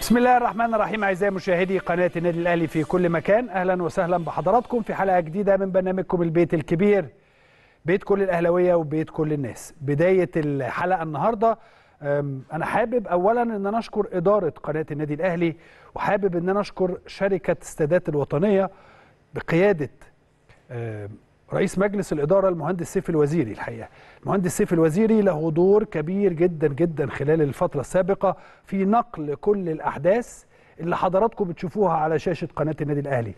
بسم الله الرحمن الرحيم اعزائي مشاهدي قناه النادي الاهلي في كل مكان اهلا وسهلا بحضراتكم في حلقه جديده من برنامجكم البيت الكبير بيت كل الاهلاويه وبيت كل الناس بدايه الحلقه النهارده أم، انا حابب اولا ان انا اشكر اداره قناه النادي الاهلي وحابب ان انا اشكر شركه السادات الوطنيه بقياده أم، رئيس مجلس الإدارة المهندس سيف الوزيري الحقيقة المهندس سيف الوزيري له دور كبير جدا جدا خلال الفترة السابقة في نقل كل الأحداث اللي حضراتكم بتشوفوها على شاشة قناة النادي الأهلي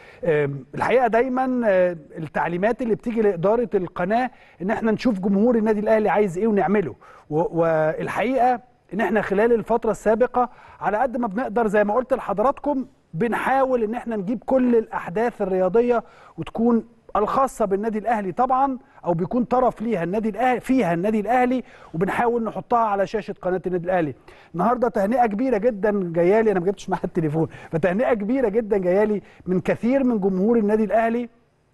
أم، الحقيقة دايما آه، التعليمات اللي بتيجي لإدارة القناة إن احنا نشوف جمهور النادي الأهلي عايز إيه ونعمله و- والحقيقة إن احنا خلال الفترة السابقة على قد ما بنقدر زي ما قلت لحضراتكم بنحاول إن احنا نجيب كل الأحداث الرياضية وتكون الخاصه بالنادي الاهلي طبعا او بيكون طرف ليها النادي الاهلي فيها النادي الاهلي وبنحاول نحطها على شاشه قناه النادي الاهلي النهارده تهنئه كبيره جدا جايه لي انا ما جبتش معايا التليفون فتهنئه كبيره جدا جايه لي من كثير من جمهور النادي الاهلي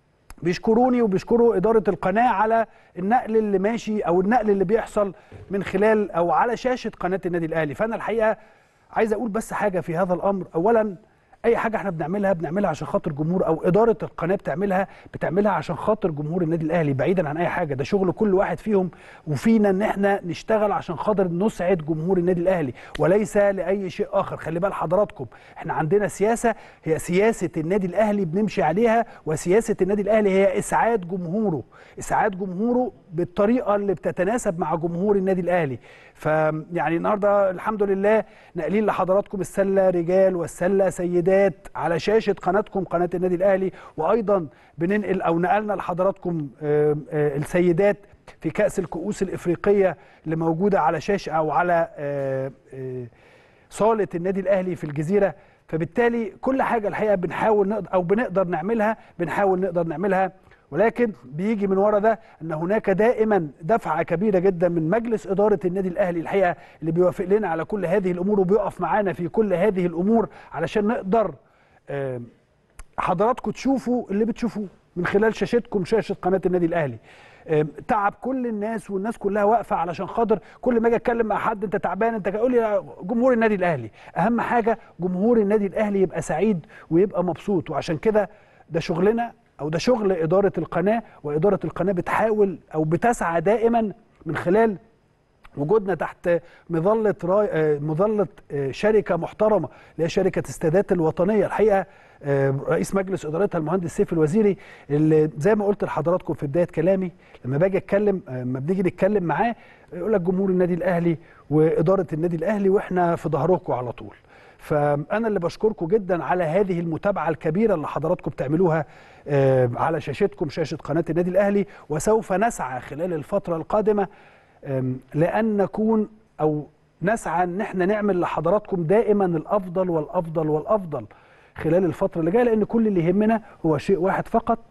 بيشكروني وبيشكروا إدارة القناة على النقل اللي ماشي أو النقل اللي بيحصل من خلال أو على شاشة قناة النادي الأهلي فأنا الحقيقة عايز أقول بس حاجة في هذا الأمر أولا أي حاجة احنا بنعملها بنعملها عشان خاطر جمهور أو إدارة القناة بتعملها بتعملها عشان خاطر جمهور النادي الأهلي بعيدا عن أي حاجة ده شغل كل واحد فيهم وفينا إن احنا نشتغل عشان خاطر نسعد جمهور النادي الأهلي وليس لأي شيء آخر خلي بال حضراتكم احنا عندنا سياسة هي سياسة النادي الأهلي بنمشي عليها وسياسة النادي الأهلي هي إسعاد جمهوره إسعاد جمهوره بالطريقة اللي بتتناسب مع جمهور النادي الأهلي فيعني النهاردة الحمد لله ناقلين لحضراتكم السلة رجال والسلة سيدات على شاشة قناتكم قناة النادي الأهلي وأيضا بننقل أو نقلنا لحضراتكم آه، آه، السيدات في كأس الكؤوس الإفريقية اللي موجودة على شاشة أو على آه، آه، صالة النادي الأهلي في الجزيرة فبالتالي كل حاجة الحقيقة بنحاول نقدر أو بنقدر نعملها بنحاول نقدر نعملها ولكن بيجي من ورا ده ان هناك دائما دفعه كبيره جدا من مجلس اداره النادي الاهلي الحقيقه اللي بيوافق لنا على كل هذه الامور وبيقف معانا في كل هذه الامور علشان نقدر آم، حضراتكم تشوفوا اللي بتشوفوه من خلال شاشتكم شاشه قناه النادي الاهلي آم، تعب كل الناس والناس كلها واقفه علشان خاطر كل ما اجي اتكلم مع حد انت تعبان انت قول لي جمهور النادي الاهلي اهم حاجه جمهور النادي الاهلي يبقى سعيد ويبقى مبسوط وعشان كده ده شغلنا او ده شغل اداره القناه واداره القناه بتحاول او بتسعى دائما من خلال وجودنا تحت مظله راي آه، مظله آه، شركه محترمه اللي هي شركه السادات الوطنيه الحقيقه آه، رئيس مجلس ادارتها المهندس سيف الوزيري اللي زي ما قلت لحضراتكم في بدايه كلامي لما باجي اتكلم آه، لما بنيجي نتكلم معاه يقول لك جمهور النادي الاهلي واداره النادي الاهلي واحنا في ظهركم على طول فانا اللي بشكركم جدا على هذه المتابعه الكبيره اللي حضراتكم بتعملوها آه، على شاشتكم شاشه قناه النادي الاهلي وسوف نسعى خلال الفتره القادمه آم، لان نكون او نسعى ان احنا نعمل لحضراتكم دائما الافضل والافضل والافضل خلال الفتره اللي جايه لان كل اللي يهمنا هو شيء واحد فقط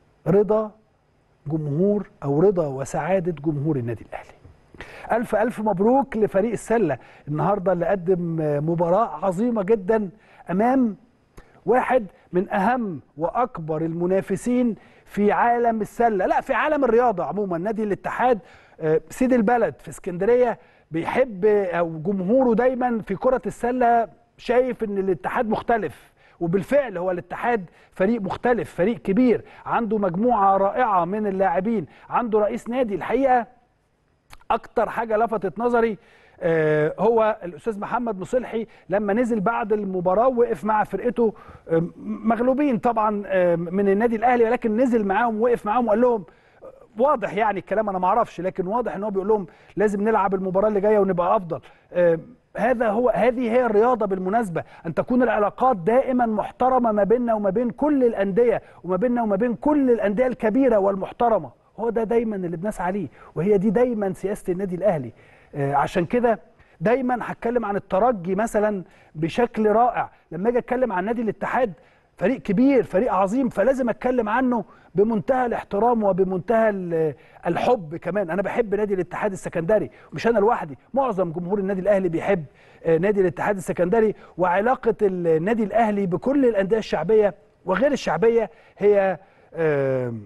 رضا جمهور او رضا وسعاده جمهور النادي الاهلي ألف ألف مبروك لفريق السلة النهاردة اللي قدم مباراة عظيمة جدا أمام واحد من أهم وأكبر المنافسين في عالم السلة لا في عالم الرياضة عموما نادي الاتحاد آه، سيد البلد في اسكندرية بيحب أو جمهوره دايما في كرة السلة شايف ان الاتحاد مختلف وبالفعل هو الاتحاد فريق مختلف فريق كبير عنده مجموعة رائعة من اللاعبين عنده رئيس نادي الحقيقة اكتر حاجه لفتت نظري آه، هو الاستاذ محمد مصلحي لما نزل بعد المباراه وقف مع فرقته آه، مغلوبين طبعا آه، من النادي الاهلي ولكن نزل معاهم وقف معاهم وقال لهم واضح يعني الكلام انا ما اعرفش لكن واضح ان هو بيقول لهم لازم نلعب المباراه اللي جايه ونبقى افضل آه، هذا هو هذه هي الرياضه بالمناسبه ان تكون العلاقات دائما محترمه ما بيننا وما بين كل الانديه وما بيننا وما بين كل الانديه الكبيره والمحترمه هو ده دايما اللي بنسعى ليه وهي دي دايما سياسه النادي الاهلي آه، عشان كده دايما هتكلم عن الترجي مثلا بشكل رائع لما اجي اتكلم عن نادي الاتحاد فريق كبير فريق عظيم فلازم اتكلم عنه بمنتهى الاحترام وبمنتهى ال- الحب كمان انا بحب نادي الاتحاد السكندري مش انا لوحدي معظم جمهور النادي الاهلي بيحب آه، نادي الاتحاد السكندري وعلاقه النادي الاهلي بكل الانديه الشعبيه وغير الشعبيه هي آم،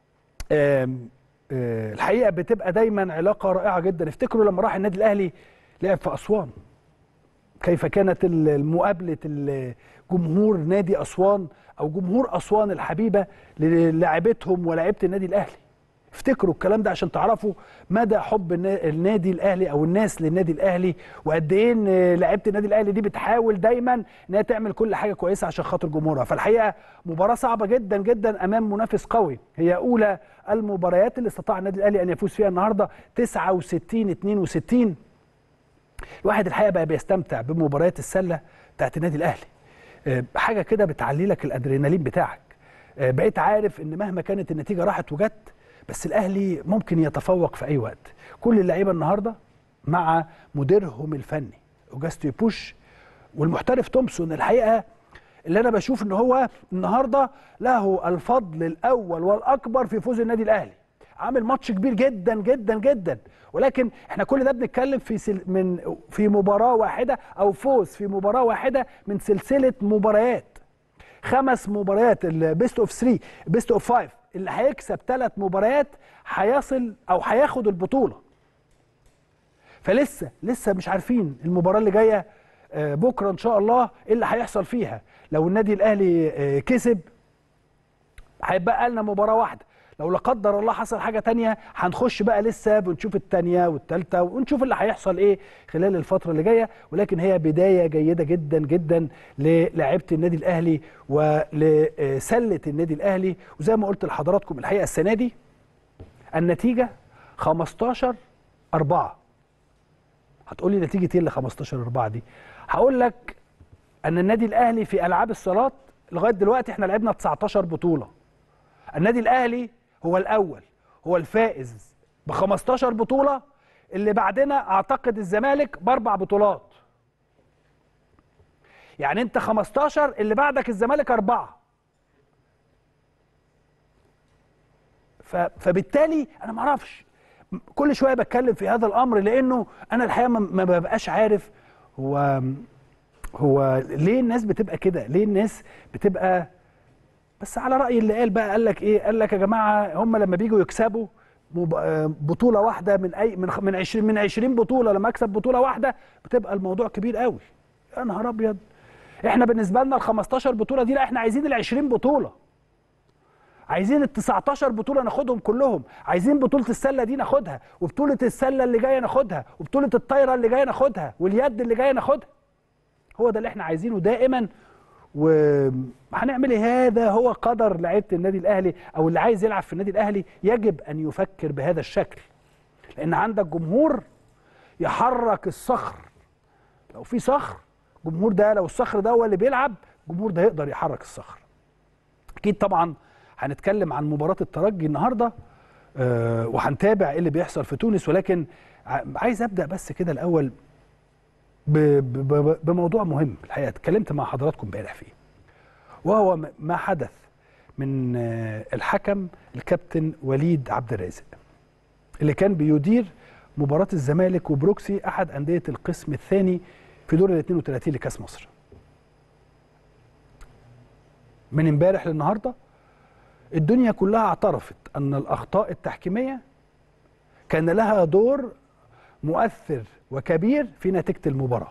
آم، آه، الحقيقه بتبقى دايما علاقه رائعه جدا افتكروا لما راح النادي الاهلي لعب في اسوان كيف كانت مقابله جمهور نادي اسوان او جمهور اسوان الحبيبه للاعبتهم ولاعيبه النادي الاهلي افتكروا الكلام ده عشان تعرفوا مدى حب النادي الاهلي او الناس للنادي الاهلي وقد ايه ان لعيبه النادي الاهلي دي بتحاول دايما انها تعمل كل حاجه كويسه عشان خاطر جمهورها فالحقيقه مباراه صعبه جدا جدا امام منافس قوي هي اولى المباريات اللي استطاع النادي الاهلي ان يفوز فيها النهارده 69 62 الواحد الحقيقه بقى بيستمتع بمباريات السله بتاعت النادي الاهلي حاجه كده بتعلي لك الادرينالين بتاعك بقيت عارف ان مهما كانت النتيجه راحت وجت بس الاهلي ممكن يتفوق في اي وقت كل اللعيبه النهارده مع مديرهم الفني اوجاستو بوش والمحترف تومسون الحقيقه اللي انا بشوف ان هو النهارده له الفضل الاول والاكبر في فوز النادي الاهلي عامل ماتش كبير جدا جدا جدا ولكن احنا كل ده بنتكلم في سل من في مباراه واحده او فوز في مباراه واحده من سلسله مباريات خمس مباريات البيست اوف 3 بيست اوف 5 اللي هيكسب ثلاث مباريات هيصل او هياخد البطوله فلسه لسه مش عارفين المباراه اللي جايه بكره ان شاء الله ايه اللي هيحصل فيها لو النادي الاهلي كسب هيبقى لنا مباراه واحده لو لا قدر الله حصل حاجه تانية هنخش بقى لسه بنشوف التانية والتالتة ونشوف اللي هيحصل ايه خلال الفتره اللي جايه ولكن هي بدايه جيده جدا جدا للاعيبه النادي الاهلي ولسله النادي الاهلي وزي ما قلت لحضراتكم الحقيقه السنه دي النتيجه 15 4 هتقولي نتيجه ايه اللي 15 4 دي هقول لك ان النادي الاهلي في العاب الصالات لغايه دلوقتي احنا لعبنا 19 بطوله النادي الاهلي هو الاول هو الفائز ب 15 بطوله اللي بعدنا اعتقد الزمالك باربع بطولات يعني انت 15 اللي بعدك الزمالك اربعه فبالتالي انا ما اعرفش كل شويه بتكلم في هذا الامر لانه انا الحقيقه ما ببقاش عارف هو هو ليه الناس بتبقى كده ليه الناس بتبقى بس على راي اللي قال بقى قال لك ايه قال لك يا جماعه هم لما بيجوا يكسبوا بطوله واحده من اي من من 20 من 20 بطوله لما اكسب بطوله واحده بتبقى الموضوع كبير قوي يا نهار ابيض احنا بالنسبه لنا ال 15 بطوله دي لا احنا عايزين ال 20 بطوله عايزين ال 19 بطوله ناخدهم كلهم عايزين بطوله السله دي ناخدها وبطوله السله اللي جايه ناخدها وبطوله الطايره اللي جايه ناخدها واليد اللي جايه ناخدها هو ده اللي احنا عايزينه دائما وهنعمل ايه هذا هو قدر لعيبه النادي الاهلي او اللي عايز يلعب في النادي الاهلي يجب ان يفكر بهذا الشكل لان عندك جمهور يحرك الصخر لو في صخر الجمهور ده لو الصخر ده هو اللي بيلعب الجمهور ده يقدر يحرك الصخر اكيد طبعا هنتكلم عن مباراه الترجي النهارده أه وهنتابع ايه اللي بيحصل في تونس ولكن عايز ابدا بس كده الاول بموضوع مهم الحقيقه اتكلمت مع حضراتكم امبارح فيه وهو ما حدث من الحكم الكابتن وليد عبد الرازق اللي كان بيدير مباراه الزمالك وبروكسي احد انديه القسم الثاني في دور ال 32 لكاس مصر من امبارح للنهارده الدنيا كلها اعترفت ان الاخطاء التحكيميه كان لها دور مؤثر وكبير في نتيجه المباراه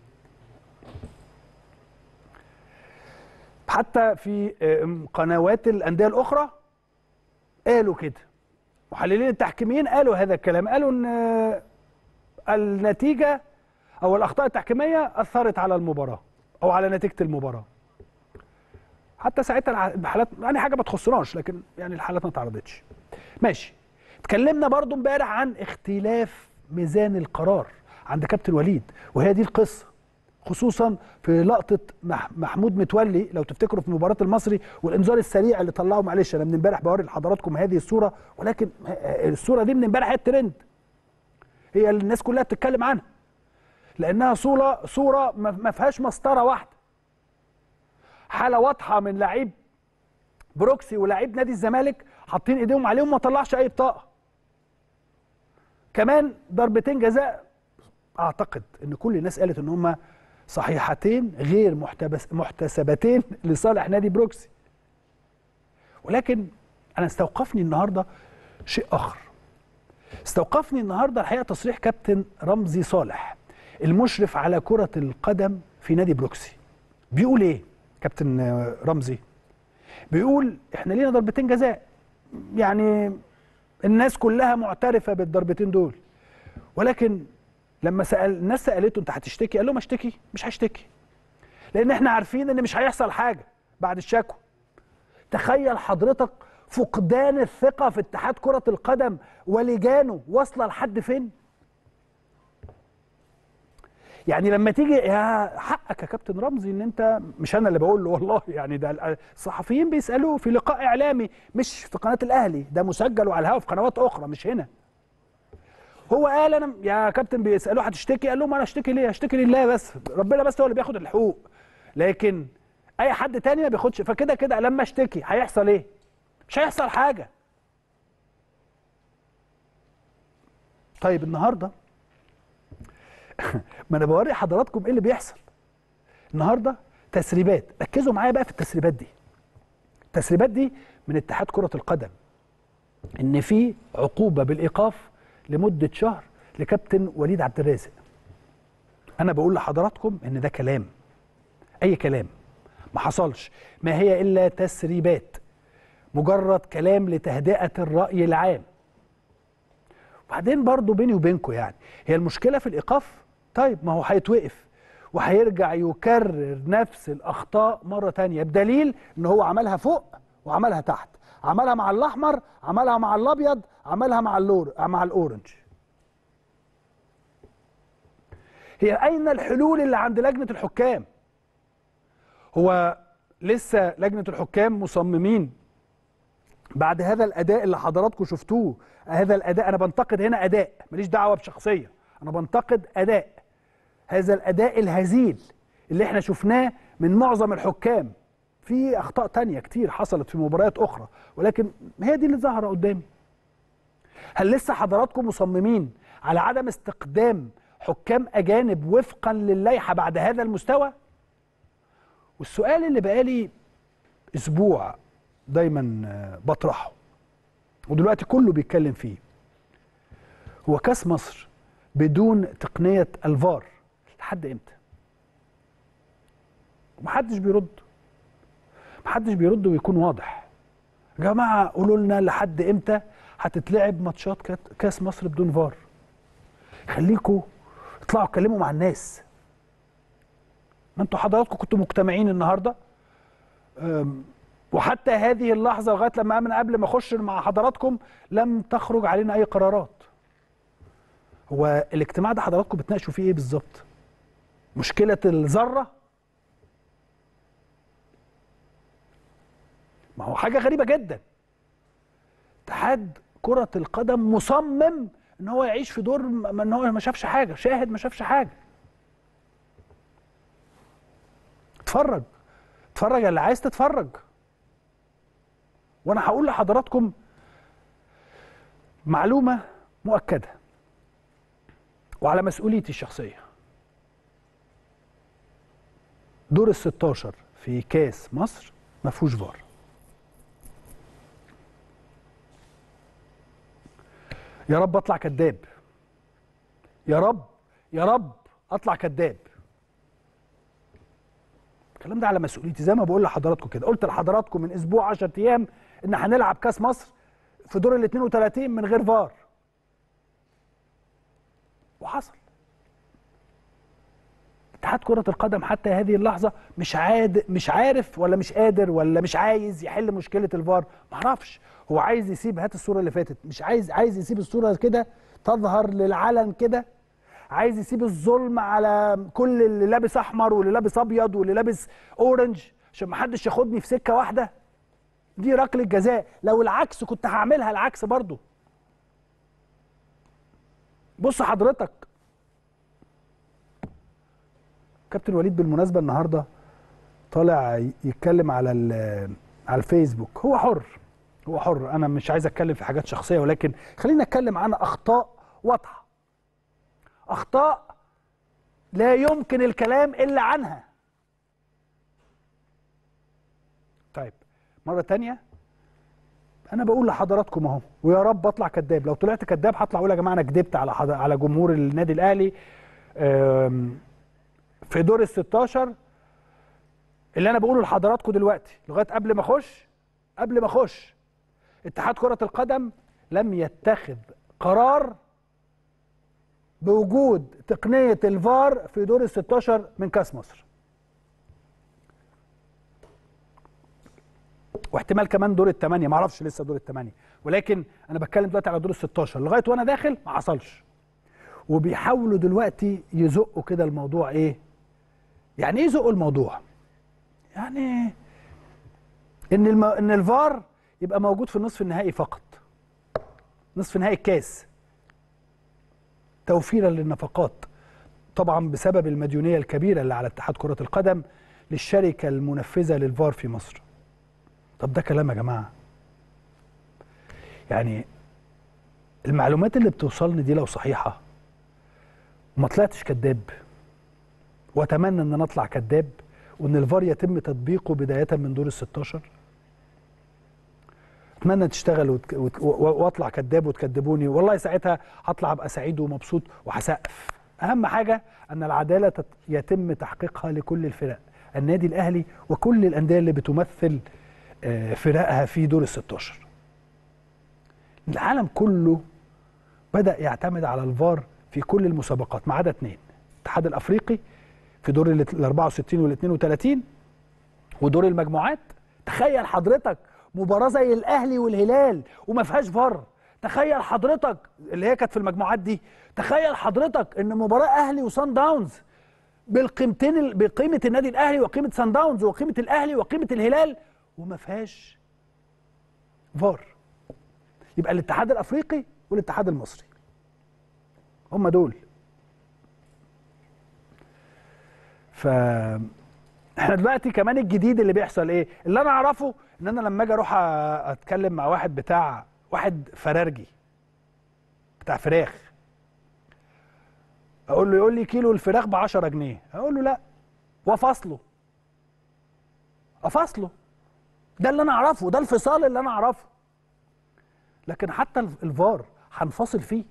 حتى في قنوات الانديه الاخرى قالوا كده محللين التحكيميين قالوا هذا الكلام قالوا ان النتيجه او الاخطاء التحكيميه اثرت على المباراه او على نتيجه المباراه حتى ساعتها الحالات يعني حاجه ما تخصناش لكن يعني الحالات ما اتعرضتش ماشي اتكلمنا برضو امبارح عن اختلاف ميزان القرار عند كابتن وليد وهي دي القصه خصوصا في لقطه محمود متولي لو تفتكروا في مباراه المصري والانذار السريع اللي طلعه معلش انا من امبارح بوري لحضراتكم هذه الصوره ولكن الصوره دي من امبارح هي الترند هي اللي الناس كلها بتتكلم عنها لانها صوره صوره ما فيهاش مسطره واحده حاله واضحه من لعيب بروكسي ولاعيب نادي الزمالك حاطين ايديهم عليهم ما طلعش اي بطاقه كمان ضربتين جزاء اعتقد ان كل الناس قالت ان هم صحيحتين غير محتبس محتسبتين لصالح نادي بروكسي ولكن انا استوقفني النهارده شيء اخر استوقفني النهارده الحقيقه تصريح كابتن رمزي صالح المشرف على كره القدم في نادي بروكسي بيقول ايه كابتن آه، رمزي بيقول احنا لينا ضربتين جزاء يعني الناس كلها معترفه بالضربتين دول ولكن لما سال الناس سالته انت هتشتكي قال لهم اشتكي مش هشتكي لان احنا عارفين ان مش هيحصل حاجه بعد الشكوى تخيل حضرتك فقدان الثقه في اتحاد كره القدم ولجانه واصله لحد فين يعني لما تيجي يا حقك يا كابتن رمزي ان انت مش انا اللي بقول له والله يعني ده الصحفيين بيسالوه في لقاء اعلامي مش في قناه الاهلي ده مسجل وعلى الهواء في قنوات اخرى مش هنا هو قال انا يا كابتن بيسالوه هتشتكي قال لهم انا اشتكي ليه اشتكي لله بس ربنا بس هو اللي بياخد الحقوق لكن اي حد تاني ما بياخدش فكده كده لما اشتكي هيحصل ايه مش هيحصل حاجه طيب النهارده ما انا بوري حضراتكم ايه اللي بيحصل النهارده تسريبات ركزوا معايا بقى في التسريبات دي التسريبات دي من اتحاد كره القدم ان في عقوبه بالايقاف لمده شهر لكابتن وليد عبد الرازق انا بقول لحضراتكم ان ده كلام اي كلام ما حصلش ما هي الا تسريبات مجرد كلام لتهدئه الراي العام وبعدين برضو بيني وبينكم يعني هي المشكله في الايقاف طيب ما هو هيتوقف وهيرجع يكرر نفس الاخطاء مره تانية بدليل ان هو عملها فوق وعملها تحت عملها مع الاحمر عملها مع الابيض عملها مع اللور مع الاورنج هي اين الحلول اللي عند لجنه الحكام هو لسه لجنه الحكام مصممين بعد هذا الاداء اللي حضراتكم شفتوه هذا الاداء انا بنتقد هنا اداء ماليش دعوه بشخصيه انا بنتقد اداء هذا الاداء الهزيل اللي احنا شفناه من معظم الحكام في اخطاء تانية كتير حصلت في مباريات اخرى ولكن هي دي اللي ظاهره قدامي هل لسه حضراتكم مصممين على عدم استقدام حكام اجانب وفقا للائحه بعد هذا المستوى والسؤال اللي بقالي اسبوع دايما بطرحه ودلوقتي كله بيتكلم فيه هو كاس مصر بدون تقنيه الفار لحد امتى محدش بيرد محدش بيرد ويكون واضح يا جماعه قولوا لنا لحد امتى هتتلعب ماتشات كاس مصر بدون فار خليكوا اطلعوا اتكلموا مع الناس ما انتوا حضراتكم كنتوا مجتمعين النهارده وحتى هذه اللحظه لغايه لما من قبل ما اخش مع حضراتكم لم تخرج علينا اي قرارات هو الاجتماع ده حضراتكم بتناقشوا فيه ايه بالظبط مشكله الذره ما هو حاجه غريبه جدا اتحاد كره القدم مصمم ان هو يعيش في دور ان هو ما شافش حاجه شاهد ما شافش حاجه اتفرج اتفرج اللي عايز تتفرج وانا هقول لحضراتكم معلومه مؤكده وعلى مسؤوليتي الشخصيه دور ال 16 في كاس مصر ما فيهوش فار يا رب اطلع كذاب يا رب يا رب اطلع كذاب الكلام ده على مسؤوليتي زي ما بقول لحضراتكم كده قلت لحضراتكم من اسبوع 10 ايام ان هنلعب كاس مصر في دور ال 32 من غير فار وحصل اتحاد كرة القدم حتى هذه اللحظة مش عاد مش عارف ولا مش قادر ولا مش عايز يحل مشكلة الفار معرفش هو عايز يسيب هات الصورة اللي فاتت مش عايز عايز يسيب الصورة كده تظهر للعلن كده عايز يسيب الظلم على كل اللي لابس احمر واللي لابس ابيض واللي لابس اورنج عشان ما حدش ياخدني في سكه واحده دي ركله جزاء لو العكس كنت هعملها العكس برضو بص حضرتك كابتن وليد بالمناسبه النهارده طالع يتكلم على على الفيسبوك هو حر هو حر انا مش عايز اتكلم في حاجات شخصيه ولكن خلينا نتكلم عن اخطاء واضحه اخطاء لا يمكن الكلام الا عنها طيب مره تانية انا بقول لحضراتكم اهو ويا رب اطلع كذاب لو طلعت كذاب هطلع اقول يا جماعه انا كذبت على حضر... على جمهور النادي الاهلي آم، في دور ال 16 اللي انا بقوله لحضراتكم دلوقتي لغايه قبل ما اخش قبل ما اخش اتحاد كره القدم لم يتخذ قرار بوجود تقنيه الفار في دور ال 16 من كاس مصر واحتمال كمان دور الثمانيه ما اعرفش لسه دور الثمانيه ولكن انا بتكلم دلوقتي على دور ال 16 لغايه وانا داخل ما حصلش وبيحاولوا دلوقتي يزقوا كده الموضوع ايه يعني ايه يزقوا الموضوع يعني ان الم... ان الفار يبقى موجود في النصف النهائي فقط نصف نهائي الكاس توفيرا للنفقات طبعا بسبب المديونيه الكبيره اللي على اتحاد كره القدم للشركه المنفذه للفار في مصر طب ده كلام يا جماعه يعني المعلومات اللي بتوصلني دي لو صحيحه وما طلعتش كذاب واتمنى ان انا اطلع كذاب وان الفار يتم تطبيقه بدايه من دور ال 16 اتمنى تشتغل وتك... وت... و- واطلع كذاب وتكذبوني والله ساعتها هطلع ابقى سعيد ومبسوط وهسقف اهم حاجه ان العداله تت... يتم تحقيقها لكل الفرق النادي الاهلي وكل الانديه اللي بتمثل آه، فرقها في دور ال 16 العالم كله بدا يعتمد على الفار في كل المسابقات ما عدا اثنين الاتحاد الافريقي في دور ال 64 وال 32 ودور المجموعات تخيل حضرتك مباراه زي الاهلي والهلال وما فيهاش فار تخيل حضرتك اللي هي كانت في المجموعات دي تخيل حضرتك ان مباراه اهلي وسان داونز بالقيمتين ال- بقيمه النادي الاهلي وقيمه سان داونز وقيمه الاهلي وقيمه الهلال وما فيهاش فار يبقى الاتحاد الافريقي والاتحاد المصري هم دول ف احنا دلوقتي كمان الجديد اللي بيحصل ايه اللي انا اعرفه ان انا لما اجي اروح أ- اتكلم مع واحد بتاع واحد فرارجي بتاع فراخ اقول له يقول لي كيلو الفراخ ب 10 جنيه اقول له لا وافصله افصله ده اللي انا اعرفه ده الفصال اللي انا اعرفه لكن حتى الف- الفار هنفصل فيه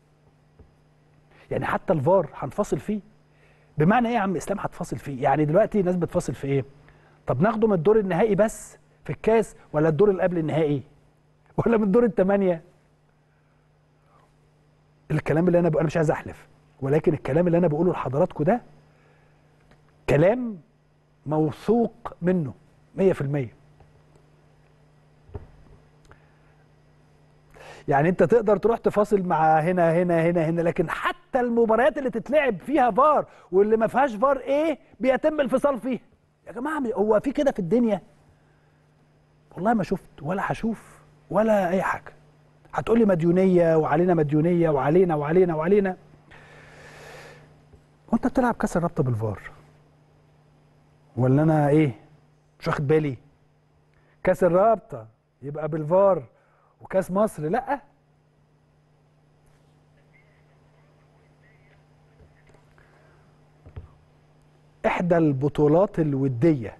يعني حتى الفار هنفصل فيه بمعنى ايه يا عم اسلام هتفاصل فيه يعني دلوقتي ناس بتفاصل في ايه طب ناخده من الدور النهائي بس في الكاس ولا الدور اللي قبل النهائي ولا من الدور الثمانيه الكلام اللي انا بقى انا مش عايز احلف ولكن الكلام اللي انا بقوله لحضراتكم ده كلام موثوق منه 100% يعني انت تقدر تروح تفاصل مع هنا هنا هنا هنا لكن حتى المباريات اللي تتلعب فيها فار واللي ما فيهاش فار ايه بيتم الفصال فيها يا جماعه هو في كده في الدنيا والله ما شفت ولا هشوف ولا اي حاجه هتقولي مديونيه وعلينا مديونيه وعلينا وعلينا وعلينا وانت بتلعب كاس الرابطه بالفار ولا انا ايه مش واخد بالي كاس الرابطه يبقى بالفار وكاس مصر لا احدى البطولات الوديه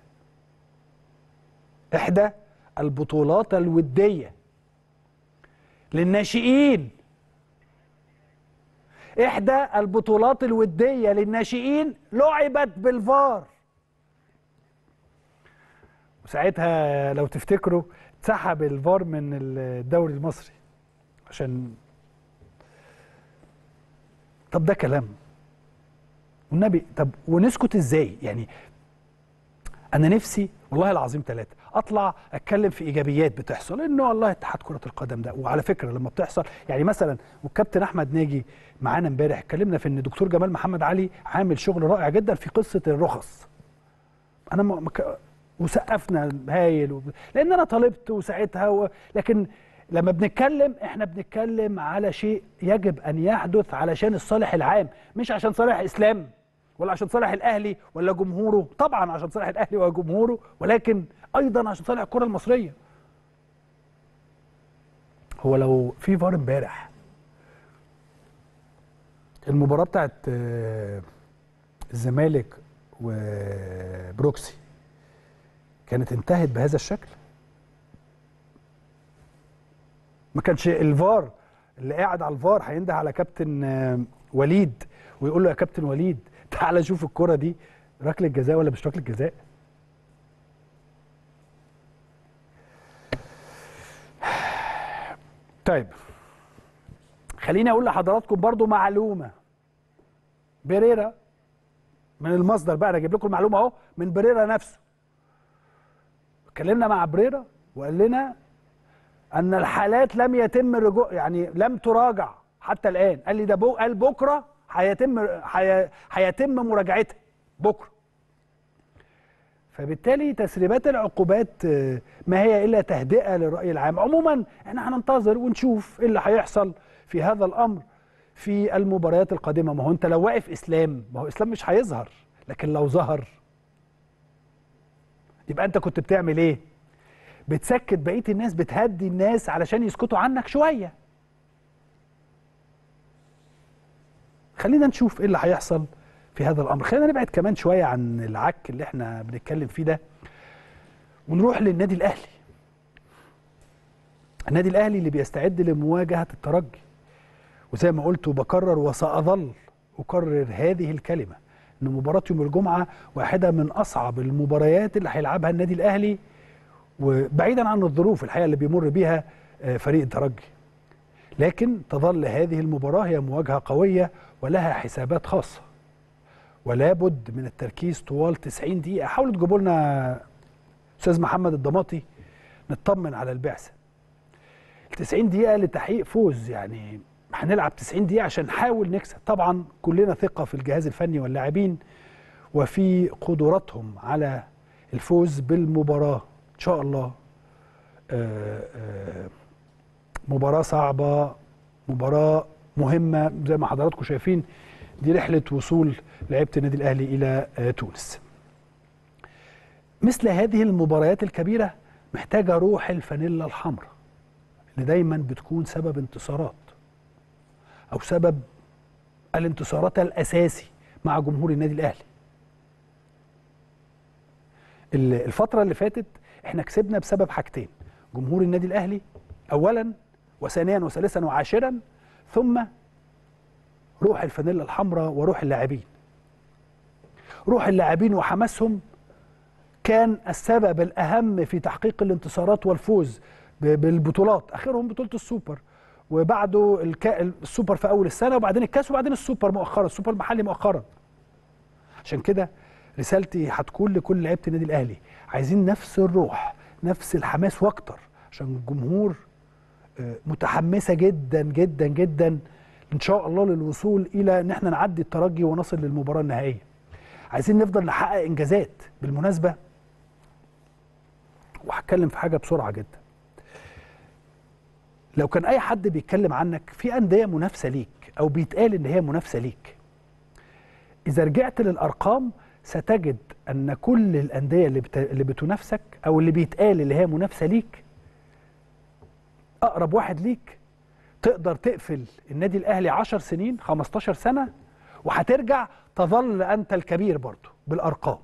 احدى البطولات الوديه للناشئين احدى البطولات الوديه للناشئين لعبت بالفار وساعتها لو تفتكروا اتسحب الفار من الدوري المصري عشان طب ده كلام والنبي طب ونسكت ازاي يعني انا نفسي والله العظيم ثلاثة اطلع اتكلم في ايجابيات بتحصل انه والله اتحاد كرة القدم ده وعلى فكرة لما بتحصل يعني مثلا والكابتن احمد ناجي معانا امبارح اتكلمنا في ان دكتور جمال محمد علي عامل شغل رائع جدا في قصة الرخص انا ما ما ك- وسقفنا هايل و... لان انا طالبت وساعتها و... لكن لما بنتكلم احنا بنتكلم على شيء يجب ان يحدث علشان الصالح العام مش عشان صالح اسلام ولا عشان صالح الاهلي ولا جمهوره طبعا عشان صالح الاهلي وجمهوره ولكن ايضا عشان صالح الكره المصريه هو لو في فار امبارح المباراه بتاعت آه، الزمالك وبروكسي كانت انتهت بهذا الشكل ما كانش الفار اللي قاعد على الفار هينده على كابتن آه، وليد ويقول له يا كابتن وليد تعالى شوف الكره دي ركله جزاء ولا مش ركله جزاء طيب خليني اقول لحضراتكم برضو معلومه بيريرا من المصدر بقى انا اجيب لكم المعلومه اهو من بريرا نفسه اتكلمنا مع بريرا وقال لنا ان الحالات لم يتم رجوع يعني لم تراجع حتى الان قال لي ده بو قال بكره هيتم هي- هيتم مراجعتها بكره فبالتالي تسريبات العقوبات آه، ما هي الا تهدئه للراي العام عموما احنا هننتظر ونشوف ايه اللي هيحصل في هذا الامر في المباريات القادمه ما هو انت لو واقف اسلام ما هو اسلام مش هيظهر لكن لو ظهر يبقى انت كنت بتعمل ايه بتسكت بقيه الناس بتهدي الناس علشان يسكتوا عنك شويه خلينا نشوف ايه اللي هيحصل في هذا الامر خلينا نبعد كمان شويه عن العك اللي احنا بنتكلم فيه ده ونروح للنادي الاهلي النادي الاهلي اللي بيستعد لمواجهه الترجي وزي ما قلت وبكرر وساظل اكرر هذه الكلمه ان مباراه يوم الجمعه واحده من اصعب المباريات اللي هيلعبها النادي الاهلي وبعيدا عن الظروف الحقيقه اللي بيمر بيها آه، فريق الترجي لكن تظل هذه المباراه هي مواجهه قويه ولها حسابات خاصه ولا بد من التركيز طوال 90 دقيقه حاولوا تجيبوا لنا استاذ محمد الضماطي نطمن على البعثه ال 90 دقيقه لتحقيق فوز يعني هنلعب 90 دقيقه عشان نحاول نكسب طبعا كلنا ثقه في الجهاز الفني واللاعبين وفي قدراتهم على الفوز بالمباراه ان شاء الله آه، آه، مباراه صعبه مباراه مهمه زي ما حضراتكم شايفين دي رحله وصول لعيبه النادي الاهلي الى آه، تونس مثل هذه المباريات الكبيره محتاجه روح الفانيلا الحمراء اللي دايما بتكون سبب انتصارات او سبب الانتصارات الاساسي مع جمهور النادي الاهلي ال- الفتره اللي فاتت احنا كسبنا بسبب حاجتين جمهور النادي الاهلي اولا وثانيا وثالثا وعاشرا ثم روح الفانيلا الحمراء وروح اللاعبين روح اللاعبين وحماسهم كان السبب الاهم في تحقيق الانتصارات والفوز ب- بالبطولات اخرهم بطوله السوبر وبعده الكا... السوبر في اول السنه وبعدين الكاس وبعدين السوبر مؤخرا السوبر المحلي مؤخرا عشان كده رسالتي هتكون لكل لعيبه النادي الاهلي عايزين نفس الروح نفس الحماس واكتر عشان الجمهور آه، متحمسه جدا جدا جدا ان شاء الله للوصول الى ان احنا نعدي الترجي ونصل للمباراه النهائيه عايزين نفضل نحقق انجازات بالمناسبه وهتكلم في حاجه بسرعه جدا لو كان اي حد بيتكلم عنك في انديه منافسه ليك او بيتقال ان هي منافسه ليك اذا رجعت للارقام ستجد ان كل الانديه اللي, بت... اللي بتنافسك او اللي بيتقال اللي هي منافسه ليك اقرب واحد ليك تقدر تقفل النادي الاهلي 10 سنين 15 سنه وهترجع تظل انت الكبير برضه بالارقام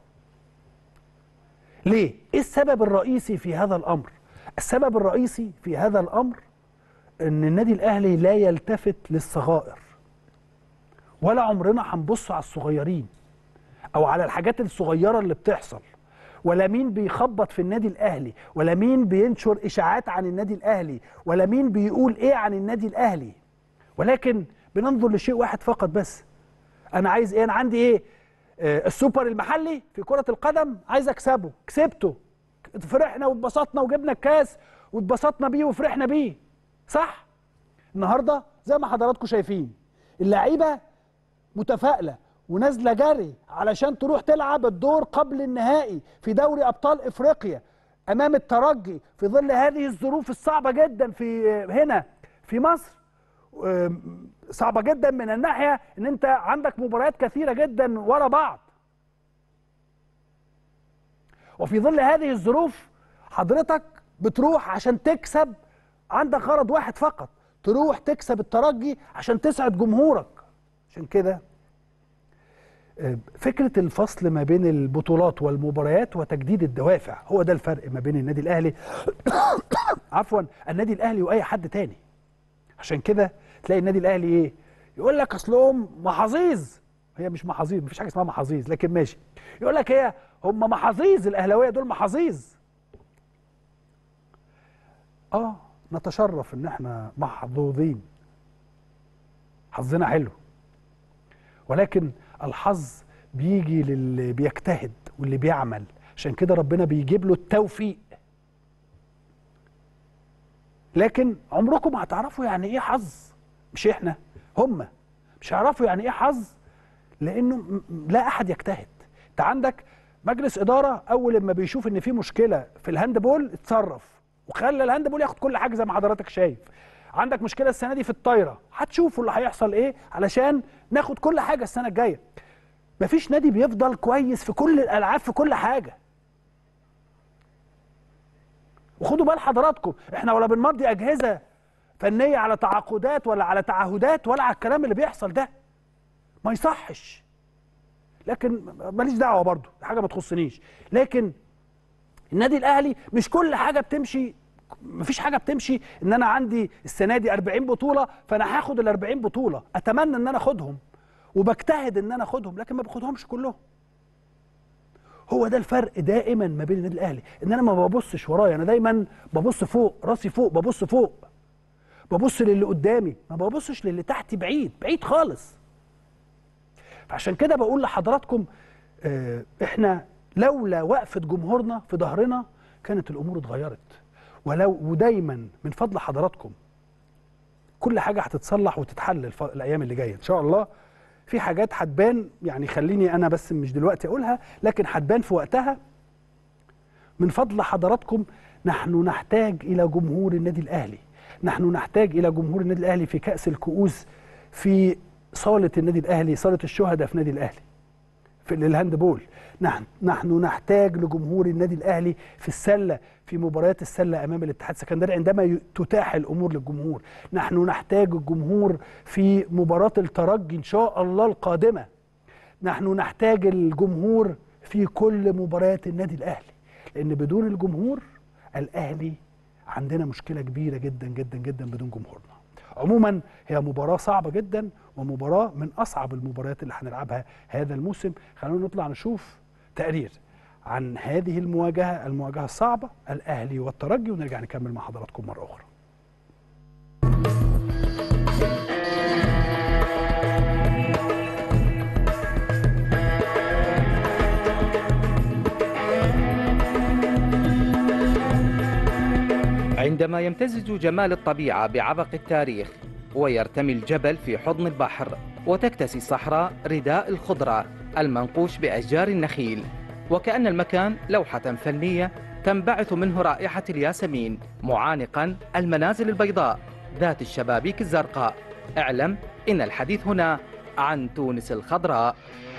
ليه ايه السبب الرئيسي في هذا الامر السبب الرئيسي في هذا الامر ان النادي الاهلي لا يلتفت للصغائر ولا عمرنا هنبص على الصغيرين او على الحاجات الصغيره اللي بتحصل ولا مين بيخبط في النادي الاهلي ولا مين بينشر اشاعات عن النادي الاهلي ولا مين بيقول ايه عن النادي الاهلي ولكن بننظر لشيء واحد فقط بس انا عايز ايه انا عندي ايه آه السوبر المحلي في كره القدم عايز اكسبه كسبته فرحنا واتبسطنا وجبنا الكاس واتبسطنا بيه وفرحنا بيه صح النهارده زي ما حضراتكم شايفين اللعيبه متفائله ونازله جري علشان تروح تلعب الدور قبل النهائي في دوري ابطال افريقيا امام الترجي في ظل هذه الظروف الصعبه جدا في هنا في مصر أم، صعبه جدا من الناحيه ان انت عندك مباريات كثيره جدا ورا بعض وفي ظل هذه الظروف حضرتك بتروح عشان تكسب عندك غرض واحد فقط تروح تكسب الترجي عشان تسعد جمهورك عشان كده آه، فكرة الفصل ما بين البطولات والمباريات وتجديد الدوافع هو ده الفرق ما بين النادي الأهلي عفوا النادي الأهلي وأي حد تاني عشان كده تلاقي النادي الأهلي إيه يقول لك اصلهم محاظيظ هي مش محاظيظ مفيش حاجه اسمها محاظيظ لكن ماشي يقول لك هي هم محاظيظ الاهلاويه دول محاظيظ اه نتشرف ان احنا محظوظين حظنا حلو ولكن الحظ بيجي للي بيجتهد واللي بيعمل عشان كده ربنا بيجيب له التوفيق لكن عمركم ما هتعرفوا يعني ايه حظ مش احنا هم مش هيعرفوا يعني ايه حظ لانه م- م- لا احد يجتهد انت عندك مجلس اداره اول لما بيشوف ان في مشكله في الهاندبول اتصرف وخلى الهاندبول ياخد كل حاجه زي ما حضرتك شايف عندك مشكله السنه دي في الطايره هتشوفوا اللي هيحصل ايه علشان ناخد كل حاجه السنه الجايه مفيش نادي بيفضل كويس في كل الالعاب في كل حاجه وخدوا بال حضراتكم احنا ولا بنمضي اجهزه فنيه على تعاقدات ولا على تعهدات ولا على الكلام اللي بيحصل ده ما يصحش لكن ماليش دعوه برضو دي حاجه ما تخصنيش لكن النادي الاهلي مش كل حاجه بتمشي مفيش حاجه بتمشي ان انا عندي السنه دي 40 بطوله فانا هاخد ال 40 بطوله اتمنى ان انا اخدهم وبجتهد ان انا اخدهم لكن ما باخدهمش كلهم هو ده الفرق دائما ما بين النادي الاهلي ان انا ما ببصش ورايا انا دايما ببص فوق راسي فوق ببص فوق ببص للي قدامي ما ببصش للي تحتي بعيد بعيد خالص فعشان كده بقول لحضراتكم آه، احنا لولا وقفه جمهورنا في ظهرنا كانت الامور اتغيرت ولو ودايما من فضل حضراتكم كل حاجه هتتصلح وتتحل الف... الايام اللي جايه ان شاء الله في حاجات هتبان يعني خليني انا بس مش دلوقتي اقولها لكن هتبان في وقتها من فضل حضراتكم نحن نحتاج الى جمهور النادي الاهلي نحن نحتاج الى جمهور النادي الاهلي في كاس الكؤوس في صاله النادي الاهلي صاله الشهداء في النادي الاهلي في الهاندبول نحن نحن نحتاج لجمهور النادي الاهلي في السله في مباريات السله امام الاتحاد السكندري عندما ي- تتاح الامور للجمهور نحن نحتاج الجمهور في مباراه الترجي ان شاء الله القادمه نحن نحتاج الجمهور في كل مباريات النادي الاهلي لان بدون الجمهور الاهلي عندنا مشكله كبيره جدا جدا جدا بدون جمهورنا عموما هي مباراه صعبه جدا ومباراه من اصعب المباريات اللي هنلعبها هذا الموسم خلونا نطلع نشوف تقرير عن هذه المواجهه المواجهه الصعبه الاهلي والترجي ونرجع نكمل مع حضراتكم مره اخرى عندما يمتزج جمال الطبيعة بعبق التاريخ ويرتمي الجبل في حضن البحر وتكتسي الصحراء رداء الخضرة المنقوش بأشجار النخيل وكأن المكان لوحة فنية تنبعث منه رائحة الياسمين معانقا المنازل البيضاء ذات الشبابيك الزرقاء اعلم إن الحديث هنا عن تونس الخضراء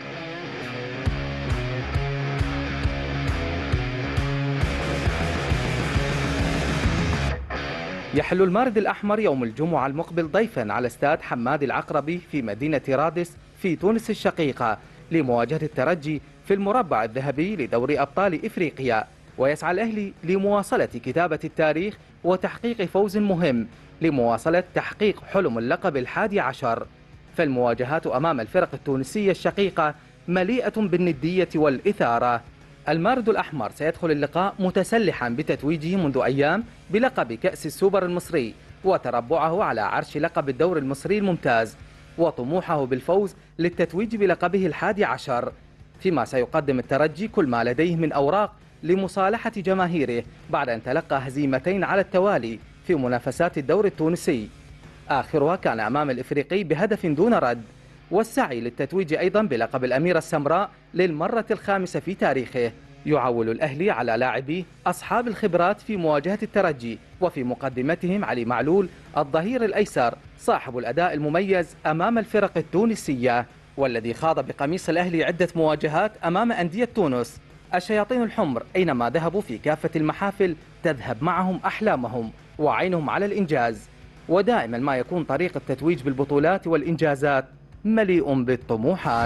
يحل المارد الأحمر يوم الجمعة المقبل ضيفا على استاد حماد العقربي في مدينة رادس في تونس الشقيقة لمواجهة الترجي في المربع الذهبي لدوري أبطال إفريقيا ويسعى الأهلي لمواصلة كتابة التاريخ وتحقيق فوز مهم لمواصلة تحقيق حلم اللقب الحادي عشر فالمواجهات أمام الفرق التونسية الشقيقة مليئة بالندية والإثارة المارد الأحمر سيدخل اللقاء متسلحا بتتويجه منذ أيام بلقب كأس السوبر المصري وتربعه على عرش لقب الدور المصري الممتاز وطموحه بالفوز للتتويج بلقبه الحادي عشر فيما سيقدم الترجي كل ما لديه من أوراق لمصالحة جماهيره بعد أن تلقى هزيمتين على التوالي في منافسات الدور التونسي آخرها كان أمام الإفريقي بهدف دون رد والسعي للتتويج أيضا بلقب الأميرة السمراء للمرة الخامسة في تاريخه يعول الأهلي على لاعبيه أصحاب الخبرات في مواجهة الترجي وفي مقدمتهم علي معلول الظهير الأيسر صاحب الأداء المميز أمام الفرق التونسية والذي خاض بقميص الأهلي عدة مواجهات أمام أندية تونس الشياطين الحمر أينما ذهبوا في كافة المحافل تذهب معهم أحلامهم وعينهم على الإنجاز ودائما ما يكون طريق التتويج بالبطولات والإنجازات مليء بالطموحات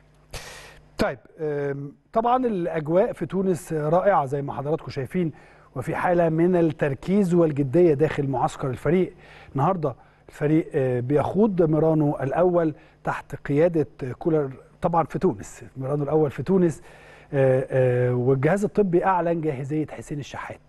طيب أم، طبعا الاجواء في تونس رائعه زي ما حضراتكم شايفين وفي حاله من التركيز والجديه داخل معسكر الفريق النهارده الفريق آه، بيخوض ميرانو الاول تحت قياده كولر طبعا في تونس ميرانو الاول في تونس آه، آه، والجهاز الطبي اعلن جاهزيه حسين الشحات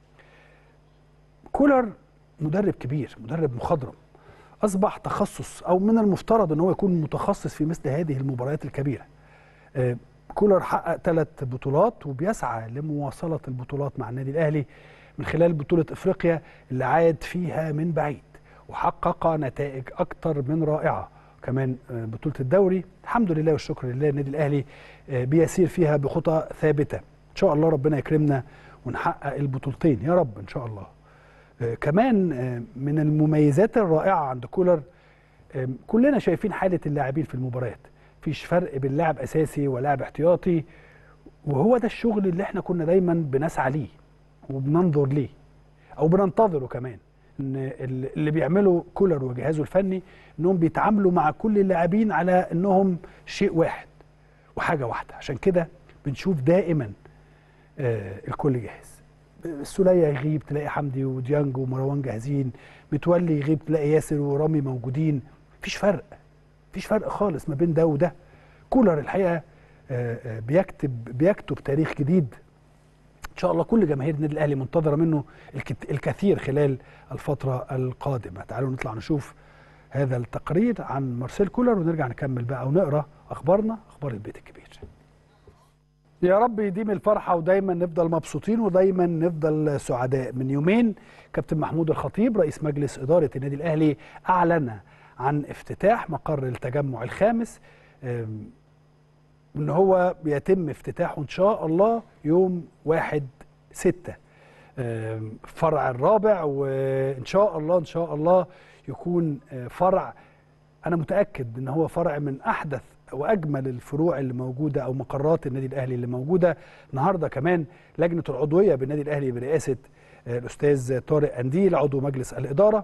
كولر مدرب كبير مدرب مخضرم اصبح تخصص او من المفترض ان هو يكون متخصص في مثل هذه المباريات الكبيره آه، كولر حقق ثلاث بطولات وبيسعى لمواصله البطولات مع النادي الاهلي من خلال بطوله افريقيا اللي عاد فيها من بعيد وحقق نتائج اكثر من رائعه كمان آه، بطوله الدوري الحمد لله والشكر لله النادي الاهلي آه، بيسير فيها بخطى ثابته ان شاء الله ربنا يكرمنا ونحقق البطولتين يا رب ان شاء الله آه، كمان آه، من المميزات الرائعه عند كولر آه، كلنا شايفين حاله اللاعبين في المباريات مفيش فرق بين لاعب اساسي ولاعب احتياطي وهو ده الشغل اللي احنا كنا دايما بنسعى ليه وبننظر ليه او بننتظره كمان ان ال- اللي بيعمله كولر وجهازه الفني انهم بيتعاملوا مع كل اللاعبين على انهم شيء واحد وحاجه واحده عشان كده بنشوف دائما آه، الكل جاهز السولية يغيب تلاقي حمدي وديانج ومروان جاهزين متولي يغيب تلاقي ياسر ورامي موجودين مفيش فرق مفيش فرق خالص ما بين ده وده كولر الحقيقه آه، آه، بيكتب بيكتب تاريخ جديد ان شاء الله كل جماهير النادي الاهلي منتظره منه الكت- الكثير خلال الفتره القادمه تعالوا نطلع نشوف هذا التقرير عن مارسيل كولر ونرجع نكمل بقى ونقرا اخبارنا اخبار البيت الكبير يا رب يديم الفرحة ودايما نفضل مبسوطين ودايما نفضل سعداء من يومين كابتن محمود الخطيب رئيس مجلس إدارة النادي الأهلي أعلن عن افتتاح مقر التجمع الخامس أم، ان هو بيتم افتتاحه ان شاء الله يوم واحد ستة أم، فرع الرابع وان شاء الله ان شاء الله يكون آه، فرع انا متاكد ان هو فرع من احدث واجمل الفروع اللي موجوده او مقرات النادي الاهلي اللي موجوده النهارده كمان لجنه العضويه بالنادي الاهلي برئاسه آه، الاستاذ طارق انديل عضو مجلس الاداره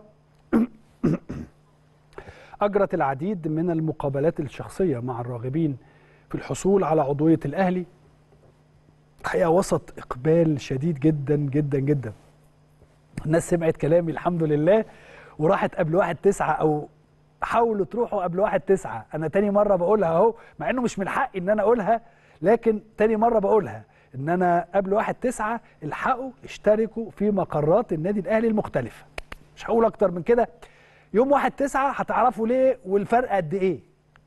اجرت العديد من المقابلات الشخصيه مع الراغبين في الحصول على عضويه الاهلي الحقيقه وسط اقبال شديد جدا جدا جدا الناس سمعت كلامي الحمد لله وراحت قبل واحد تسعة او حاولوا تروحوا قبل واحد تسعة انا تاني مرة بقولها اهو مع انه مش من حقي ان انا اقولها لكن تاني مرة بقولها ان انا قبل واحد تسعة الحقوا اشتركوا في مقرات النادي الاهلي المختلفة مش هقول اكتر من كده يوم واحد تسعة هتعرفوا ليه والفرق قد ايه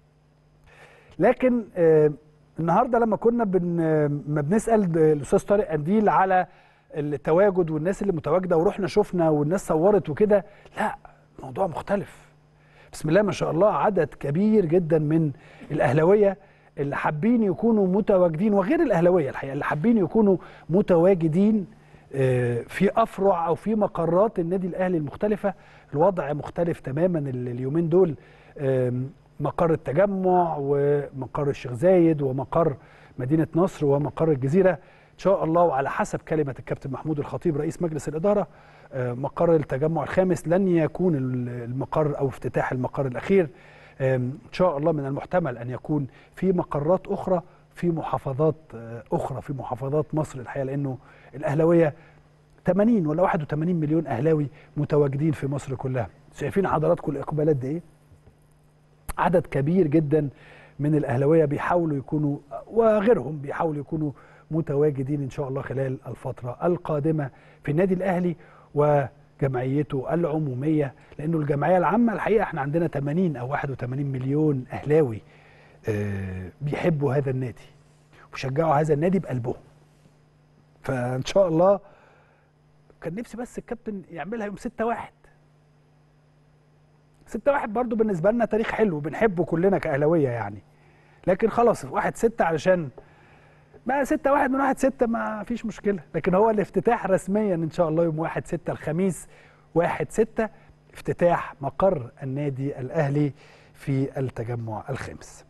لكن آه النهارده لما كنا بن آه، ما بنسال الاستاذ طارق قنديل على التواجد والناس اللي متواجده ورحنا شفنا والناس صورت وكده لا موضوع مختلف بسم الله ما شاء الله عدد كبير جدا من الاهلاويه اللي حابين يكونوا متواجدين وغير الاهلاويه الحقيقه اللي حابين يكونوا متواجدين آه، في افرع او في مقرات النادي الاهلي المختلفه الوضع مختلف تماما ال- اليومين دول آم، مقر التجمع ومقر الشيخ زايد ومقر مدينه نصر ومقر الجزيره ان شاء الله وعلى حسب كلمه الكابتن محمود الخطيب رئيس مجلس الاداره آه، مقر التجمع الخامس لن يكون ال- المقر او افتتاح المقر الاخير آم، ان شاء الله من المحتمل ان يكون في مقرات اخرى في محافظات آه، اخرى في محافظات مصر الحقيقه لانه الاهلاويه 80 ولا 81 مليون اهلاوي متواجدين في مصر كلها شايفين حضراتكم الاقبالات دي ايه عدد كبير جدا من الاهلاويه بيحاولوا يكونوا وغيرهم بيحاولوا يكونوا متواجدين ان شاء الله خلال الفتره القادمه في النادي الاهلي وجمعيته العموميه لانه الجمعيه العامه الحقيقه احنا عندنا 80 او 81 مليون اهلاوي آه، بيحبوا هذا النادي وشجعوا هذا النادي بقلبهم فان شاء الله كان نفسي بس الكابتن يعملها يوم 6 واحد 6 واحد برضو بالنسبة لنا تاريخ حلو بنحبه كلنا كأهلاوية يعني لكن خلاص واحد ستة علشان بقى ستة واحد من واحد ستة ما فيش مشكلة لكن هو الافتتاح رسميا إن شاء الله يوم واحد ستة الخميس واحد ستة افتتاح مقر النادي الأهلي في التجمع الخامس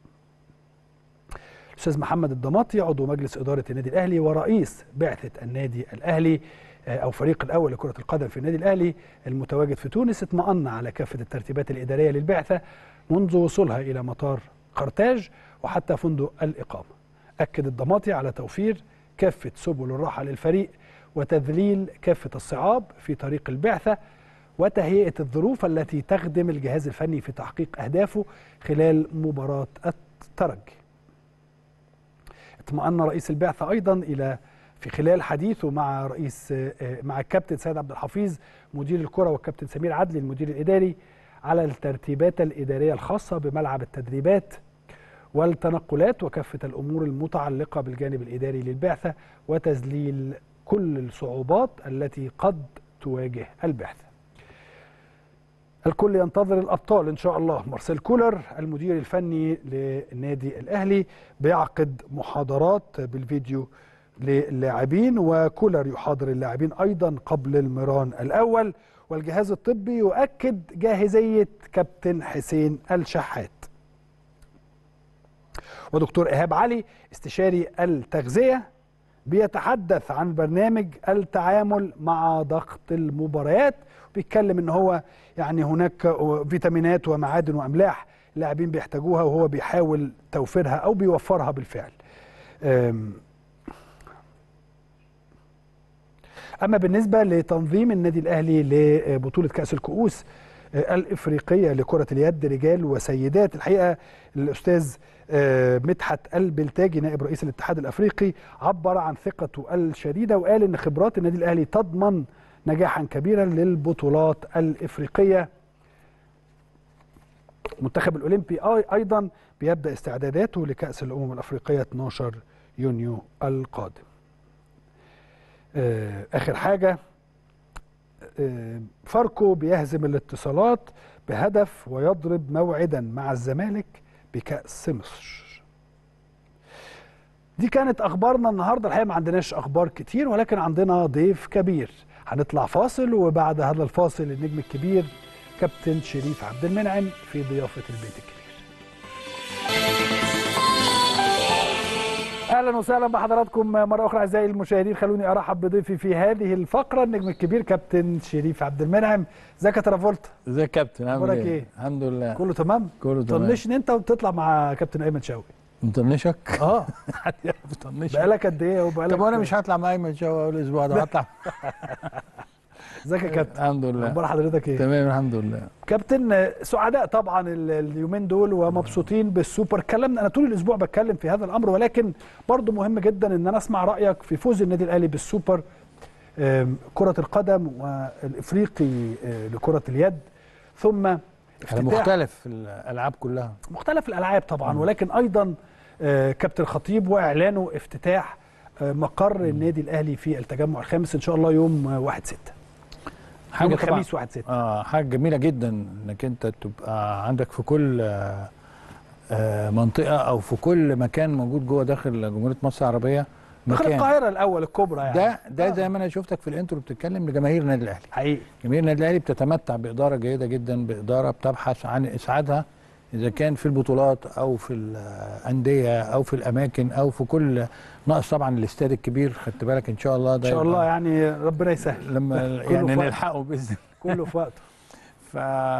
الاستاذ محمد الضماطي عضو مجلس اداره النادي الاهلي ورئيس بعثه النادي الاهلي آه، او فريق الاول لكره القدم في النادي الاهلي المتواجد في تونس اطمأن على كافه الترتيبات الاداريه للبعثه منذ وصولها الى مطار قرطاج وحتى فندق الاقامه. اكد الضماطي على توفير كافه سبل الراحه للفريق وتذليل كافة الصعاب في طريق البعثة وتهيئة الظروف التي تخدم الجهاز الفني في تحقيق أهدافه خلال مباراة الترجي اطمأن رئيس البعثة أيضا إلى في خلال حديثه مع رئيس مع الكابتن سيد عبد الحفيظ مدير الكرة والكابتن سمير عدلي المدير الإداري على الترتيبات الإدارية الخاصة بملعب التدريبات والتنقلات وكافة الأمور المتعلقة بالجانب الإداري للبعثة وتذليل كل الصعوبات التي قد تواجه البعثة الكل ينتظر الأبطال إن شاء الله مارسيل كولر المدير الفني للنادي الأهلي بيعقد محاضرات بالفيديو للاعبين وكولر يحاضر اللاعبين أيضا قبل المران الأول والجهاز الطبي يؤكد جاهزية كابتن حسين الشحات ودكتور إيهاب علي استشاري التغذية بيتحدث عن برنامج التعامل مع ضغط المباريات بيتكلم ان هو يعني هناك فيتامينات ومعادن واملاح اللاعبين بيحتاجوها وهو بيحاول توفيرها او بيوفرها بالفعل اما بالنسبه لتنظيم النادي الاهلي لبطوله كاس الكؤوس الافريقيه لكره اليد رجال وسيدات الحقيقه الاستاذ مدحت البلتاجي نائب رئيس الاتحاد الافريقي عبر عن ثقته الشديده وقال ان خبرات النادي الاهلي تضمن نجاحا كبيرا للبطولات الافريقيه المنتخب الاولمبي ايضا بيبدا استعداداته لكاس الامم الافريقيه 12 يونيو القادم اخر حاجه فاركو بيهزم الاتصالات بهدف ويضرب موعدا مع الزمالك بكأس مصر دي كانت اخبارنا النهارده الحقيقه ما عندناش اخبار كتير ولكن عندنا ضيف كبير هنطلع فاصل وبعد هذا الفاصل النجم الكبير كابتن شريف عبد المنعم في ضيافه البيت الكبير اهلا وسهلا بحضراتكم مره اخرى اعزائي المشاهدين خلوني ارحب بضيفي في هذه الفقره النجم الكبير كابتن شريف عبد المنعم ازيك يا ترافولتا ازيك يا كابتن عامل اخبارك ايه الحمد لله كله تمام كله تمام طنشني انت وتطلع مع كابتن ايمن شوقي مطنشك اه حد يعرف يطنشك بقالك قد ايه وبقالك طب وانا مش هطلع مع ايمن شوقي اول اسبوع ده هطلع ازيك يا كابتن الحمد لله اخبار حضرتك ايه تمام الحمد لله كابتن سعداء طبعا ال- اليومين دول ومبسوطين بالسوبر كلامنا انا طول الاسبوع بتكلم في هذا الامر ولكن برضو مهم جدا ان انا اسمع رايك في فوز النادي الاهلي بالسوبر آم، كره القدم والافريقي آه، لكره اليد ثم على افتتاح مختلف الالعاب كلها مختلف الالعاب طبعا مم. ولكن ايضا آه، كابتن خطيب واعلانه افتتاح آه، مقر النادي الاهلي في التجمع الخامس ان شاء الله يوم آه، 1 6 يوم حاجه طبعا الخميس 1 6 اه حاجه جميله جدا انك انت تبقى عندك في كل آه، آه، منطقه او في كل مكان موجود جوه داخل جمهوريه مصر العربيه داخل مكان القاهره الاول الكبرى يعني ده ده آه. زي ما انا شفتك في الانترو بتتكلم لجماهير النادي الاهلي حقيقي جماهير النادي الاهلي بتتمتع باداره جيده جدا باداره بتبحث عن اسعادها اذا كان في البطولات او في الانديه او في الاماكن او في كل ناقص طبعا الاستاد الكبير خدت بالك ان شاء الله ان ده شاء يبقى الله يعني ربنا يسهل لما كله يعني في وقت. نلحقه باذن كله في وقته ف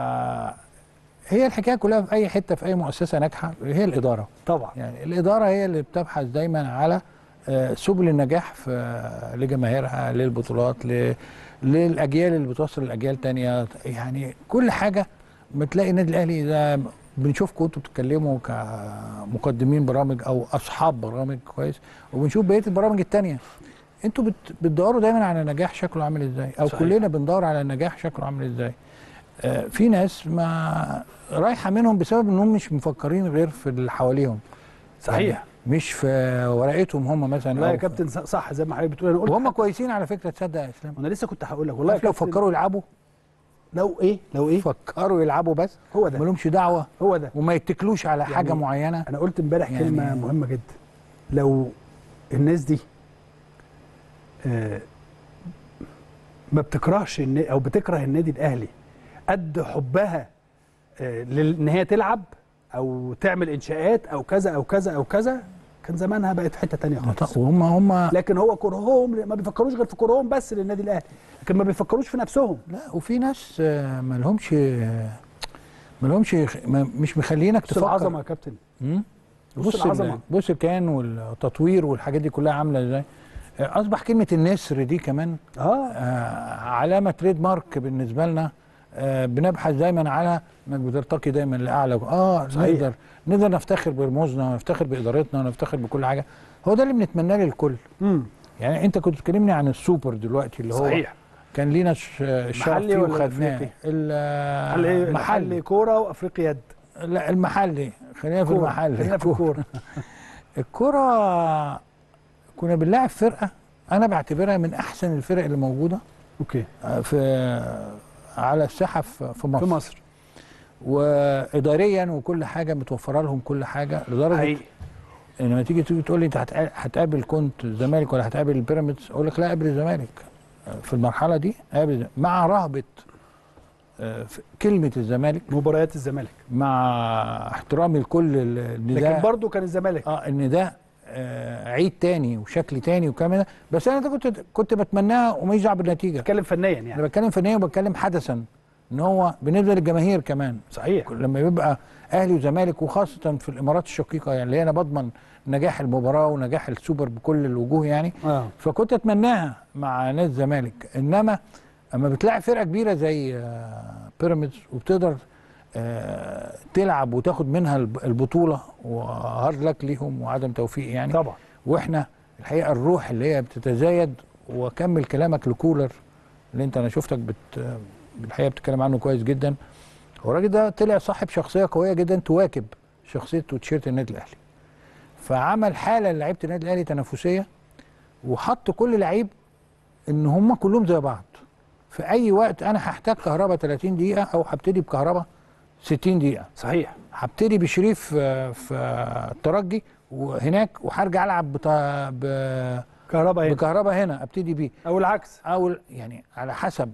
هي الحكايه كلها في اي حته في اي مؤسسه ناجحه هي الاداره طبعا يعني الاداره هي اللي بتبحث دايما على آه، سبل النجاح في لجماهيرها للبطولات ل- للاجيال اللي بتوصل لاجيال تانية يعني كل حاجه بتلاقي النادي الاهلي ده بنشوفكم انتوا بتتكلموا كمقدمين برامج او اصحاب برامج كويس وبنشوف بقيه البرامج التانية انتوا بت- بتدوروا دايما على نجاح شكله عامل ازاي او صحيح. كلنا بندور على نجاح شكله عامل ازاي آه، في ناس ما رايحه منهم بسبب انهم مش مفكرين غير في اللي حواليهم صحيح مش في ورقتهم هم مثلا لا يا أو في- كابتن ص- صح زي ما حضرتك بتقول انا قلت وهم كويسين على فكره تصدق يا اسلام انا لسه كنت هقول لك والله والله يا لو كابتن فكروا يلعبوا لو ايه لو ايه فكروا يلعبوا بس هو ده مالهمش دعوه هو ده وما يتكلوش على يعني حاجه معينه انا قلت امبارح يعني- كلمه مهمه جدا لو الناس دي آه، ما بتكرهش النا- او بتكره النادي الاهلي قد حبها آه، لل- ان هي تلعب او تعمل انشاءات او كذا او كذا او كذا كان زمانها بقت في حته تانية خالص وهم هم لكن هو كرههم ما بيفكروش غير في كرههم بس للنادي الاهلي لكن ما بيفكروش في نفسهم لا وفي ناس آه، مالهمش مالهمش ما- مش مخلينك بص تفكر العظمه يا كابتن مم؟ بص بص العظمة. ال- بص الكيان والتطوير والحاجات دي كلها عامله ازاي آه، اصبح كلمه النسر دي كمان اه آه، علامه تريد مارك بالنسبه لنا آه، بنبحث دايما على انك بترتقي دايما لاعلى اه صحيح. نقدر نقدر نفتخر برموزنا ونفتخر بادارتنا ونفتخر بكل حاجه هو ده اللي بنتمناه للكل امم يعني انت كنت بتكلمني عن السوبر دلوقتي اللي هو صحيح كان لينا ش- الشرف محلي فيه ولا وخدناه أفريقي؟ ال- محلي محلي محلي كوره وافريقيا يد لا المحلي خلينا في كورة. المحلي خلينا في الكوره الكرة كنا بنلاعب فرقة أنا بعتبرها من أحسن الفرق اللي موجودة اوكي آه، في على الساحة في في مصر, في مصر وإداريا وكل حاجة متوفرة لهم كل حاجة لدرجة حقيقي إن لما تيجي تيجي تقول لي أنت هتقا- هتقابل كنت الزمالك ولا هتقابل البيراميدز أقول لك لا قابل الزمالك آه، في المرحلة دي قابل الزمالك. مع رهبة آه، في كلمة الزمالك مباريات الزمالك مع احترامي لكل ال- ان ده لكن برضه كان الزمالك اه ان ده آه عيد تاني وشكل تاني وكلام ده بس انا ده كنت كنت بتمناها وماليش دعوه بالنتيجه اتكلم فنيا انا يعني بتكلم فنيا وبتكلم حدثا ان هو بالنسبه للجماهير كمان صحيح لما يبقى اهلي وزمالك وخاصه في الامارات الشقيقه يعني اللي انا بضمن نجاح المباراه ونجاح السوبر بكل الوجوه يعني اه فكنت اتمناها مع نادي الزمالك انما اما بتلاعب فرقه كبيره زي آه، بيراميدز وبتقدر آه، تلعب وتاخد منها الب- البطوله وهارد لك ليهم وعدم توفيق يعني طبعا واحنا الحقيقه الروح اللي هي بتتزايد واكمل كلامك لكولر اللي انت انا شفتك بت الحقيقه بتتكلم عنه كويس جدا هو الراجل ده طلع صاحب شخصيه قويه جدا تواكب شخصيه وتيشيرت النادي الاهلي فعمل حاله لعيبه النادي الاهلي تنافسيه وحط كل لعيب ان هم كلهم زي بعض في اي وقت انا هحتاج كهرباء 30 دقيقه او هبتدي بكهرباء 60 دقيقه صحيح هبتدي بشريف آه، في الترجي وهناك وهرجع العب بتا- ب- كهرباء هنا بكهرباء هنا ابتدي بيه او العكس او يعني على حسب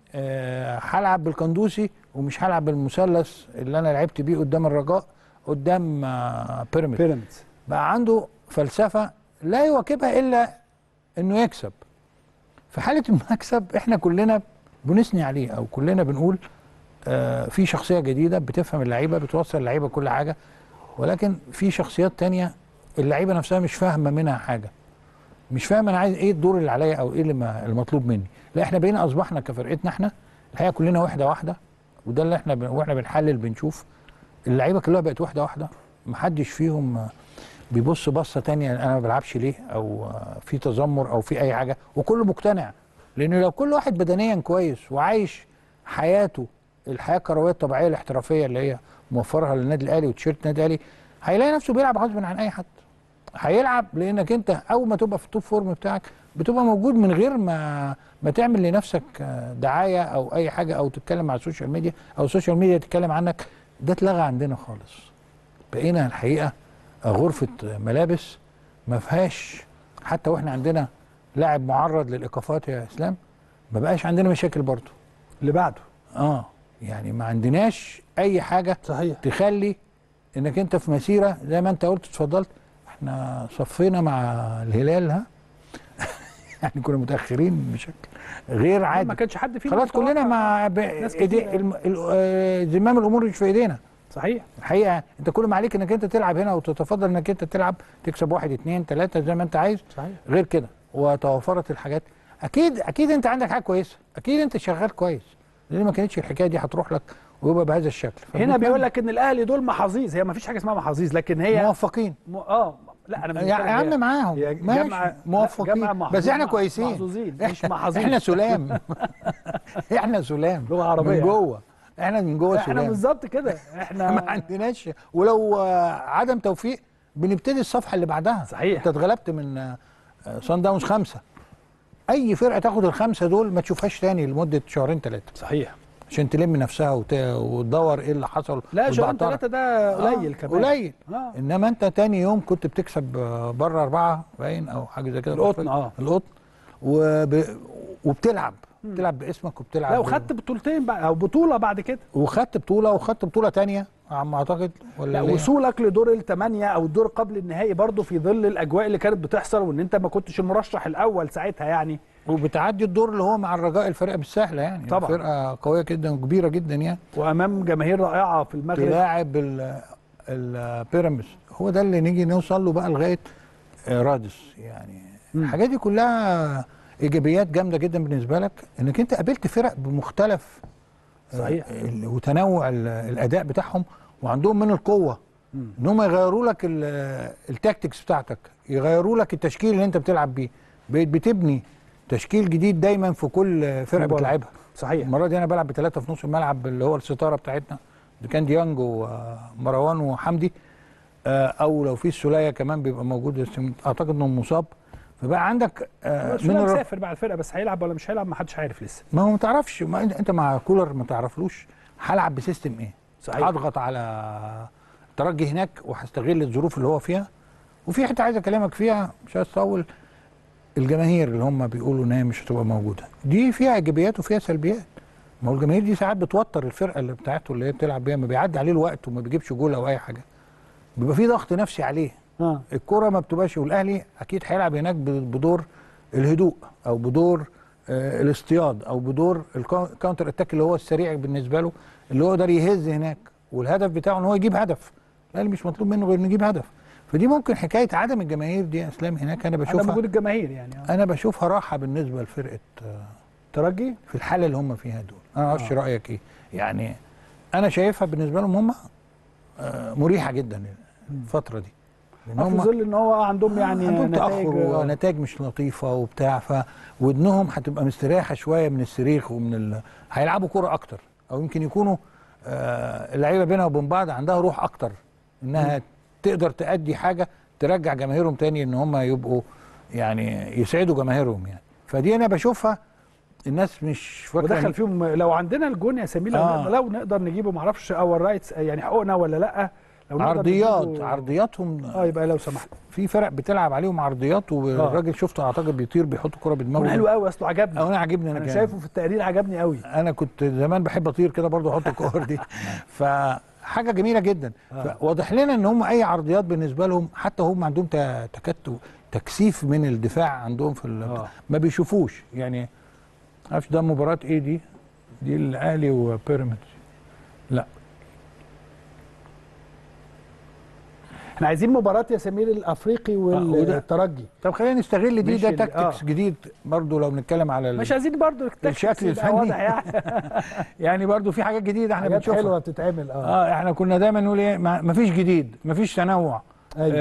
آه، هلعب بالقندوسي ومش هلعب بالمثلث اللي انا لعبت بيه قدام الرجاء قدام آه، بيراميدز بيراميدز بقى عنده فلسفه لا يواكبها الا انه يكسب في حاله المكسب احنا كلنا بنثني عليه او كلنا بنقول آه في شخصيه جديده بتفهم اللعيبه بتوصل اللعيبه كل حاجه ولكن في شخصيات تانية اللعيبه نفسها مش فاهمه منها حاجه مش فاهم انا عايز ايه الدور اللي عليا او ايه اللي ما- المطلوب مني لا احنا بقينا اصبحنا كفرقتنا احنا الحقيقه كلنا واحده واحده وده اللي احنا ب... واحنا بنحلل بنشوف اللعيبه كلها بقت واحده واحده محدش فيهم آه، بيبص بصه تانية انا ما بلعبش ليه او آه، في تذمر او في اي حاجه وكله مقتنع لان لو كل واحد بدنيا كويس وعايش حياته الحياه الكرويه الطبيعيه الاحترافيه اللي هي موفرها للنادي الاهلي وتيشيرت النادي الاهلي هيلاقي نفسه بيلعب غصب عن اي حد هيلعب لانك انت اول ما تبقى في التوب فورم بتاعك بتبقى موجود من غير ما ما تعمل لنفسك آه، دعايه او اي حاجه او تتكلم على السوشيال ميديا او السوشيال ميديا تتكلم عنك ده اتلغى عندنا خالص بقينا الحقيقه غرفه ملابس ما فيهاش حتى واحنا عندنا لاعب معرض للايقافات يا اسلام ما بقاش عندنا مشاكل برضه اللي بعده اه يعني ما عندناش اي حاجه صحيح تخلي انك انت في مسيره زي ما انت قلت اتفضلت احنا صفينا مع الهلال ها يعني كنا متاخرين بشكل غير ما عادي كانش حد فينا خلاص كلنا متوقع. مع ب... ناس إيدي... كتيرة. الم... ال... آه، زمام الامور مش في ايدينا صحيح الحقيقه انت كل ما عليك انك انت تلعب هنا وتتفضل انك انت تلعب تكسب واحد اتنين تلاته زي ما انت عايز صحيح غير كده وتوفرت الحاجات اكيد اكيد انت عندك حاجه كويسه اكيد انت شغال كويس لان ما كانتش الحكايه دي هتروح لك ويبقى بهذا الشكل هنا فبنتمنى- بيقول لك ان الاهلي دول محاظيظ هي ما فيش حاجه اسمها محاظيظ لكن هي موفقين م... اه لا انا مش يا بتكلم عم هي- معاهم هي ماشي جامعة- موفقين جامعة محظوظ- بس احنا كويسين محظوظين مش محظوظين احنا سلام احنا سلام لغة عربية. من جوه احنا من جوه احنا سلام بالظبط كده ما احنا عندناش ولو آه، عدم توفيق بنبتدي الصفحه اللي بعدها صحيح. انت اتغلبت من آه، آه، صن داونز خمسه اي فرقه تاخد الخمسه دول ما تشوفهاش تاني لمده شهرين ثلاثه صحيح عشان تلم نفسها وت... وتدور ايه اللي حصل لا شهرين والبعترة. ثلاثه ده قليل آه، كمان قليل اه انما انت تاني يوم كنت بتكسب آه، بره اربعه باين او حاجه زي كده القطن، آه. القطن وب... وبتلعب بتلعب باسمك وبتلعب لا ب- وخدت بطولتين بقى او بطوله بعد كده وخدت بطوله وخدت بطوله تانية عم اعتقد ولا لا ليه؟ وصولك لدور الثمانيه او الدور قبل النهائي برضه في ظل الاجواء اللي كانت بتحصل وان انت ما كنتش المرشح الاول ساعتها يعني وبتعدي الدور اللي هو مع الرجاء الفرقه مش سهله يعني طبعاً. فرقه قويه جدا وكبيره جدا يعني وامام جماهير رائعه في المغرب تلاعب ال- البيراميدز هو ده اللي نيجي نوصل له بقى لغايه آه، رادس يعني الحاجات دي كلها ايجابيات جامده جدا بالنسبه لك انك انت قابلت فرق بمختلف صحيح. آه، ال- وتنوع ال- الاداء بتاعهم وعندهم من القوه ان هم يغيروا لك ال- التاكتكس بتاعتك يغيروا لك التشكيل اللي انت بتلعب بيه بقيت بتبني تشكيل جديد دايما في كل فرقه مباراة. بتلعبها صحيح المره دي انا بلعب بثلاثه في نص الملعب اللي هو الستاره بتاعتنا اللي كان ديانج ومروان وحمدي آه، او لو في السوليه كمان بيبقى موجود بس اعتقد انه مصاب فبقى عندك آه، من الر- مسافر مع الفرقه بس هيلعب ولا مش هيلعب ما حدش عارف لسه ما هو ما تعرفش ما انت أنت مع كولر ما تعرفلوش هلعب بسيستم ايه صحيح. هضغط على الترجي هناك وهستغل الظروف اللي هو فيها وفي حته عايز اكلمك فيها مش عايز اطول الجماهير اللي هم بيقولوا ان هي مش هتبقى موجوده دي فيها ايجابيات وفيها سلبيات ما هو الجماهير دي ساعات بتوتر الفرقه اللي بتاعته اللي هي بتلعب بيها ما بيعدي عليه الوقت وما بيجيبش جول او اي حاجه بيبقى في ضغط نفسي عليه اه الكرة ما بتبقاش والاهلي اكيد هيلعب هناك ب- بدور الهدوء او بدور آه، الاصطياد او بدور الكاونتر اتاك اللي هو السريع بالنسبه له اللي هو يقدر يهز هناك والهدف بتاعه ان هو يجيب هدف الاهلي مش مطلوب منه غير انه يجيب هدف فدي ممكن حكايه عدم الجماهير دي يا اسلام هناك انا على بشوفها وجود الجماهير يعني آه. انا بشوفها راحه بالنسبه لفرقه آه، ترجي في الحاله اللي هم فيها دول انا ما اعرفش رايك ايه يعني انا شايفها بالنسبه لهم هم آه، مريحه جدا الفتره دي لأن آه، في هم- ظل ان هو عندهم يعني عندهم نتائج تاخر آه. ونتائج مش لطيفه وبتاع ف ودنهم هتبقى مستريحه شويه من الصريخ ومن ال... هيلعبوا كوره اكتر او يمكن يكونوا آه اللعيبه بينها وبين بعض عندها روح اكتر انها تقدر تأدي حاجه ترجع جماهيرهم تاني ان هم يبقوا يعني يسعدوا جماهيرهم يعني فدي انا بشوفها الناس مش فاكره ودخل إن- فيهم لو عندنا الجون يا سمير لو, آه. نقدر لو نقدر نجيبه معرفش اور رايتس يعني حقوقنا ولا لا لو نقدر عرضيات نجيبه- عرضياتهم اه يبقى لو سمحت في فرق بتلعب عليهم عرضيات والراجل شفته اعتقد بيطير بيحط كرة بدماغه جون حلو قوي اصله عجبني أو انا عاجبني انا, انا كمان. شايفه في التقرير عجبني قوي انا كنت زمان بحب اطير كده برضو احط الكور دي فحاجه جميله جدا آه. واضح لنا ان هم اي عرضيات بالنسبه لهم حتى هم عندهم ت- تكتل تكثيف من الدفاع عندهم في ال- آه. ما بيشوفوش يعني عارفش ده مباراه ايه دي دي الاهلي وبيراميدز لا احنا عايزين مباراه يا سمير الافريقي وده- والترجي طب خلينا نستغل دي مش ده ال- تاكتكس آه. جديد برضو لو بنتكلم على ال- مش عايزين برضو التكتيكس الشكل يبقى الفني. واضح يعني يعني برضو في حاجات جديده احنا حاجات بنشوفها حلوه بتتعمل اه اه احنا كنا دايما نقول ايه ما ما فيش جديد ما فيش تنوع أيوة.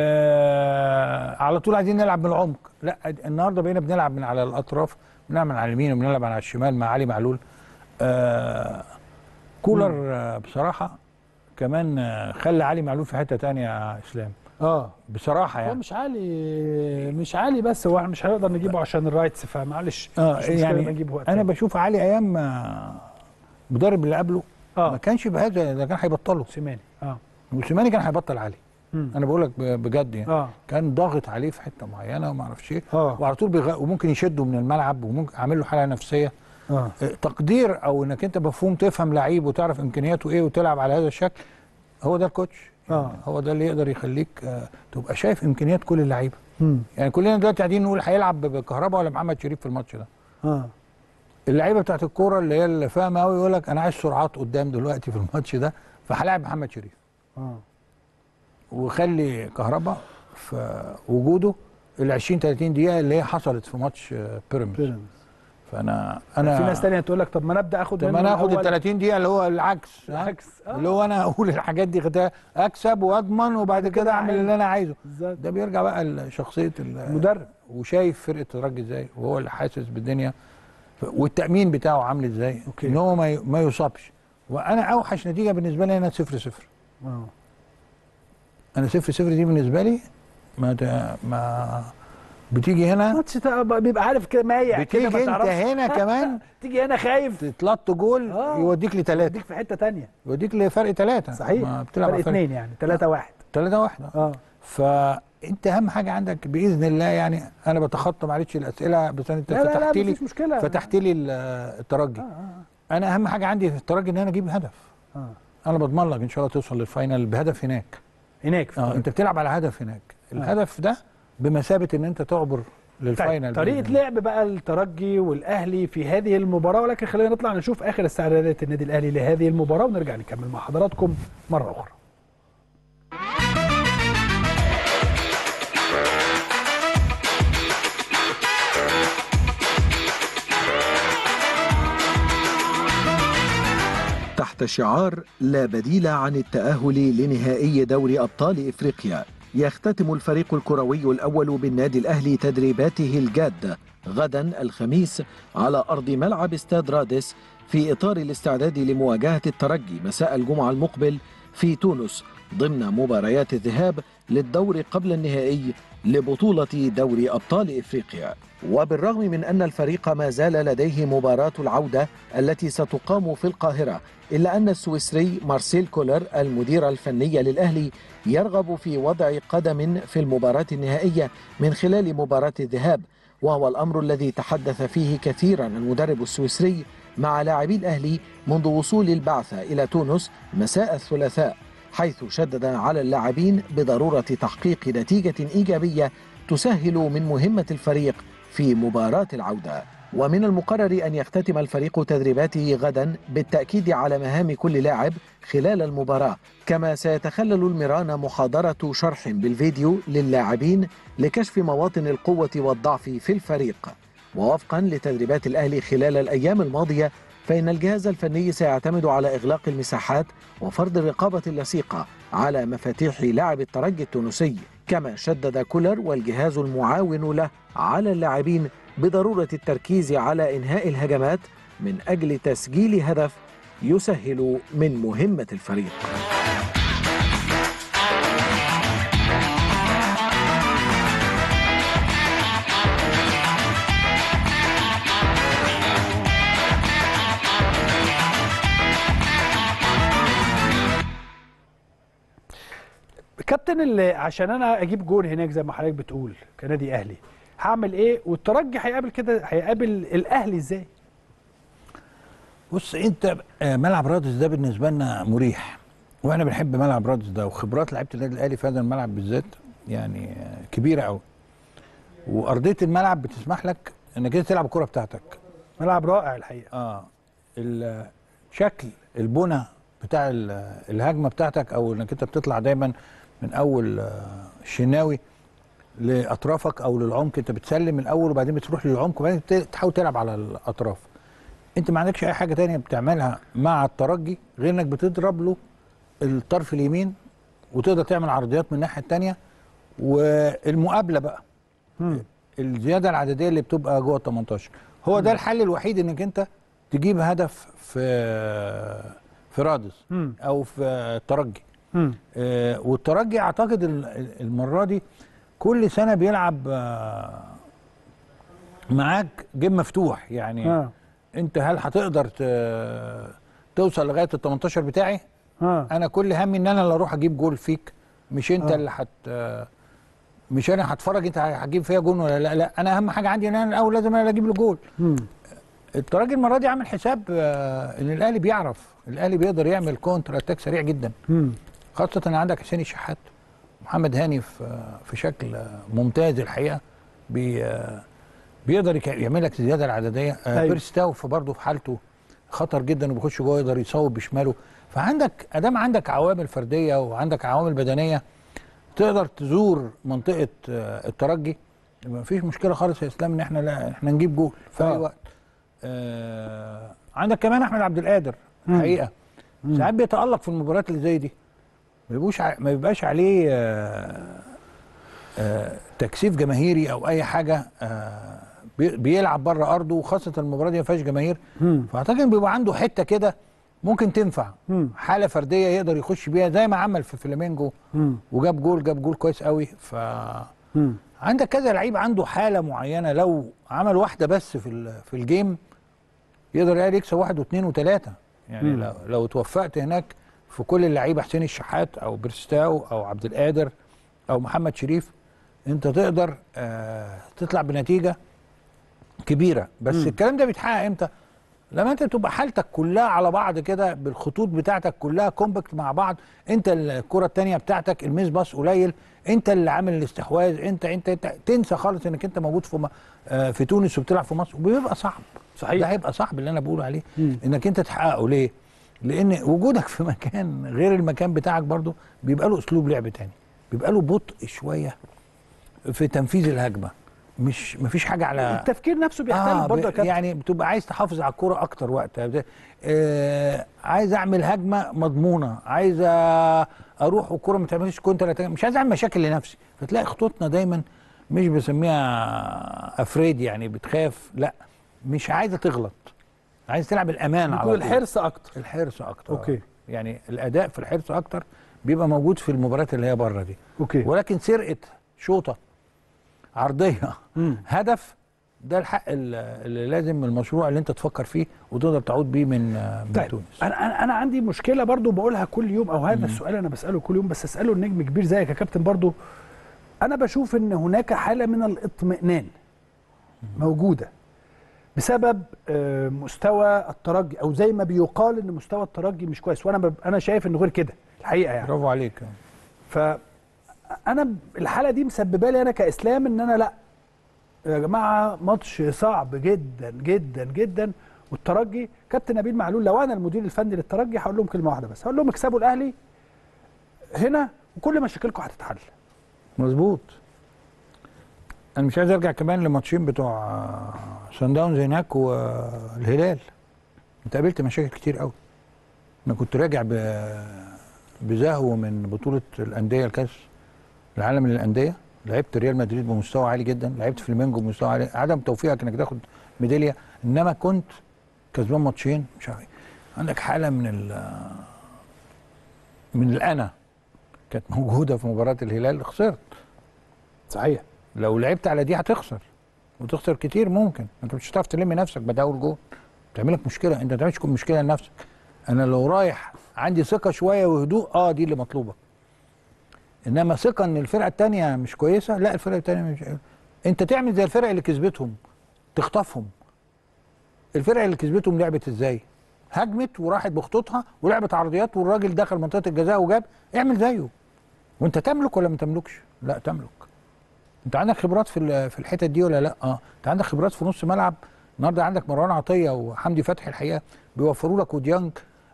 آه على طول عايزين نلعب من العمق لا النهارده بقينا بنلعب من على الاطراف بنلعب من على اليمين وبنلعب على الشمال مع علي معلول آه كولر آه بصراحه كمان آه خلى علي معلول في حته تانية يا اسلام اه بصراحه هو يعني مش عالي مش عالي بس هو احنا مش هنقدر نجيبه عشان الرايتس فمعلش اه مش مشكلة يعني نجيبه وقت انا تاني. بشوف علي ايام آه، المدرب اللي قبله ما اه كانش بهذا ده كان هيبطله سيماني اه موسيماني كان هيبطل علي مم. انا بقول لك بجد يعني اه كان ضاغط عليه في حته معينه وما اعرفش ايه اه وعلى طول بيغ... وممكن يشده من الملعب وممكن عامل له حاله نفسيه اه آه، تقدير او انك انت مفهوم تفهم لعيب وتعرف امكانياته ايه وتلعب على هذا الشكل هو ده الكوتش يعني آه. هو ده اللي يقدر يخليك آه، تبقى شايف امكانيات كل اللعيبه مم. يعني كلنا دلوقتي قاعدين نقول هيلعب بكهرباء ولا محمد شريف في الماتش ده اه اللعيبه بتاعت الكوره اللي هي اللي فاهمه قوي يقول لك انا عايز سرعات قدام دلوقتي في الماتش ده فهلاعب محمد شريف اه وخلي كهرباء في وجوده ال 20 30 دقيقه اللي هي حصلت في ماتش آه، بيراميدز بيراميدز فانا انا في ناس تانية تقول لك طب ما نبدا اخد طب منه انا اخد ال الأول. 30 دقيقه اللي هو العكس ها؟ العكس آه. اللي هو انا اقول الحاجات دي كده اكسب واضمن وبعد كده اعمل اللي انا عايزه بالظبط ده بيرجع بقى لشخصيه ال- المدرب وشايف فرقه الترجي ازاي وهو اللي حاسس بالدنيا ف- والتامين بتاعه عامل ازاي أوكي. ان هو ما ي- ما يصابش وانا اوحش نتيجه بالنسبه لي انا 0 0 اه انا 0 0 دي بالنسبه لي ما ت- ما بتيجي هنا ماتش تا- بيبقى عارف كده مايع كده بتيجي ما انت تعرفش هنا كمان تيجي هنا خايف تتلط جول آه. يوديك لثلاثه يديك في حته تانية يوديك لفرق ثلاثه صحيح بتلعب فرق على فرق اثنين يعني 3 1 ثلاثه واحده اه فانت اهم حاجه عندك باذن الله يعني انا بتخطى معلش الاسئله بس انت لا لا لا فتحت لي مفيش مشكله فتحت لي ال- الترجي اه اه انا اهم حاجه عندي في الترجي ان انا اجيب هدف اه انا بضمن لك ان شاء الله توصل للفاينل بهدف هناك هناك في اه الترجي. انت بتلعب على هدف هناك الهدف ده بمثابه ان انت تعبر للفاينل طيب طريقه بإذن الله. لعب بقى الترجي والاهلي في هذه المباراه ولكن خلينا نطلع نشوف اخر استعدادات النادي الاهلي لهذه المباراه ونرجع نكمل مع حضراتكم مره اخرى تحت شعار لا بديل عن التأهل لنهائي دوري أبطال إفريقيا يختتم الفريق الكروي الأول بالنادي الأهلي تدريباته الجادة غدا الخميس على أرض ملعب استاد رادس في إطار الاستعداد لمواجهة الترجي مساء الجمعة المقبل في تونس ضمن مباريات الذهاب للدور قبل النهائي لبطولة دوري أبطال إفريقيا وبالرغم من أن الفريق ما زال لديه مباراة العودة التي ستقام في القاهرة إلا أن السويسري مارسيل كولر المدير الفني للأهلي يرغب في وضع قدم في المباراة النهائية من خلال مباراة الذهاب وهو الأمر الذي تحدث فيه كثيرا المدرب السويسري مع لاعبي الأهلي منذ وصول البعثة إلى تونس مساء الثلاثاء حيث شدد على اللاعبين بضرورة تحقيق نتيجة إيجابية تسهل من مهمة الفريق في مباراة العودة ومن المقرر أن يختتم الفريق تدريباته غدا بالتأكيد على مهام كل لاعب خلال المباراة كما سيتخلل المران محاضرة شرح بالفيديو للاعبين لكشف مواطن القوة والضعف في الفريق ووفقا لتدريبات الأهلي خلال الأيام الماضية فإن الجهاز الفني سيعتمد على إغلاق المساحات وفرض الرقابة اللصيقة على مفاتيح لاعب الترجي التونسي كما شدد كولر والجهاز المعاون له على اللاعبين بضرورة التركيز على إنهاء الهجمات من أجل تسجيل هدف يسهل من مهمة الفريق كابتن اللي عشان انا اجيب جون هناك زي ما حضرتك بتقول كنادي اهلي هعمل ايه والترجي هيقابل كده هيقابل الاهلي ازاي بص انت آه، ملعب رادس ده بالنسبه لنا مريح واحنا بنحب ملعب رادس ده وخبرات لعيبه النادي الاهلي في هذا الملعب بالذات يعني آه، كبيره قوي وارضيه الملعب بتسمح لك انك انت تلعب الكره بتاعتك ملعب رائع الحقيقه اه ال- شكل البنى بتاع ال- الهجمه بتاعتك او انك انت بتطلع دايما من اول آه، الشناوي لاطرافك او للعمق انت بتسلم الاول وبعدين بتروح للعمق وبعدين ت- تحاول تلعب على الاطراف انت ما عندكش اي حاجه تانية بتعملها مع الترجي غير انك بتضرب له الطرف اليمين وتقدر تعمل عرضيات من الناحيه التانية والمقابله بقى مم. الزياده العدديه اللي بتبقى جوه ال 18 هو ده الحل الوحيد انك انت تجيب هدف في في رادس مم. او في الترجي مم. آه، والترجي اعتقد ال- ال- المره دي كل سنه بيلعب آه، معاك جيم مفتوح يعني اه انت هل هتقدر ت- توصل لغايه ال 18 بتاعي اه انا كل همي ان انا اللي اروح اجيب جول فيك مش انت آه. اللي هت مش انا هتفرج انت هتجيب فيها جول ولا لا لا انا اهم حاجه عندي ان انا الاول لازم انا اللي اجيب له جول مم. الترجي المره دي عامل حساب آه، ان الاهلي بيعرف الاهلي بيقدر يعمل كونتر اتاك سريع جدا مم. خاصه ان عندك حسين الشحات محمد هاني في في شكل آه، ممتاز الحقيقه بي آه، بيقدر يك- يعمل لك الزياده العدديه آه، أيوة. بيرس تاو برضه في حالته خطر جدا وبيخش جوه يقدر يصوب بشماله فعندك ادام عندك عوامل فرديه وعندك عوامل بدنيه تقدر تزور منطقه آه، الترجي ما فيش مشكله خالص يا اسلام ان احنا لا احنا نجيب جول في اي آه. وقت آه عندك كمان احمد عبد القادر مم. الحقيقه ساعات بيتالق في المباريات اللي زي دي ما بيبقوش ع- ما بيبقاش عليه آه آه تكثيف جماهيري او اي حاجه آه بي- بيلعب بره ارضه وخاصه المباراه دي ما فيهاش جماهير مم. فاعتقد بيبقى عنده حته كده ممكن تنفع مم. حاله فرديه يقدر يخش بيها زي ما عمل في فلامينجو مم. وجاب جول جاب جول كويس قوي ف مم. عندك كذا لعيب عنده حاله معينه لو عمل واحده بس في ال- في الجيم يقدر الاهلي يكسب واحد واثنين وثلاثه يعني مم. لو لو توفقت هناك في كل اللعيبه حسين الشحات او بيرستاو او عبد القادر او محمد شريف انت تقدر آه تطلع بنتيجه كبيره بس مم. الكلام ده بيتحقق امتى؟ لما انت تبقى حالتك كلها على بعض كده بالخطوط بتاعتك كلها كومباكت مع بعض انت الكره التانية بتاعتك الميس باص قليل انت اللي عامل الاستحواذ انت انت, انت تنسى خالص انك انت موجود في م- آه، في تونس وبتلعب في مصر وبيبقى صعب صحيح. ده هيبقى صعب اللي انا بقول عليه مم. انك انت تحققه ليه؟ لان وجودك في مكان غير المكان بتاعك برضو بيبقى له اسلوب لعب تاني بيبقى له بطء شويه في تنفيذ الهجمه مش مفيش حاجه على التفكير نفسه بيختلف برضه يا ب- كابتن يعني بتبقى عايز تحافظ على الكوره اكتر وقت آه عايز اعمل هجمه مضمونه عايز آه، اروح والكوره ما تعملش كونتر لا تعمل- مش عايز اعمل مشاكل لنفسي فتلاقي خطوطنا دايما مش بسميها افريد يعني بتخاف لا مش عايزه تغلط عايز تلعب الامان على يكون طول. الحرص اكتر الحرص اكتر أوكي. يعني الاداء في الحرص اكتر بيبقى موجود في المباريات اللي هي بره دي اوكي ولكن سرقه شوطه عرضيه مم. هدف ده الحق ال- اللي لازم المشروع اللي انت تفكر فيه وتقدر تعود بيه من من طيب تونس انا انا انا عندي مشكله برضو بقولها كل يوم او هذا السؤال انا بساله كل يوم بس اساله النجم كبير زيك يا كابتن برضو انا بشوف ان هناك حاله من الاطمئنان موجوده بسبب آه، مستوى الترجي او زي ما بيقال ان مستوى الترجي مش كويس وانا بب- انا شايف انه غير كده الحقيقه يعني برافو عليك ف انا ب- الحاله دي مسببه لي انا كاسلام ان انا لا يا جماعه ماتش صعب جدا جدا جدا والترجي كابتن نبيل معلول لو انا المدير الفني للترجي هقول لهم كلمه واحده بس هقول لهم اكسبوا الاهلي هنا وكل مشاكلكم هتتحل مظبوط انا مش عايز ارجع كمان لماتشين بتوع سان داونز هناك والهلال انت قابلت مشاكل كتير قوي انا كنت راجع ب بزهو من بطوله الانديه الكاس العالم للانديه لعبت ريال مدريد بمستوى عالي جدا لعبت فلامينجو بمستوى عالي عدم توفيقك انك تاخد ميداليه انما كنت كسبان ماتشين مش عارف إيه. عندك حاله من ال من الانا كانت موجوده في مباراه الهلال خسرت صحيح لو لعبت على دي هتخسر وتخسر كتير ممكن انت مش هتعرف تلم نفسك بعد اول جول تعمل لك مشكله انت ما تعملش مشكله لنفسك انا لو رايح عندي ثقه شويه وهدوء اه دي اللي مطلوبه انما ثقه ان الفرقه الثانيه مش كويسه لا الفرقه الثانيه مش انت تعمل زي الفرق اللي كسبتهم تخطفهم الفرقه اللي كسبتهم لعبت ازاي هجمت وراحت بخطوطها ولعبت عرضيات والراجل دخل منطقه الجزاء وجاب اعمل زيه وانت تملك ولا ما تملكش لا تملك انت عندك خبرات في ال- في الحتت دي ولا لا اه انت عندك خبرات في نص ملعب النهارده عندك مروان عطيه وحمدي فتحي الحقيقه بيوفروا لك وديانج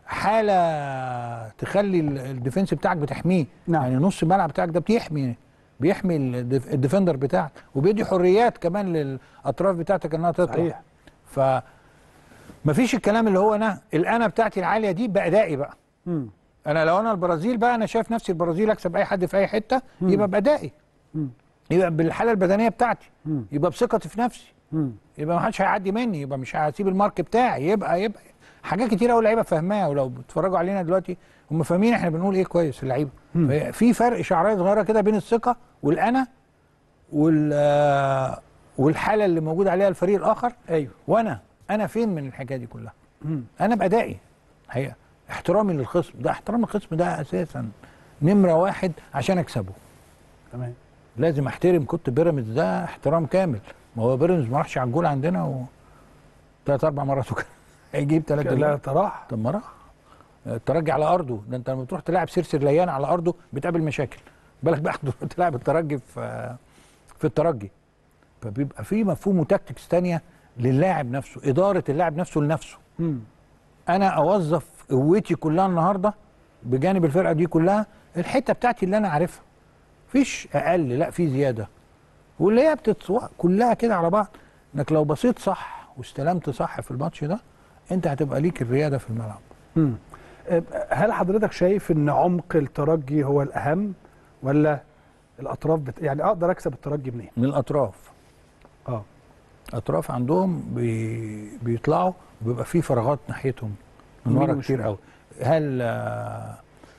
حاله تخلي ال- الديفنس بتاعك بتحميه نعم. يعني نص الملعب بتاعك ده بيحمي بيحمي الديف- الديفندر بتاعك وبيدي حريات كمان للاطراف بتاعتك انها تطلع صحيح ف مفيش الكلام اللي هو انا الانا بتاعتي العاليه دي بادائي بقى مم. انا لو انا البرازيل بقى انا شايف نفسي البرازيل اكسب اي حد في اي حته يبقى بادائي مم. يبقى بالحاله البدنيه بتاعتي مم. يبقى بثقتي في نفسي مم. يبقى ما حدش هيعدي مني يبقى مش هسيب المارك بتاعي يبقى يبقى حاجات كتير قوي اللعيبه فاهماها ولو بتتفرجوا علينا دلوقتي هم فاهمين احنا بنقول ايه كويس اللعيبه مم. في فرق شعرايه صغيره كده بين الثقه والانا وال آه، والحاله اللي موجود عليها الفريق الاخر ايوه وانا انا فين من الحكايه دي كلها مم. انا بادائي حقيقه احترامي للخصم ده احترام الخصم ده اساسا نمره واحد عشان اكسبه تمام لازم احترم كنت بيراميدز ده احترام كامل ما هو بيراميدز ما راحش على الجول عندنا و ثلاث اربع مرات وكان هيجيب ثلاثة لا جول تراح طب ما راح الترجي على ارضه ده انت لما تروح تلعب سيرسي ريان على ارضه بتقابل مشاكل بالك بقى تلعب الترجي في في الترجي فبيبقى في مفهوم وتكتكس تانية للاعب نفسه اداره اللاعب نفسه لنفسه مم. انا اوظف قوتي كلها النهارده بجانب الفرقه دي كلها الحته بتاعتي اللي انا عارفها فيش اقل لا في زياده واللي هي بتتسوق كلها كده على بعض انك لو بصيت صح واستلمت صح في الماتش ده انت هتبقى ليك الرياده في الملعب مم. أه، هل حضرتك شايف ان عمق الترجي هو الاهم ولا الاطراف بت... يعني اقدر اكسب الترجي منين؟ من الاطراف اه اطراف عندهم بي... بيطلعوا وبيبقى في فراغات ناحيتهم من يمين ورا وشمال. كتير قوي هل آه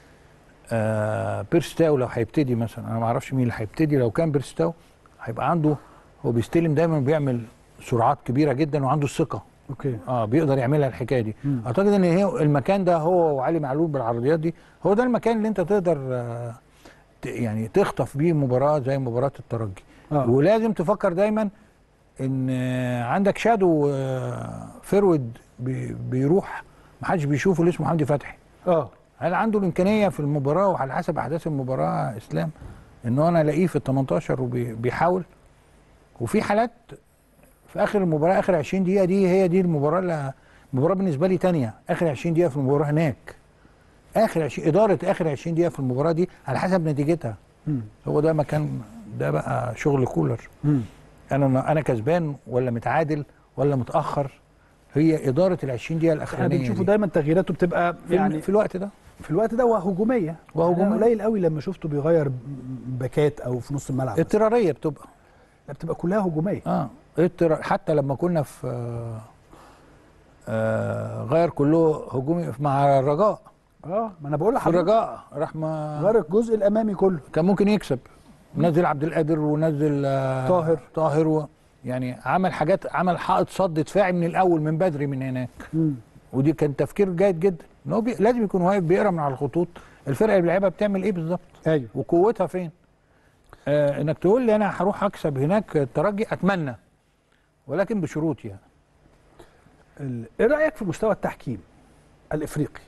آه بيرستاو لو هيبتدي مثلا انا ما اعرفش مين اللي هيبتدي لو كان بيرستاو هيبقى عنده هو بيستلم دايما بيعمل سرعات كبيره جدا وعنده الثقه اوكي اه بيقدر يعملها الحكايه دي مم. اعتقد ان هي المكان ده هو وعلي معلول بالعرضيات دي هو ده المكان اللي انت تقدر آه ت- يعني تخطف بيه مباراه زي مباراه الترجي آه. ولازم تفكر دايما ان آه، عندك شادو آه، فرود بي- بيروح ما حدش بيشوفه اللي اسمه حمدي فتحي اه هل عنده الامكانيه في المباراه وعلى حسب احداث المباراه اسلام ان انا الاقيه في ال 18 وبيحاول وفي حالات في اخر المباراه اخر 20 دقيقه دي هي دي المباراه اللي المباراه بالنسبه لي تانية اخر 20 دقيقه في المباراه هناك اخر 20 اداره اخر 20 دقيقه في المباراه دي على حسب نتيجتها مم. هو ده مكان ده بقى شغل كولر مم. انا انا كسبان ولا متعادل ولا متاخر هي اداره ال 20 دقيقه احنا الاخرانيه بنشوفه دي. دايما تغييراته بتبقى في, يعني يعني في الوقت ده في الوقت ده وهجوميه وهجومية. أنا قليل قوي لما شفته بيغير باكات او في نص الملعب اضطراريه بتبقى لا بتبقى كلها هجوميه اه اضطرار حتى لما كنا في آه آه غير كله هجومي مع الرجاء اه ما انا بقول في لحضرتك الرجاء راح ما غير الجزء الامامي كله كان ممكن يكسب نزل عبد القادر ونزل آه طاهر. طاهر و يعني عمل حاجات عمل حائط صد دفاعي من الاول من بدري من هناك مم. ودي كان تفكير جيد جدا ان هو بي... لازم يكون واقف بيقرا من على الخطوط الفرقه اللي بيلعبها بتعمل ايه بالظبط ايوه وقوتها فين آه انك تقول لي انا هروح اكسب هناك الترجي اتمنى ولكن بشروط يعني ال- ايه رايك في مستوى التحكيم الافريقي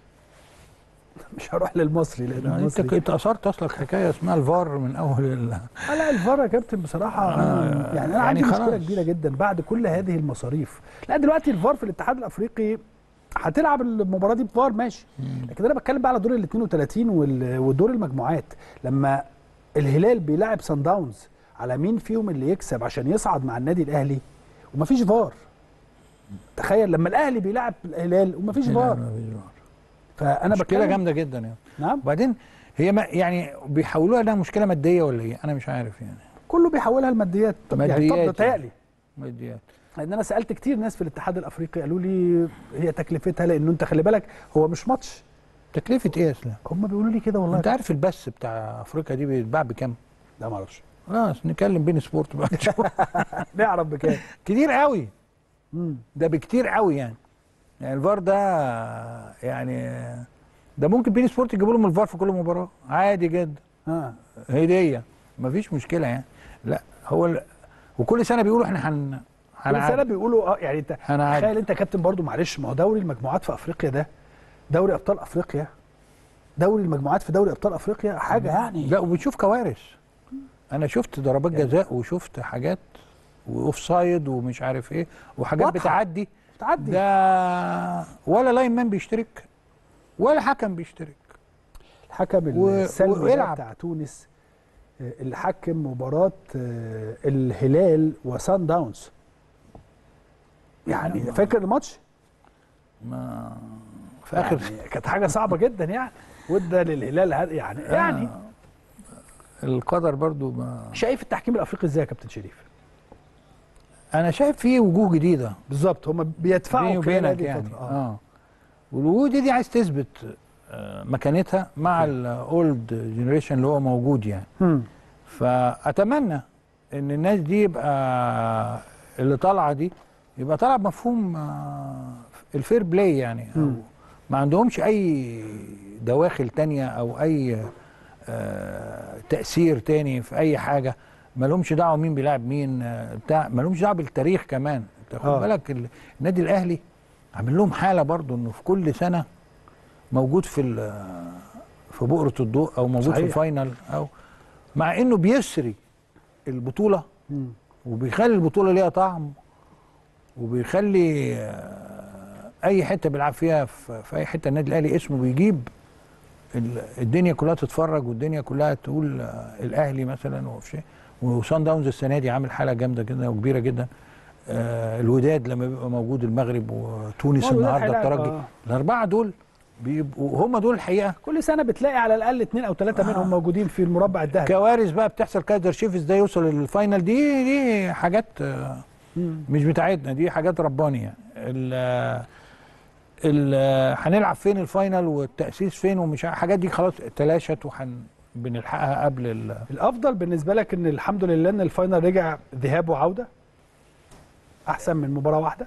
مش هروح للمصري لان انت المصري انت اثرت اصلك حكايه اسمها الفار من اول ال... آه لا الفار يا كابتن بصراحه آه، يعني انا يعني عندي مشكله خلاص. كبيره جدا بعد كل هذه المصاريف لا دلوقتي الفار في الاتحاد الافريقي هتلعب المباراه دي بفار ماشي لكن انا بتكلم بقى على دور ال 32 وال- ودور المجموعات لما الهلال بيلعب سان داونز على مين فيهم اللي يكسب عشان يصعد مع النادي الاهلي ومفيش فار تخيل لما الاهلي بيلعب الهلال ومفيش فار فانا مشكله بتكلم جامده جدا يعني نعم وبعدين هي ما يعني بيحولوها انها مشكله ماديه ولا ايه انا مش عارف يعني كله بيحولها لماديات طب يعني ماديات طب يعني. بتهيألي ماديات لان انا سالت كتير ناس في الاتحاد الافريقي قالوا لي هي تكلفتها لانه انت خلي بالك هو مش ماتش تكلفه ايه اصلا هم بيقولوا لي كده والله انت عارف البث بتاع افريقيا دي بيتباع بكام لا ما اعرفش خلاص نتكلم بين سبورت بقى نشوف. نعرف بكام كتير قوي مم. ده بكتير قوي يعني يعني الفار ده يعني ده ممكن بين سبورت يجيبوا لهم الفار في كل مباراه عادي جدا اه هديه مفيش مشكله يعني لا هو ال... وكل سنه بيقولوا احنا هن كل سنه هنعاد بيقولوا اه يعني انت هنعاد. تخيل انت يا كابتن برضو معلش ما هو دوري المجموعات في افريقيا ده دوري ابطال افريقيا دوري المجموعات في دوري ابطال افريقيا حاجه يعني لا وبتشوف كوارث انا شفت ضربات جزاء وشفت حاجات واوف سايد ومش عارف ايه وحاجات واضحة. بتعدي تعدي ده ولا لاين مان بيشترك ولا حكم بيشترك الحكم و- السلبي ده ويلعب. بتاع تونس آه، اللي حكم مباراه آه، الهلال وسان داونز يعني فاكر الماتش ما في اخر يعني كانت حاجه صعبه جدا يعني وادى للهلال هذا يعني يعني القدر برضو ما شايف التحكيم الافريقي ازاي يا كابتن شريف انا شايف فيه وجوه جديده بالظبط هم بيدفعوا بيني خلال وبينك هذه يعني الفترة. اه, آه. والوجوه دي, دي عايز تثبت آه، مكانتها مع الاولد جنريشن اللي هو موجود يعني مم. فاتمنى ان الناس دي يبقى اللي طالعه دي يبقى طالعه بمفهوم آه، الفير بلاي يعني او مم. ما عندهمش اي دواخل تانية او اي آه، تاثير تاني في اي حاجه ما لهمش دعوه مين بيلعب مين آه، بتاع ما لهمش دعوه بالتاريخ كمان انت خد آه. بالك ال- النادي الاهلي عامل لهم حاله برضو انه في كل سنه موجود في ال- في بؤره الضوء او موجود صحيح. في الفاينل او مع انه بيسري البطوله مم. وبيخلي البطوله ليها طعم وبيخلي آه، اي حته بيلعب فيها في في اي حته النادي الاهلي اسمه بيجيب ال- الدنيا كلها تتفرج والدنيا كلها تقول آه، الاهلي مثلا وفي شيء وسان داونز السنه دي عامل حاله جامده جدا وكبيره جدا آه، الوداد لما بيبقى موجود المغرب وتونس هو الوداد النهارده هيلعب، الترجي آه. الاربعه دول بيبقوا هم دول الحقيقه كل سنه بتلاقي على الاقل اثنين او ثلاثه منهم موجودين في المربع الذهبي كوارث بقى بتحصل كايزر شيفز ده يوصل للفاينل دي دي حاجات آه، مم. مش بتاعتنا دي حاجات رباني يعني ال ال هنلعب فين الفاينل والتاسيس فين ومش عارف- الحاجات دي خلاص تلاشت وحن بنلحقها قبل ال الافضل بالنسبه لك ان الحمد لله ان الفاينل رجع ذهاب وعوده احسن من مباراه واحده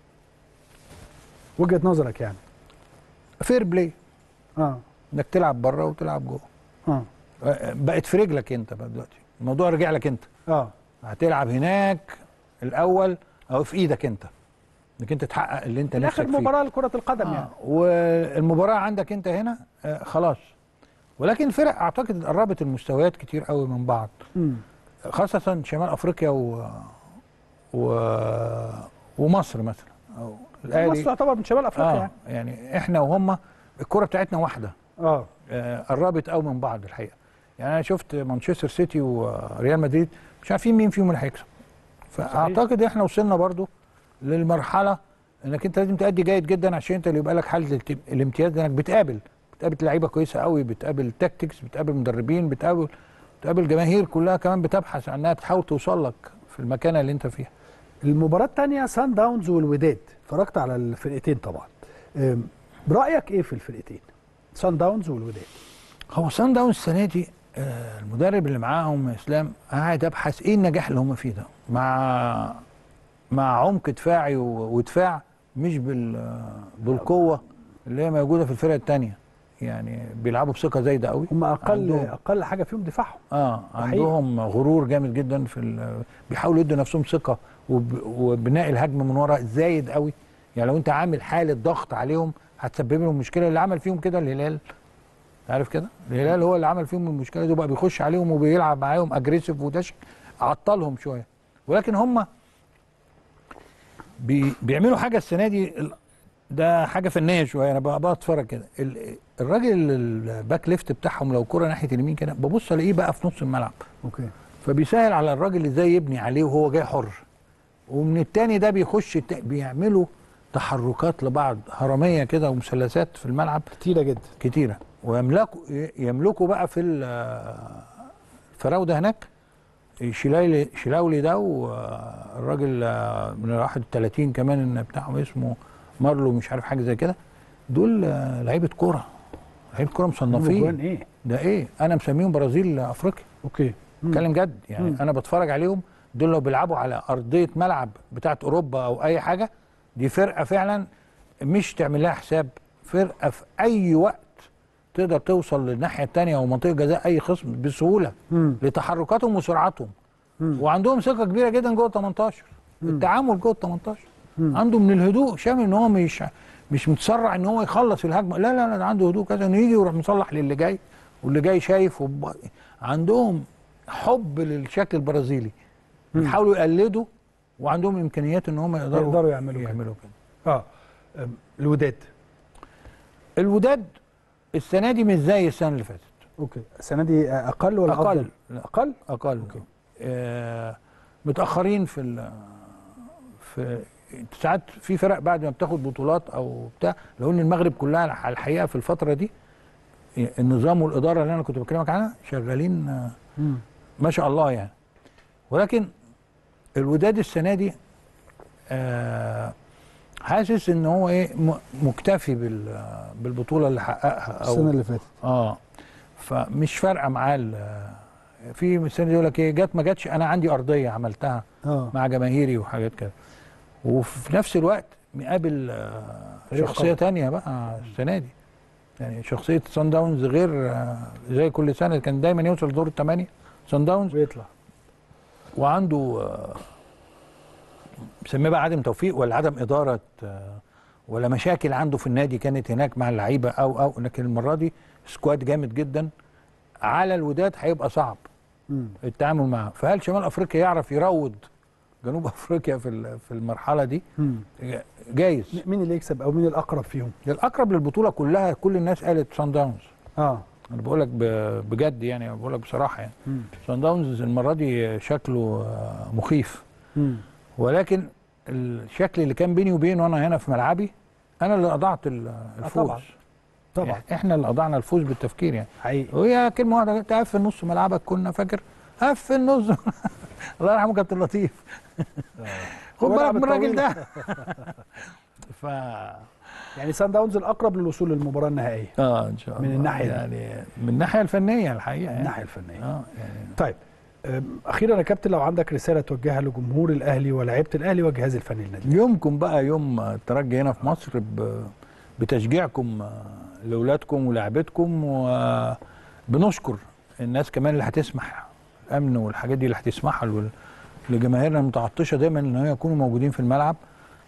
وجهه نظرك يعني فير بلاي اه انك تلعب بره وتلعب جوه اه بقت في رجلك انت بقى دلوقتي الموضوع رجع لك انت اه هتلعب هناك الاول او في ايدك انت انك انت تحقق اللي انت في نفسك اخر فيه مباراه لكره القدم يعني آه. والمباراه عندك انت هنا آه خلاص ولكن الفرق اعتقد قربت المستويات كتير قوي من بعض مم. خاصه شمال افريقيا و... و... ومصر مثلا او مصر الاهلي تعتبر من شمال افريقيا آه يعني يعني احنا وهم الكره بتاعتنا واحده اه آه، قربت قوي من بعض الحقيقه يعني انا شفت مانشستر سيتي وريال مدريد مش عارفين مين فيهم اللي هيكسب فاعتقد احنا وصلنا برضو للمرحله انك انت لازم تأدي جيد جدا عشان انت اللي يبقى لك حاله الت- الامتياز انك بتقابل بتقابل لعيبه كويسه قوي بتقابل تاكتكس بتقابل مدربين بتقابل بتقابل جماهير كلها كمان بتبحث عنها بتحاول توصل لك في المكانه اللي انت فيها المباراة الثانية سان داونز والوداد اتفرجت على الفرقتين طبعا أم، رأيك ايه في الفرقتين سان داونز والوداد هو سان داونز السنه دي آه، المدرب اللي معاهم اسلام قاعد ابحث ايه النجاح اللي هم فيه ده مع مع عمق دفاعي و- ودفاع مش بال آه، بالقوه اللي هي موجوده في الفرق الثانيه يعني بيلعبوا بثقه زايده قوي هم اقل عندهم- اقل حاجة فيهم دفاعهم اه حقيقي. عندهم غرور جامد جدا في ال- بيحاولوا يدوا نفسهم ثقه وب- وبناء الهجمه من ورا زايد قوي يعني لو انت عامل حاله ضغط عليهم هتسبب لهم مشكله اللي عمل فيهم كده الهلال عارف كده الهلال هو اللي عمل فيهم المشكله دي وبقى بيخش عليهم وبيلعب معاهم اجريسيف وده شيء عطلهم شويه ولكن هم بي بيعملوا حاجه السنه دي ال- ده حاجه فنيه شويه انا بقى بقى اتفرج كده ال- الراجل الباك ليفت بتاعهم لو كره ناحيه اليمين كده ببص الاقيه بقى في نص الملعب اوكي فبيسهل على الراجل ازاي يبني عليه وهو جاي حر ومن التاني ده بيخش التا- بيعملوا تحركات لبعض هرميه كده ومثلثات في الملعب كتيرة جدا كتيره ويملكوا يملكوا بقى في ال- الفراوده هناك شلاولي شلاولي ده والراجل آه، من الواحد 30 كمان بتاعهم اسمه مارلو مش عارف حاجه زي كده دول آه، لعيبه كوره لعيبه كوره جوان مصنفين ايه ده ايه انا مسميهم برازيل افريقيا اوكي مم. اتكلم جد يعني مم. انا بتفرج عليهم دول لو بيلعبوا على ارضيه ملعب بتاعت اوروبا او اي حاجه دي فرقه فعلا مش تعمل لها حساب فرقه في اي وقت تقدر توصل للناحيه الثانيه ومنطقه جزاء اي خصم بسهوله مم. لتحركاتهم وسرعتهم مم. وعندهم ثقه كبيره جدا جوه ال 18 التعامل جوه ال 18 مم. عنده من الهدوء شامل ان هو مش مش متسرع ان هو يخلص الهجمه لا لا لا ده عنده هدوء كذا انه يجي ويروح مصلح للي جاي واللي جاي شايف وب... عندهم حب للشكل البرازيلي بيحاولوا يقلدوا وعندهم امكانيات ان هم يقدروا يقدروا يعملوا كده. يعملوا كده اه أم، الوداد الوداد السنه دي مش زي السنه اللي فاتت اوكي السنة دي اقل ولا أقل. أفضل؟ لا. اقل اقل آه متاخرين في ال في ساعات في فرق بعد ما بتاخد بطولات او بتاع لو ان المغرب كلها على الحقيقه في الفتره دي النظام والاداره اللي انا كنت بكلمك عنها شغالين آه، مم. ما شاء الله يعني ولكن الوداد السنه دي آه حاسس ان هو ايه م- مكتفي بال- بالبطوله اللي حققها او السنة اللي فاتت اه فمش فارقه معاه ال- في مثال يقول لك ايه جت ما جاتش انا عندي ارضيه عملتها اه مع جماهيري وحاجات كده وفي نفس الوقت مقابل آه، فريق شخصيه قوي. تانية بقى السنه دي يعني شخصيه سان داونز غير آه، زي كل سنه كان دايما يوصل دور الثمانيه سان داونز بيطلع وعنده آه، مسميه بقى عدم توفيق ولا عدم اداره آه، ولا مشاكل عنده في النادي كانت هناك مع اللعيبه او او لكن المره دي سكواد جامد جدا على الوداد هيبقى صعب مم. التعامل معاه فهل شمال افريقيا يعرف يروض جنوب افريقيا في ال- في المرحله دي مم. جايز مين اللي يكسب او مين الاقرب فيهم؟ الاقرب للبطوله كلها كل الناس قالت سان داونز اه انا بقول لك ب- بجد يعني بقول لك بصراحه يعني مم. سان داونز المره دي شكله آه، مخيف مم. ولكن الشكل اللي كان بيني وبينه وانا هنا في ملعبي انا اللي اضعت ال- الفوز طبعاً. طبعا يعني احنا اللي اضعنا الفوز بالتفكير يعني حقيقي وهي كلمه واحده تقفل نص ملعبك كنا فاكر قفل نص الله يرحمه كابتن لطيف خد بالك والعب من الراجل الطويل. ده ف يعني سان داونز الاقرب للوصول للمباراه النهائيه اه ان شاء من الله الناحية دي. يعني من الناحيه الفنيه الحقيقه من يعني. الناحيه الفنيه اه يعني طيب أم، اخيرا يا كابتن لو عندك رساله توجهها لجمهور الاهلي ولاعيبه الاهلي والجهاز الفني للنادي يومكم بقى يوم الترجي هنا في مصر ب- بتشجيعكم آه، لاولادكم ولاعبتكم وبنشكر الناس كمان اللي هتسمح الامن والحاجات دي اللي هتسمحها لل- لجماهيرنا المتعطشه دايما ان هي يكونوا موجودين في الملعب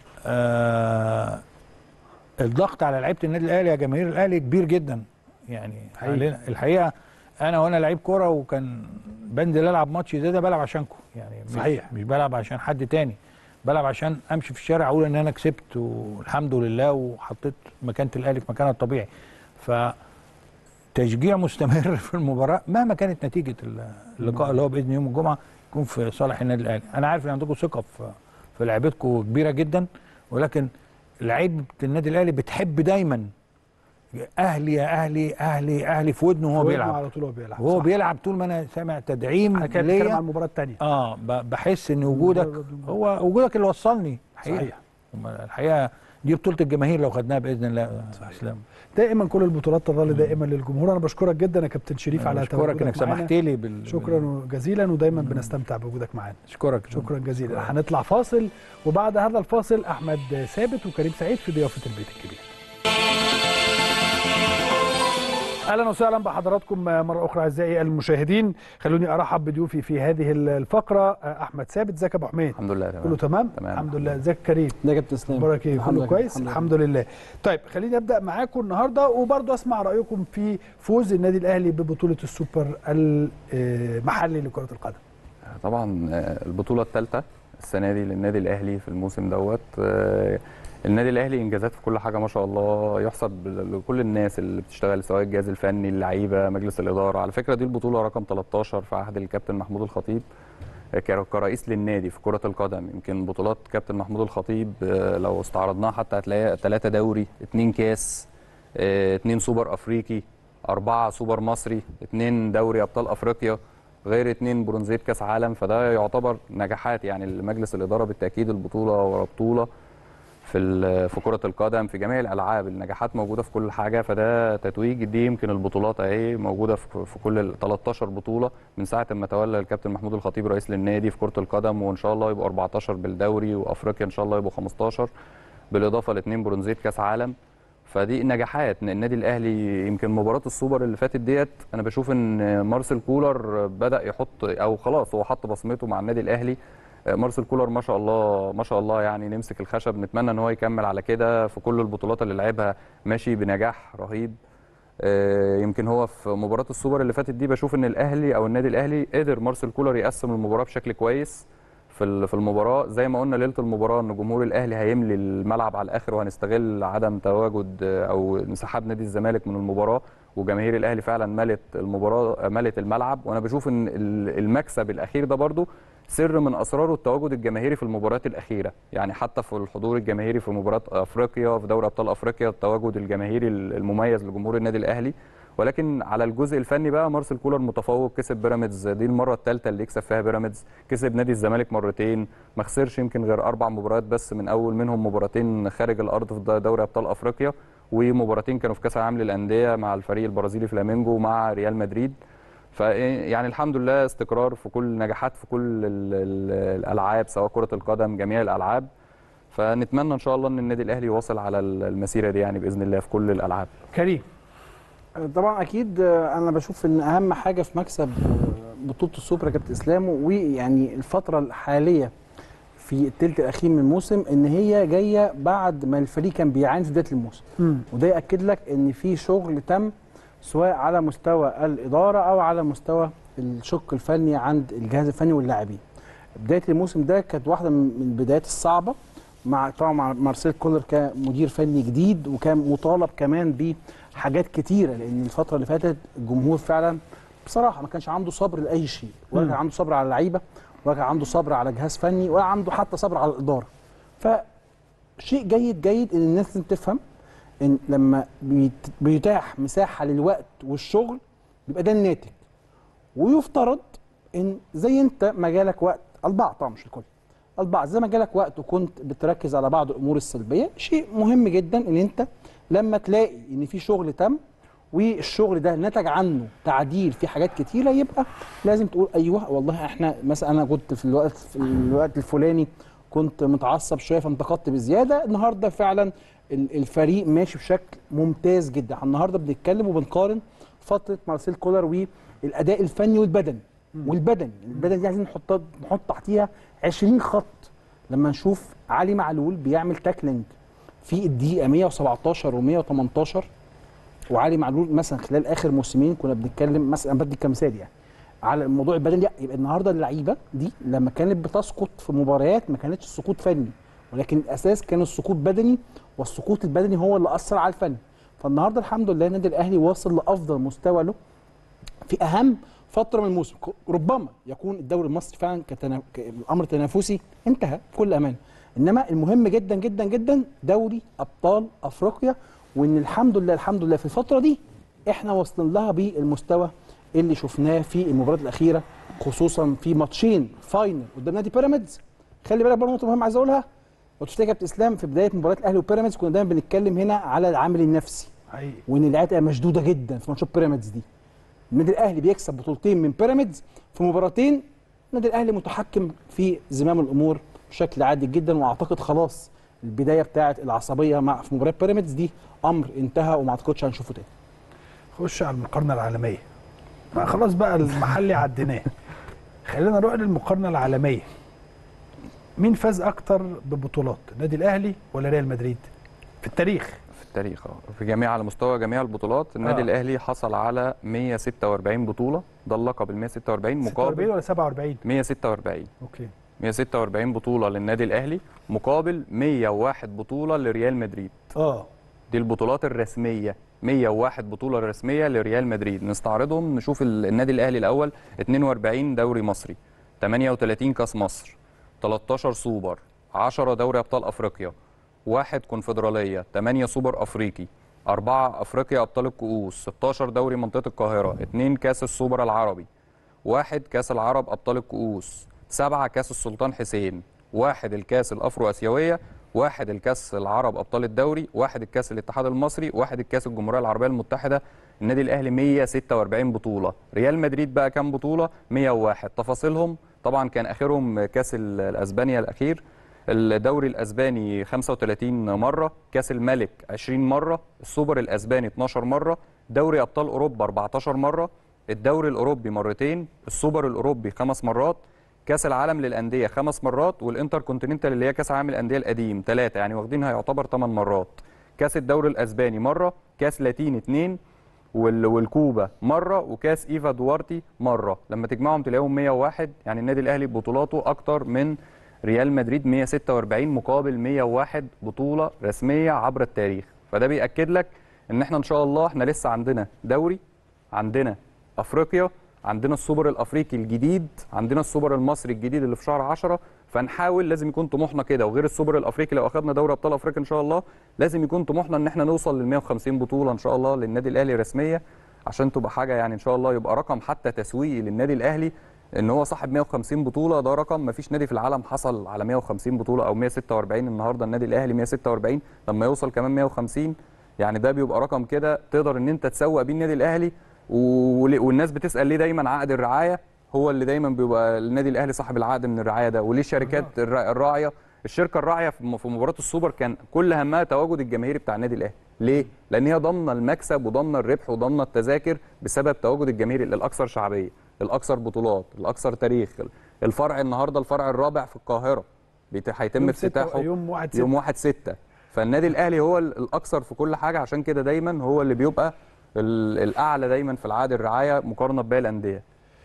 آه الضغط على لعيبه النادي الاهلي يا جماهير الاهلي كبير جدا يعني حقيقي. علينا الحقيقه انا وانا لعيب كوره وكان بنزل العب ماتش زي ده بلعب عشانكم يعني مش صحيح. مش بلعب عشان حد تاني بلعب عشان امشي في الشارع اقول ان انا كسبت والحمد لله وحطيت مكانه الاهلي في مكانها الطبيعي ف تشجيع مستمر في المباراه مهما كانت نتيجه اللقاء اللي هو باذن يوم الجمعه يكون في صالح النادي الاهلي انا عارف ان عندكم ثقه في في لعيبتكم كبيره جدا ولكن لعيبه النادي الاهلي بتحب دايما اهلي يا اهلي اهلي اهلي في ودنه وهو ودنه بيلعب على طول هو بيلعب وهو صح. بيلعب طول ما انا سامع تدعيم انا كده بتكلم عن ليا المباراه الثانيه اه ب- بحس ان وجودك هو وجودك اللي وصلني الحقيقه صحيح أما الحقيقه دي بطوله الجماهير لو خدناها باذن الله يا اسلام دائما كل البطولات تظل دائما للجمهور انا بشكرك جدا يا كابتن شريف على اشكرك انك تواجدك معانا. سمحت لي بال شكرا جزيلا ودايما بنستمتع بوجودك معانا اشكرك شكرا جزيلا هنطلع فاصل وبعد هذا الفاصل احمد ثابت وكريم سعيد في ضيافه البيت الكبير اهلا وسهلا بحضراتكم مره اخرى اعزائي المشاهدين خلوني ارحب بضيوفي في هذه الفقره احمد ثابت ازيك يا ابو حميد الحمد لله تمام كله تمام تمام. الحمد لله ازيك يا كريم ده كابتن اسلام اخبارك ايه الحمد كله لله، كويس الحمد الحمد لله طيب خليني ابدا معاكم النهارده وبرضه اسمع رايكم في فوز النادي الاهلي ببطوله السوبر المحلي لكره القدم طبعا آه، البطوله الثالثه السنه دي للنادي الاهلي في الموسم دوت آه، النادي الاهلي انجازات في كل حاجه ما شاء الله يحسب لكل الناس اللي بتشتغل سواء الجهاز الفني اللعيبه مجلس الاداره على فكره دي البطوله رقم 13 في عهد الكابتن محمود الخطيب آه، ك- كرئيس للنادي في كره القدم يمكن بطولات كابتن محمود الخطيب آه، لو استعرضناها حتى هتلاقيها ثلاثه دوري اثنين كاس آه، اثنين سوبر افريقي أربعة سوبر مصري اثنين دوري أبطال أفريقيا غير اثنين برونزية كأس عالم فده يعتبر نجاحات يعني لمجلس الإدارة بالتأكيد البطولة ورا بطولة في ال- في كرة القدم في جميع الألعاب النجاحات موجودة في كل حاجة فده تتويج دي يمكن البطولات أهي موجودة في في كل ال 13 بطولة من ساعة ما تولى الكابتن محمود الخطيب رئيس للنادي في كرة القدم وإن شاء الله يبقوا 14 بالدوري وأفريقيا إن شاء الله يبقوا 15 بالإضافة لاثنين برونزية كأس عالم فدي نجاحات إن النادي الاهلي يمكن مباراه السوبر اللي فاتت ديت انا بشوف ان مارسيل كولر بدا يحط او خلاص هو حط بصمته مع النادي الاهلي مارسيل كولر ما شاء الله ما شاء الله يعني نمسك الخشب نتمنى ان هو يكمل على كده في كل البطولات اللي لعبها ماشي بنجاح رهيب آه، يمكن هو في مباراه السوبر اللي فاتت دي بشوف ان الاهلي او النادي الاهلي قدر مارسيل كولر يقسم المباراه بشكل كويس في ال- في المباراه زي ما قلنا ليله المباراه ان جمهور الاهلي هيملي الملعب على الاخر وهنستغل عدم تواجد آه، او انسحاب نادي الزمالك من المباراه وجماهير الاهلي فعلا ملت المباراه ملت الملعب وانا بشوف ان ال- المكسب الاخير ده برضو سر من اسراره التواجد الجماهيري في المباريات الاخيره يعني حتى في الحضور الجماهيري في مباراه افريقيا في دوري ابطال افريقيا التواجد الجماهيري المميز لجمهور النادي الاهلي ولكن على الجزء الفني بقى مارسيل كولر متفوق كسب بيراميدز دي المره الثالثه اللي يكسب فيها بيراميدز كسب نادي الزمالك مرتين ما خسرش يمكن غير اربع مباريات بس من اول منهم مباراتين خارج الارض في دوري ابطال افريقيا ومباراتين كانوا في كاس العالم للانديه مع الفريق البرازيلي فلامينجو ومع ريال مدريد ف يعني الحمد لله استقرار في كل نجاحات في كل ال- ال- الالعاب سواء كره القدم جميع الالعاب فنتمنى ان شاء الله ان النادي الاهلي يواصل على المسيره دي يعني باذن الله في كل الالعاب كريم طبعا اكيد آه، انا بشوف ان اهم حاجه في مكسب آه، بطوله السوبر يا كابتن اسلام ويعني الفتره الحاليه في الثلث الاخير من الموسم ان هي جايه بعد ما الفريق كان بيعاني في بدايه الموسم وده ياكد لك ان في شغل تم سواء على مستوى الاداره او على مستوى الشق الفني عند الجهاز الفني واللاعبين بدايه الموسم ده كانت واحده من من البدايات الصعبه مع طبعا مع مارسيل كولر كمدير فني جديد وكان مطالب كمان بحاجات كتيره لان الفتره اللي فاتت الجمهور فعلا بصراحه ما كانش عنده صبر لاي شيء ولا كان عنده صبر على اللعيبه ولا كان عنده صبر على جهاز فني ولا عنده حتى صبر على الاداره فشيء جيد جيد ان الناس لازم تفهم ان لما بيت- بيتاح مساحه للوقت والشغل بيبقى ده الناتج ويفترض ان زي انت ما جالك وقت البعض طبعا مش الكل البعض زي ما جالك وقت وكنت بتركز على بعض الامور السلبيه شيء مهم جدا ان انت لما تلاقي ان في شغل تم والشغل ده نتج عنه تعديل في حاجات كتيره يبقى لازم تقول ايوه والله احنا مثلا انا كنت في الوقت في الوقت الفلاني كنت متعصب شويه فانتقدت بزياده النهارده فعلا ال- الفريق ماشي بشكل ممتاز جدا احنا النهارده بنتكلم وبنقارن فتره مارسيل كولر والاداء الفني والبدني والبدني البدني دي عايزين نحط نحط تحتيها 20 خط لما نشوف علي معلول بيعمل تاكلينج في الدقيقه 117 و118 وعلي معلول مثلا خلال اخر موسمين كنا بنتكلم مثلا انا بدي كمثال يعني على الموضوع البدني لا يبقى النهارده اللعيبه دي لما كانت بتسقط في مباريات ما كانتش سقوط فني ولكن الاساس كان السقوط بدني والسقوط البدني هو اللي اثر على الفن فالنهارده الحمد لله النادي الاهلي واصل لافضل مستوى له في اهم فتره من الموسم ك- ربما يكون الدوري المصري فعلا كتنا... كامر تنافسي انتهى بكل امانه انما المهم جدا جدا جدا دوري ابطال افريقيا وان الحمد لله الحمد لله في الفتره دي احنا واصلين لها بالمستوى اللي شفناه في المباريات الاخيره خصوصا في ماتشين فاينل قدام نادي بيراميدز خلي بالك برضه نقطه مهمه عايز اقولها لو تفتكر يا كابتن اسلام في بدايه مباراه الاهلي وبيراميدز كنا دايما بنتكلم هنا على العامل النفسي حقيقي وان اللعيبه تبقى مشدوده جدا في ماتشات بيراميدز دي النادي الاهلي بيكسب بطولتين من بيراميدز في مباراتين النادي الاهلي متحكم في زمام الامور بشكل عادي جدا واعتقد خلاص البدايه بتاعه العصبيه مع في مباراه بيراميدز دي امر انتهى وما اعتقدش هنشوفه تاني خش على المقارنه العالميه ما خلاص بقى المحلي عديناه خلينا نروح للمقارنه العالميه مين فاز اكتر ببطولات النادي الاهلي ولا ريال مدريد في التاريخ في التاريخ اه في جميع على مستوى جميع البطولات النادي آه. الاهلي حصل على 146 بطوله ده اللقب ال 146 46 مقابل ولا 47 146 اوكي 146 بطوله للنادي الاهلي مقابل 101 بطوله لريال مدريد اه دي البطولات الرسميه 101 بطوله رسميه لريال مدريد نستعرضهم نشوف ال- النادي الاهلي الاول 42 دوري مصري 38 كاس مصر 13 سوبر 10 دوري ابطال افريقيا واحد كونفدراليه 8 سوبر افريقي أربعة أفريقيا أبطال الكؤوس 16 دوري منطقة القاهرة 2 كأس السوبر العربي واحد كأس العرب أبطال الكؤوس سبعة كأس السلطان حسين واحد الكأس الأفرو آسيوية واحد الكأس العرب أبطال الدوري واحد الكأس الاتحاد المصري واحد الكأس الجمهورية العربية المتحدة النادي الأهلي 146 بطولة ريال مدريد بقى كام بطولة 101 تفاصيلهم طبعا كان آخرهم كأس ال- الأسبانيا الأخير الدوري الاسباني 35 مره كاس الملك 20 مره السوبر الاسباني 12 مره دوري ابطال اوروبا 14 مره الدوري الاوروبي مرتين السوبر الاوروبي خمس مرات كاس العالم للانديه خمس مرات والانتر كونتيننتال اللي هي كاس العالم للانديه القديم ثلاثه يعني واخدينها يعتبر 8 مرات كاس الدوري الاسباني مره كاس لاتين اثنين وال- والكوبا مره وكاس ايفا دوارتي مره لما تجمعهم تلاقيهم 101 يعني النادي الاهلي بطولاته اكتر من ريال مدريد 146 مقابل 101 بطوله رسميه عبر التاريخ فده بياكد لك ان احنا ان شاء الله احنا لسه عندنا دوري عندنا افريقيا عندنا السوبر الافريقي الجديد عندنا السوبر المصري الجديد اللي في شهر 10 فنحاول لازم يكون طموحنا كده وغير السوبر الافريقي لو اخذنا دوري ابطال افريقيا ان شاء الله لازم يكون طموحنا ان احنا نوصل لل 150 بطوله ان شاء الله للنادي الاهلي رسميه عشان تبقى حاجه يعني ان شاء الله يبقى رقم حتى تسويقي للنادي الاهلي ان هو صاحب 150 بطوله ده رقم ما فيش نادي في العالم حصل على 150 بطوله او 146 النهارده النادي الاهلي 146 لما يوصل كمان 150 يعني ده بيبقى رقم كده تقدر ان انت تسوق بيه النادي الاهلي ول- والناس بتسال ليه دايما عقد الرعايه هو اللي دايما بيبقى النادي الاهلي صاحب العقد من الرعايه ده وليه الشركات الرا- الراعيه الشركه الراعيه في م- في مباراه السوبر كان كل همها تواجد الجماهيري بتاع النادي الاهلي ليه لان هي ضامنه المكسب وضامنه الربح وضامنه التذاكر بسبب تواجد الجماهيري الاكثر شعبيه الاكثر بطولات الاكثر تاريخ الفرع النهارده الفرع الرابع في القاهره بيت- هيتم يوم ستة- افتتاحه يوم 1 يوم 1 6 فالنادي الاهلي هو ال- الاكثر في كل حاجه عشان كده دايما هو اللي بيبقى ال- الاعلى دايما في العقد الرعايه مقارنه بباقي الانديه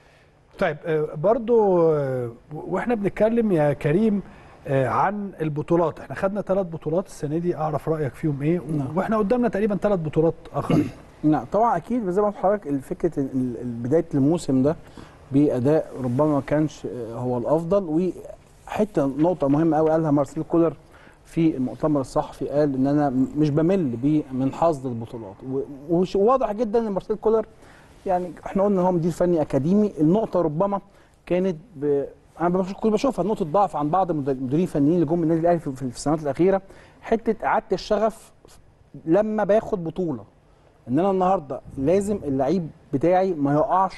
طيب آه، برضو آه، واحنا بنتكلم يا كريم آه، عن البطولات احنا خدنا ثلاث بطولات السنه دي اعرف رايك فيهم ايه واحنا قدامنا تقريبا ثلاث بطولات اخرين نعم طبعا اكيد زي ما قلت لحضرتك الفكره ال- ال- بدايه الموسم ده باداء ربما ما كانش آه، هو الافضل وحته نقطه مهمه قوي قالها مارسيل كولر في المؤتمر الصحفي قال ان انا م- مش بمل بيه من حصد البطولات و- وش- وواضح جدا ان مارسيل كولر يعني احنا قلنا ان هو مدير فني اكاديمي النقطه ربما كانت ب... انا بش- كنت بشوفها نقطه ضعف عن بعض المد- المديرين الفنيين اللي جم من النادي الاهلي في في السنوات الاخيره حته اعاده الشغف لما باخد بطوله ان انا النهارده لازم اللعيب بتاعي ما يقعش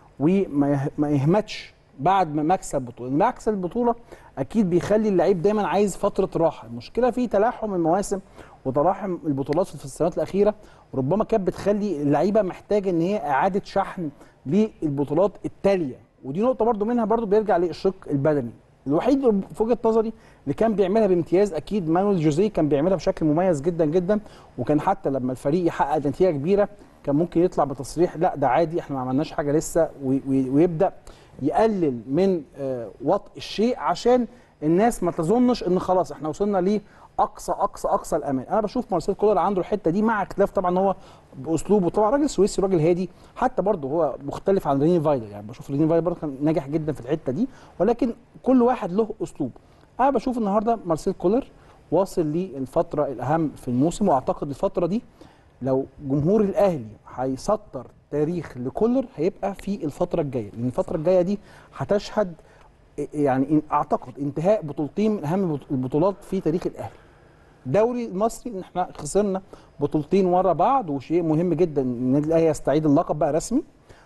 وما يه- ما يهمتش بعد ما مكسب بطوله لما مكسب البطوله اكيد بيخلي اللعيب دايما عايز فتره راحه المشكله في تلاحم المواسم وتلاحم البطولات في السنوات الاخيره ربما كانت بتخلي اللعيبه محتاجه ان هي اعاده شحن للبطولات التاليه ودي نقطه برضو منها برضو بيرجع للشق البدني الوحيد في وجهه نظري اللي كان بيعملها بامتياز اكيد مانويل جوزيه كان بيعملها بشكل مميز جدا جدا وكان حتى لما الفريق يحقق نتيجه كبيره كان ممكن يطلع بتصريح لا ده عادي احنا ما عملناش حاجه لسه وي- وي- ويبدا يقلل من آه، وطء الشيء عشان الناس ما تظنش ان خلاص احنا وصلنا اقصى اقصى اقصى الامان انا بشوف مارسيل كولر عنده الحته دي مع اختلاف طبعا هو باسلوبه طبعا راجل سويسي راجل هادي حتى برضه هو مختلف عن ريني فايلر يعني بشوف ريني فايلر برضه كان ناجح جدا في الحته دي ولكن كل واحد له اسلوب انا بشوف النهارده مارسيل كولر واصل للفتره الاهم في الموسم واعتقد الفتره دي لو جمهور الاهلي هيسطر تاريخ لكولر هيبقى في الفتره الجايه لان الفتره الجايه دي هتشهد يعني إن- اعتقد انتهاء بطولتين من اهم البطولات في تاريخ الاهلي الدوري المصري ان احنا خسرنا بطولتين ورا بعض وشيء مهم جدا ان النادي الاهلي يستعيد اللقب بقى رسمي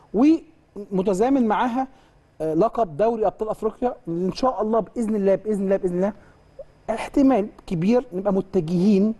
ومتزامن معاها آه، لقب دوري ابطال افريقيا اللي ان شاء الله باذن الله باذن الله باذن الله احتمال كبير نبقى متجهين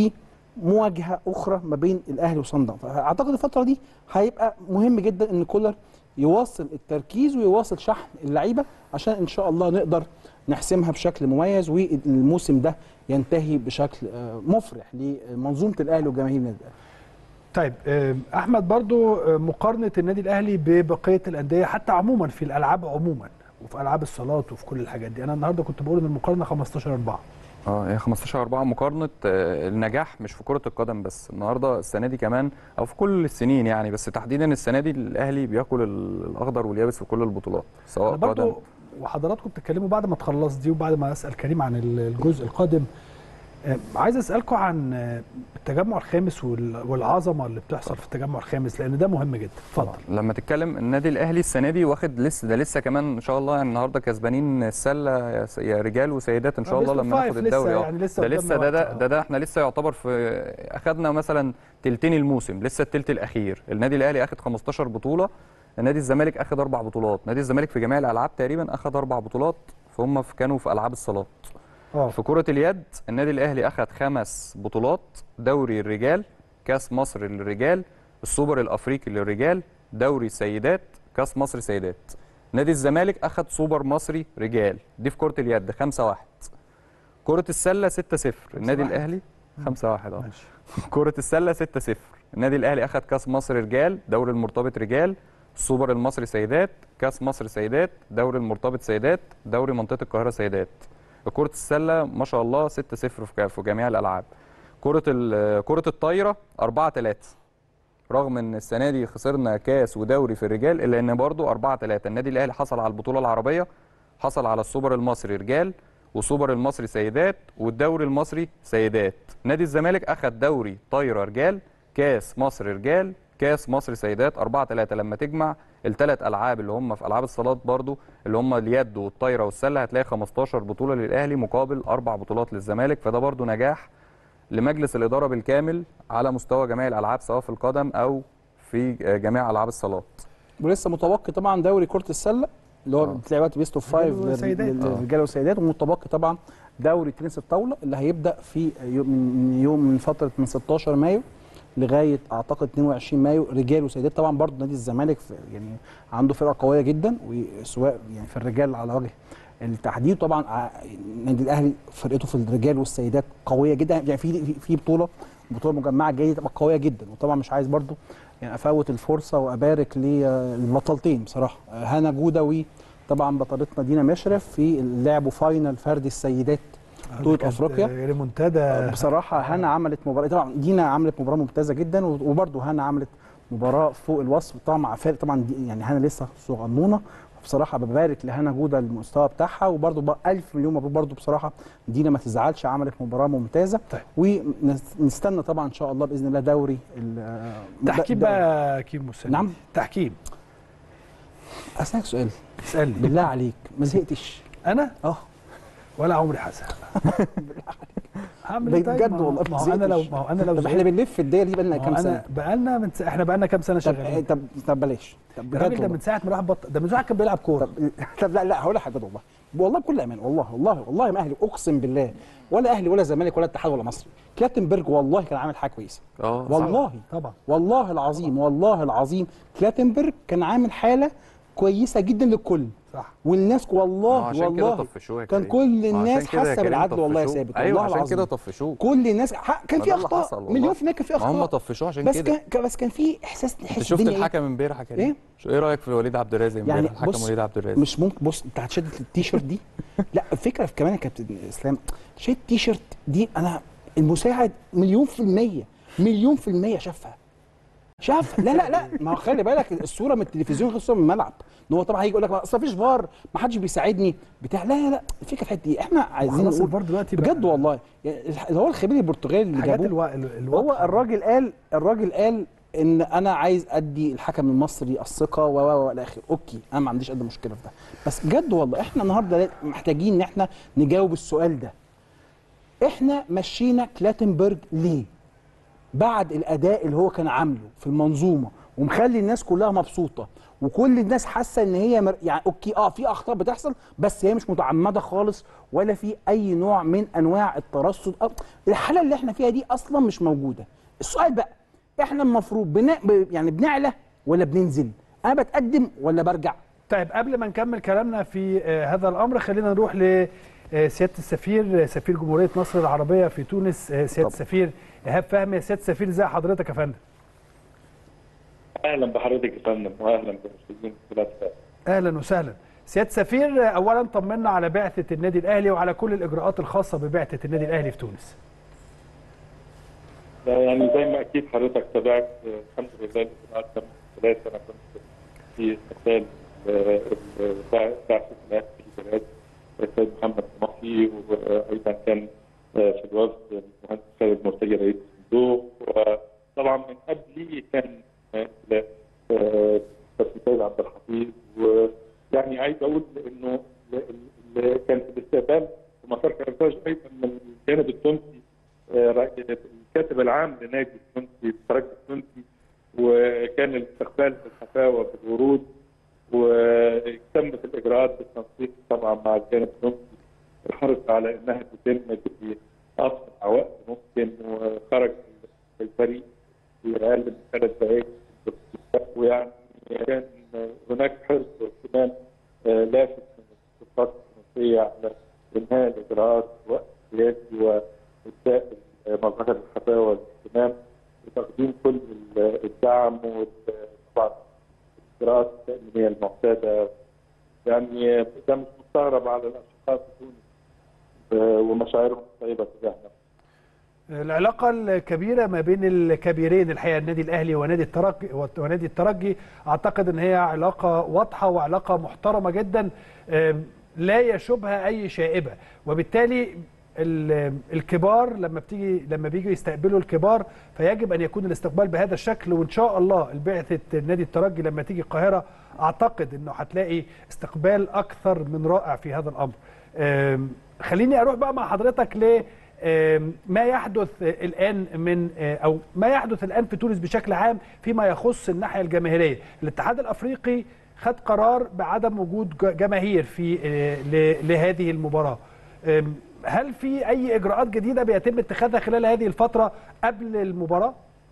لمواجهه اخرى ما بين الاهلي وصن داونز فاعتقد الفتره دي هيبقى مهم جدا ان كولر يواصل التركيز ويواصل شحن اللعيبه عشان ان شاء الله نقدر نحسمها بشكل مميز والموسم ده ينتهي بشكل آه، مفرح لمنظومه الاهلي وجماهير النادي الاهلي طيب آه، احمد برضو آه، مقارنه النادي الاهلي ببقيه الانديه حتى عموما في الالعاب عموما وفي العاب الصالات وفي كل الحاجات دي انا النهارده كنت بقول ان المقارنه 15 4 اه هي 15 4 مقارنه آه، النجاح مش في كره القدم بس النهارده السنه دي كمان او في كل السنين يعني بس تحديدا السنه دي الاهلي بياكل ال- الاخضر واليابس في كل البطولات سواء انا قدم برضو وحضراتكم بتتكلموا بعد ما تخلص دي وبعد ما اسال كريم عن ال- الجزء القادم آه، عايز اسالكم عن آه، التجمع الخامس وال- والعظمه اللي بتحصل في التجمع الخامس لان ده مهم جدا اتفضل لما تتكلم النادي الاهلي السنه دي واخد لسه ده لسه كمان ان شاء الله يعني النهارده كسبانين السله يا س- يا رجال وسيدات ان شاء آه، الله بيست لما اوف ناخد فايف لسه الدوري آه. يعني لسه ده قدامنا لسه ده وقت، ده, آه. ده ده احنا لسه يعتبر في اخدنا مثلا تلتين الموسم لسه التلت الاخير النادي الاهلي اخد 15 بطوله نادي الزمالك اخد اربع بطولات نادي الزمالك في جميع الالعاب تقريبا اخد اربع بطولات فهم في كانوا في العاب الصالات اه في كرة اليد النادي الأهلي أخذ خمس بطولات دوري الرجال كأس مصر للرجال السوبر الأفريقي للرجال دوري السيدات كأس مصر سيدات نادي الزمالك أخذ سوبر مصري رجال دي في كرة اليد 5 1 كرة السلة 6 0 النادي واحد. الأهلي 5 1 اه ماشي كرة السلة 6 0 النادي الأهلي أخذ كأس مصر رجال دوري المرتبط رجال السوبر المصري سيدات كأس مصر سيدات دوري المرتبط سيدات دوري منطقة القاهرة سيدات كرة السلة ما شاء الله 6 0 في جا- في جميع الألعاب كرة ال- كرة الطايرة 4 3 رغم ان السنه دي خسرنا كاس ودوري في الرجال الا ان برضه 4 3 النادي الاهلي حصل على البطوله العربيه حصل على السوبر المصري رجال وسوبر المصري سيدات والدوري المصري سيدات نادي الزمالك اخذ دوري طايره رجال كاس مصر رجال كاس مصر سيدات 4 3 لما تجمع الثلاث العاب اللي هم في العاب الصالات برضو اللي هم اليد والطايره والسله هتلاقي 15 بطوله للاهلي مقابل اربع بطولات للزمالك فده برضو نجاح لمجلس الاداره بالكامل على مستوى جميع الالعاب سواء في القدم او في جميع العاب الصالات ولسه متبقي طبعا دوري كره السله اللي هو آه. بتلعب وقت بيست اوف فايف رجال وسيدات. للرجاله والسيدات ومتبقي طبعا دوري تنس الطاوله اللي هيبدا في يوم من يوم من فتره من 16 مايو لغايه اعتقد 22 مايو رجال وسيدات طبعا برضه نادي الزمالك في يعني عنده فرقه قويه جدا وسواء يعني في الرجال على وجه التحديد طبعا ع- النادي الاهلي فرقته في الرجال والسيدات قويه جدا يعني في في- في بطوله بطوله مجمعه جايه تبقى قويه جدا وطبعا مش عايز برضو يعني افوت الفرصه وابارك للبطلتين بصراحه هنا جوده وطبعا بطلتنا دينا مشرف في لعبوا فاينل فردي السيدات بطوله كانت، افريقيا آه، ريمونتادا بصراحه هنا عملت مباراه طبعا دينا عملت مباراه ممتازه جدا وبرده هنا عملت مباراه فوق الوصف طبعا مع فرق طبعا دي يعني هنا لسه صغنونه بصراحه ببارك لهنا جوده المستوى بتاعها وبرده بقى الف مليون مبروك برده بصراحه دينا ما تزعلش عملت مباراه ممتازه طيب. ونستنى طبعا ان شاء الله باذن الله دوري ال- تحكيم د- د- بقى كيمو السنة نعم. دي. تحكيم اسالك سؤال اسالني بالله عليك ما زهقتش انا اه ولا عمري حسن هعمل ايه طيب بجد ما هو- والله ما ما هو انا لو زهقتش. ما هو انا لو طب احنا زهقت- بنلف في الدايره دي بقالنا ما هو كام انا سنه بقالنا من س... احنا بقالنا كام سنه طب شغالين طب طب بلاش طب يا بجد راجل ده والله. من ساعه ما الواحد بطل ده من ساعه كان بيلعب كوره طب طب لا لا هقول لك حاجه والله والله بكل امان والله والله والله ما اهلي اقسم بالله ولا اهلي ولا زمالك ولا اتحاد ولا مصري كلاتنبرج والله كان عامل حاجه كويسه اه والله طبعا والله العظيم والله العظيم كلاتنبرج كان عامل حاله كويسه جدا للكل صح والناس والله عشان كده والله طفشوه يا كان كريم. كل عشان الناس كده يا حاسه كريم بالعدل والله يا طفشوه. ثابت ايوه والله عشان العظيم كده طفشوه كل الناس ح- كان ما في ده اللي اخطاء حصل والله. مليون في المية كان في ما هم اخطاء طفشوه عشان بس كده كان بس كان في احساس انت تحس شفت الدنيا إيه؟ الحكم امبارح يا كريم إيه؟ شو ايه رايك في وليد عبد الرازق امبارح يعني الحكم بص وليد عبد الرازق مش ممكن بص انت هتشد التيشيرت دي لا الفكره في كمان يا كابتن اسلام شايف تي شيرت دي انا المساعد مليون في الميه مليون في الميه شافها شاف لا لا لا ما هو خلي بالك الصوره من التلفزيون غير الصوره من الملعب ان هو طبعا هيجي يقول لك اصل مفيش فار ما حدش بيساعدني بتاع لا لا لا الفكره في الحته دي احنا عايزين خلاص نقول الفار دلوقتي بقى- بجد والله يعني اللي هو الخبير البرتغالي اللي الحاجات جابوه الوا... الوا... هو الراجل قال الراجل قال ان انا عايز ادي الحكم المصري الثقه و و والى اخره اوكي انا ما عنديش قد مشكله في ده بس بجد والله احنا النهارده محتاجين ان احنا نجاوب السؤال ده احنا مشينا كلاتنبرج ليه بعد الاداء اللي هو كان عامله في المنظومه ومخلي الناس كلها مبسوطه وكل الناس حاسه ان هي مر... يعني اوكي اه في اخطاء بتحصل بس هي مش متعمده خالص ولا في اي نوع من انواع الترصد أو الحاله اللي احنا فيها دي اصلا مش موجوده السؤال بقى احنا المفروض بنا... ب... يعني بنعلى ولا بننزل انا بتقدم ولا برجع طيب قبل ما نكمل كلامنا في آه، هذا الامر خلينا نروح لسياده السفير آه، سفير جمهوريه مصر العربيه في تونس آه، سياده السفير ايهاب فهمي سياده السفير ازي حضرتك يا فندم اهلا بحضرتك يا فندم واهلا بالمسلمين في بلاد اهلا وسهلا سياده السفير آه، اولا طمنا على بعثه النادي الاهلي وعلى كل الاجراءات الخاصه ببعثه النادي الاهلي في تونس يعني زي ما اكيد حضرتك تابعت آه، الحمد لله الاجراءات تم ثلاث انا كنت في مثال بعثه الاهلي في البلاد السيد محمد مصري وايضا كان آه، في الوفد المهندس خالد مرتجي رئيس الصندوق وطبعا من قبلي كان آه، آه، كابتن سيد عبد الحفيظ ويعني عايز اقول انه ال- ال- كان في الاستقبال ومسار كارتاج ايضا من الجانب التونسي آه، رئيس- الكاتب العام لنادي التونسي الترجي التونسي وكان الاستقبال بالحفاوه بالورود وتمت الاجراءات بالتنسيق طبعا مع الجانب التونسي الحرص على انها تتم في اسرع وقت ممكن وخرج الفريق في اقل من ثلاث دقائق ويعني كان هناك حرص واهتمام آه، لافت من السلطات التونسيه على انهاء الاجراءات في وقت قياسي وابداء مظاهر الحفاوه والاهتمام وتقديم كل الدعم وطبعا الاجراءات التامينيه المعتاده يعني ده مش مستغرب على الاشقاء في تونس آه، ومشاعرهم الطيبه تجاهنا العلاقة الكبيرة ما بين الكبيرين الحقيقة النادي الأهلي ونادي الترجي ونادي الترجي أعتقد أن هي علاقة واضحة وعلاقة محترمة جدا آم، لا يشوبها أي شائبة وبالتالي ال- الكبار لما بتيجي لما بيجوا يستقبلوا الكبار فيجب ان يكون الاستقبال بهذا الشكل وان شاء الله البعثه نادي الترجي لما تيجي القاهره اعتقد انه هتلاقي استقبال اكثر من رائع في هذا الامر. آم، خليني اروح بقى مع حضرتك ل آم، ما يحدث الان من آه، او ما يحدث الان في تونس بشكل عام فيما يخص الناحيه الجماهيريه الاتحاد الافريقي خد قرار بعدم وجود ج- جماهير في آه، ل- لهذه المباراه آم، هل في اي اجراءات جديده بيتم اتخاذها خلال هذه الفتره قبل المباراه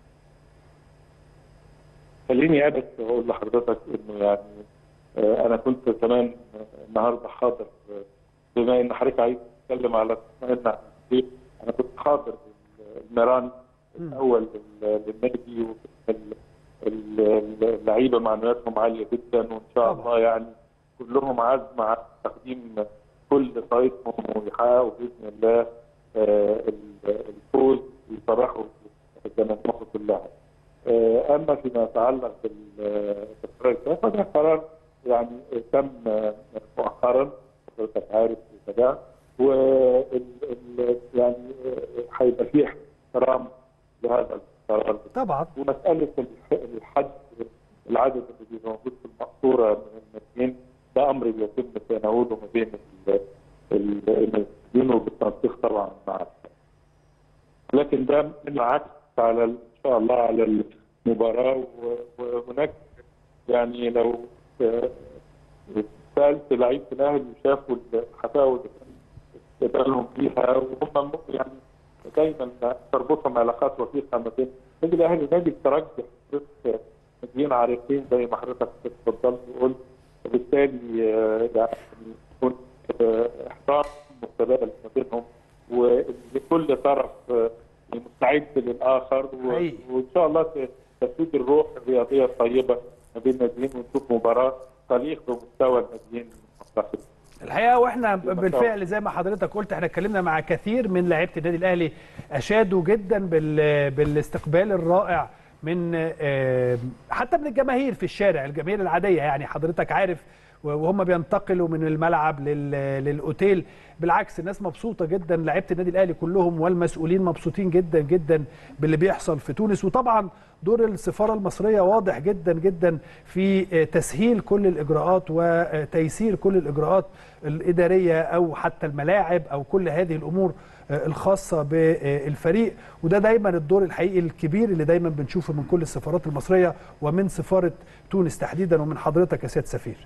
خليني بس اقول لحضرتك انه يعني آه، انا كنت كمان النهارده حاضر آه، بما ان حضرتك عايز تتكلم على اطمئنان على الفريق، انا كنت حاضر الميران الاول لل- للنادي وال- ال- ال- اللعيبه معنوياتهم عاليه جدا وان شاء طبعا. الله يعني كلهم عزم على تقديم كل طاقتهم ويحققوا باذن الله آه، ال- الفوز ويفرحوا جماهير مصر كلها. آه، اما فيما يتعلق بال- بالقرار ده فده قرار يعني تم آه، مؤخرا حضرتك عارف وتابعت و ال- ال- يعني آه، هيبقى فيه احترام لهذا القرار طبعا ومساله الح- الحد العدد اللي بيبقى موجود في المقصوره من المسجين ده امر بيتم تناوله ما بين ال- ال- المسجين وبالتنسيق طبعا مع الفرق. لكن ده بالعكس على ال- ان شاء الله على المباراه و- وهناك يعني لو آه، سالت لعيبه الاهلي وشافوا الحفاوه اللي كان استقبالهم فيها وهم م- يعني دايما تربطهم علاقات وثيقه ما بين النادي الاهلي ونادي الترجي حضرتك ناديين عارفين زي ما حضرتك اتفضلت وقلت وبالتالي آه، يعني يكون آه، احترام متبادل ما بينهم ولكل طرف آه، مستعد للاخر و- حقيقي. وان شاء الله ت- تسود الروح الرياضيه الطيبه ما بين الناديين ونشوف مباراه تليق بمستوى الناديين المصريين الحقيقه واحنا بالفعل زي ما حضرتك قلت احنا اتكلمنا مع كثير من لعيبه النادي الاهلي اشادوا جدا بال بالاستقبال الرائع من آه، حتى من الجماهير في الشارع الجماهير العاديه يعني حضرتك عارف وهم بينتقلوا من الملعب لل- للاوتيل بالعكس الناس مبسوطه جدا لعيبه النادي الاهلي كلهم والمسؤولين مبسوطين جدا جدا باللي بيحصل في تونس وطبعا دور السفاره المصريه واضح جدا جدا في آه، تسهيل كل الاجراءات وتيسير كل الاجراءات الاداريه او حتى الملاعب او كل هذه الامور آه، الخاصه بالفريق وده دايما الدور الحقيقي الكبير اللي دايما بنشوفه من كل السفارات المصريه ومن سفاره تونس تحديدا ومن حضرتك يا سياده سفير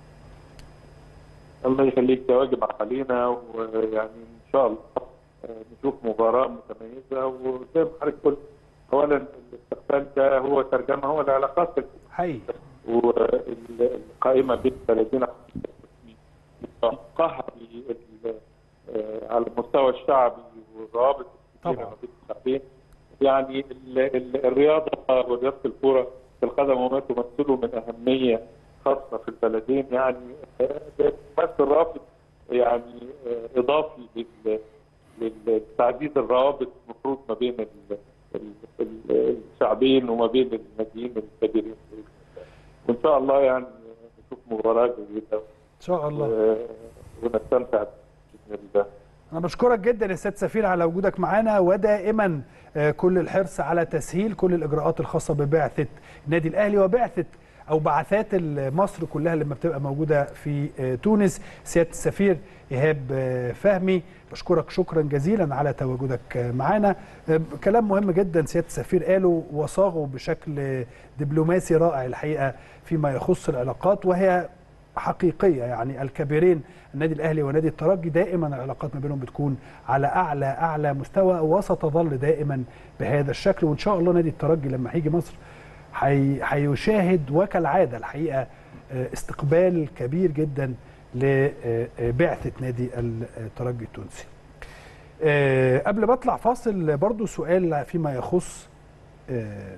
الله يخليك ده واجب علينا ويعني ان شاء الله آه، نشوف مباراه متميزه وزي ما حضرتك قلت اولا الاستقبال ده هو ترجمه هو العلاقات حقيقي والقائمه بين البلدين توقعها على المستوى الشعبي والروابط الكبيرة طبعا. ما بين الشعبين يعني ال- ال- الرياضه ورياضه الكره في القدم وما تمثله من اهميه خاصه في البلدين يعني آه، بتمثل رابط يعني آه، اضافي لل- لل- لتعزيز الروابط المفروض ما بين ال- ال- ال- الشعبين وما بين الناديين الكبيرين وان شاء الله يعني نشوف مباراه جيده ان شاء الله و- ونستمتع باذن الله انا بشكرك جدا يا سياده سفير على وجودك معانا ودائما آه، كل الحرص على تسهيل كل الاجراءات الخاصه ببعثه النادي الاهلي وبعثه او بعثات مصر كلها لما بتبقى موجوده في آه، تونس سياده السفير ايهاب آه، فهمي بشكرك شكرا جزيلا على تواجدك آه، معانا آه، كلام مهم جدا سياده السفير قاله وصاغه بشكل آه، دبلوماسي رائع الحقيقه فيما يخص العلاقات وهي حقيقيه يعني الكبيرين النادي الاهلي ونادي الترجي دائما العلاقات ما بينهم بتكون على اعلى اعلى مستوى وستظل دائما بهذا الشكل وان شاء الله نادي الترجي لما هيجي مصر هي- هيشاهد وكالعاده الحقيقه آه، استقبال كبير جدا لبعثه نادي الترجي التونسي. آه، قبل ما اطلع فاصل برضو سؤال فيما يخص آه،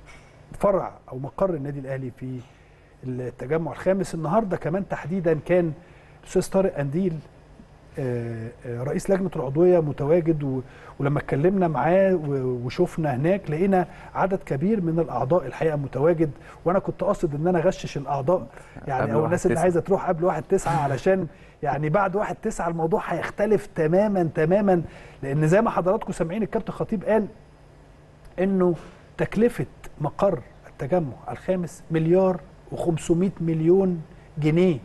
فرع او مقر النادي الاهلي في التجمع الخامس النهارده كمان تحديدا كان الاستاذ طارق انديل آه، آه، رئيس لجنه العضويه متواجد و- ولما اتكلمنا معاه و- وشفنا هناك لقينا عدد كبير من الاعضاء الحقيقه متواجد وانا كنت قاصد ان انا اغشش الاعضاء يعني قبل او واحد الناس اللي تسعة. عايزه تروح قبل واحد تسعة علشان يعني بعد واحد تسعة الموضوع هيختلف تماما تماما لان زي ما حضراتكم سامعين الكابتن خطيب قال انه تكلفه مقر التجمع الخامس مليار و500 مليون جنيه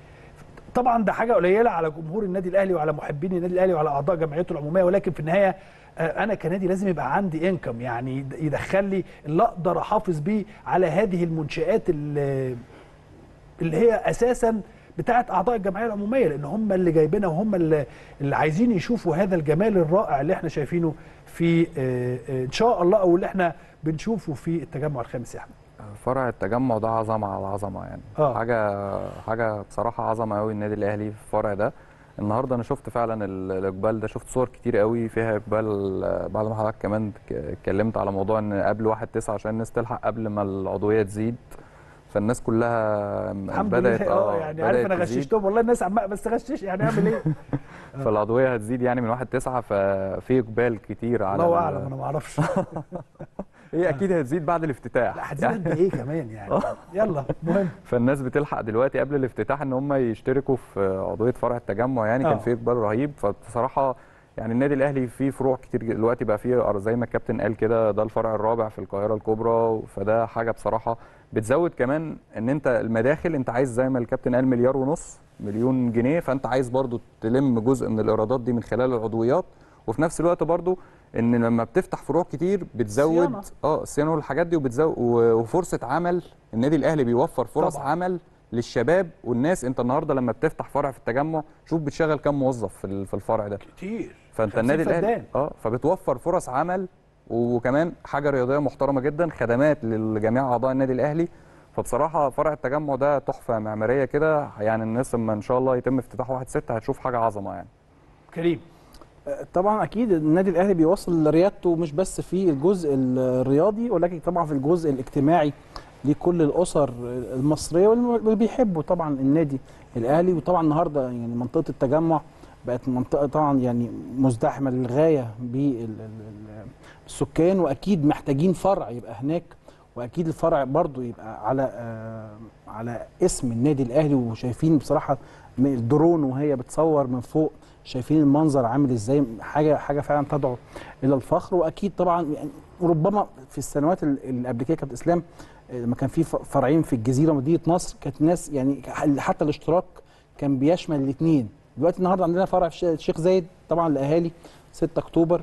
طبعا ده حاجه قليله على جمهور النادي الاهلي وعلى محبين النادي الاهلي وعلى اعضاء جمعيته العموميه ولكن في النهايه آه، انا كنادي لازم يبقى عندي انكم يعني يد- يدخل لي اللي اقدر احافظ بيه على هذه المنشات اللي اللي هي اساسا بتاعت اعضاء الجمعيه العموميه لان هم اللي جايبينها وهم اللي, اللي عايزين يشوفوا هذا الجمال الرائع اللي احنا شايفينه في آه، آه، ان شاء الله او اللي احنا بنشوفه في التجمع الخامس يا احمد فرع التجمع ده عظمه على عظمه يعني آه. حاجه حاجه بصراحه عظمه قوي النادي الاهلي في الفرع ده النهارده انا شفت فعلا ال- الاقبال ده شفت صور كتير قوي فيها اقبال آه، بعد ما حضرتك كمان ك- اتكلمت على موضوع ان قبل واحد تسعة عشان الناس تلحق قبل ما العضويه تزيد فالناس كلها الحمد بدات لله اه يعني عارف انا بدأت تزيد. غششتهم والله الناس عمال بس غشش يعني اعمل ايه؟ فالعضويه هتزيد يعني من واحد تسعة ففي اقبال كتير على الله ال- اعلم انا ما اعرفش هي اكيد هتزيد بعد الافتتاح لا هتزيد قد ايه كمان يعني يلا مهم فالناس بتلحق دلوقتي قبل الافتتاح ان هم يشتركوا في عضويه فرع التجمع يعني آه. كان في اقبال رهيب فبصراحه يعني النادي الاهلي فيه فروع كتير جدا. دلوقتي بقى فيه زي ما الكابتن قال كده ده الفرع الرابع في القاهره الكبرى فده حاجه بصراحه بتزود كمان ان انت المداخل انت عايز زي ما الكابتن قال مليار ونص مليون جنيه فانت عايز برضو تلم جزء من الايرادات دي من خلال العضويات وفي نفس الوقت برضو ان لما بتفتح فروع كتير بتزود صيانة. اه الصيانه والحاجات دي وبتزود وفرصه عمل النادي الاهلي بيوفر فرص طبعاً. طبعا. عمل للشباب والناس انت النهارده لما بتفتح فرع في التجمع شوف بتشغل كام موظف في ال- في الفرع ده كتير فانت 50 النادي الاهلي فدان. اه فبتوفر فرص عمل وكمان حاجه رياضيه محترمه جدا خدمات لجميع اعضاء النادي الاهلي فبصراحه فرع التجمع ده تحفه معماريه كده يعني الناس لما ان شاء الله يتم افتتاحه 1 6 هتشوف حاجه عظمه يعني كريم طبعا اكيد النادي الاهلي بيوصل ريادته مش بس في الجزء الرياضي ولكن طبعا في الجزء الاجتماعي لكل الاسر المصريه واللي بيحبوا طبعا النادي الاهلي وطبعا النهارده يعني منطقه التجمع بقت منطقه طبعا يعني مزدحمه للغايه بالسكان واكيد محتاجين فرع يبقى هناك واكيد الفرع برضو يبقى على آه على اسم النادي الاهلي وشايفين بصراحه من الدرون وهي بتصور من فوق شايفين المنظر عامل ازاي حاجه حاجه فعلا تدعو الى الفخر واكيد طبعا يعني ربما في السنوات اللي قبل كده كابتن اسلام آه، لما كان في ف- فرعين في الجزيره ومدينه نصر كانت ناس يعني حتى الاشتراك كان بيشمل الاثنين دلوقتي النهارده عندنا فرع في ش- الشيخ زايد طبعا الاهالي 6 اكتوبر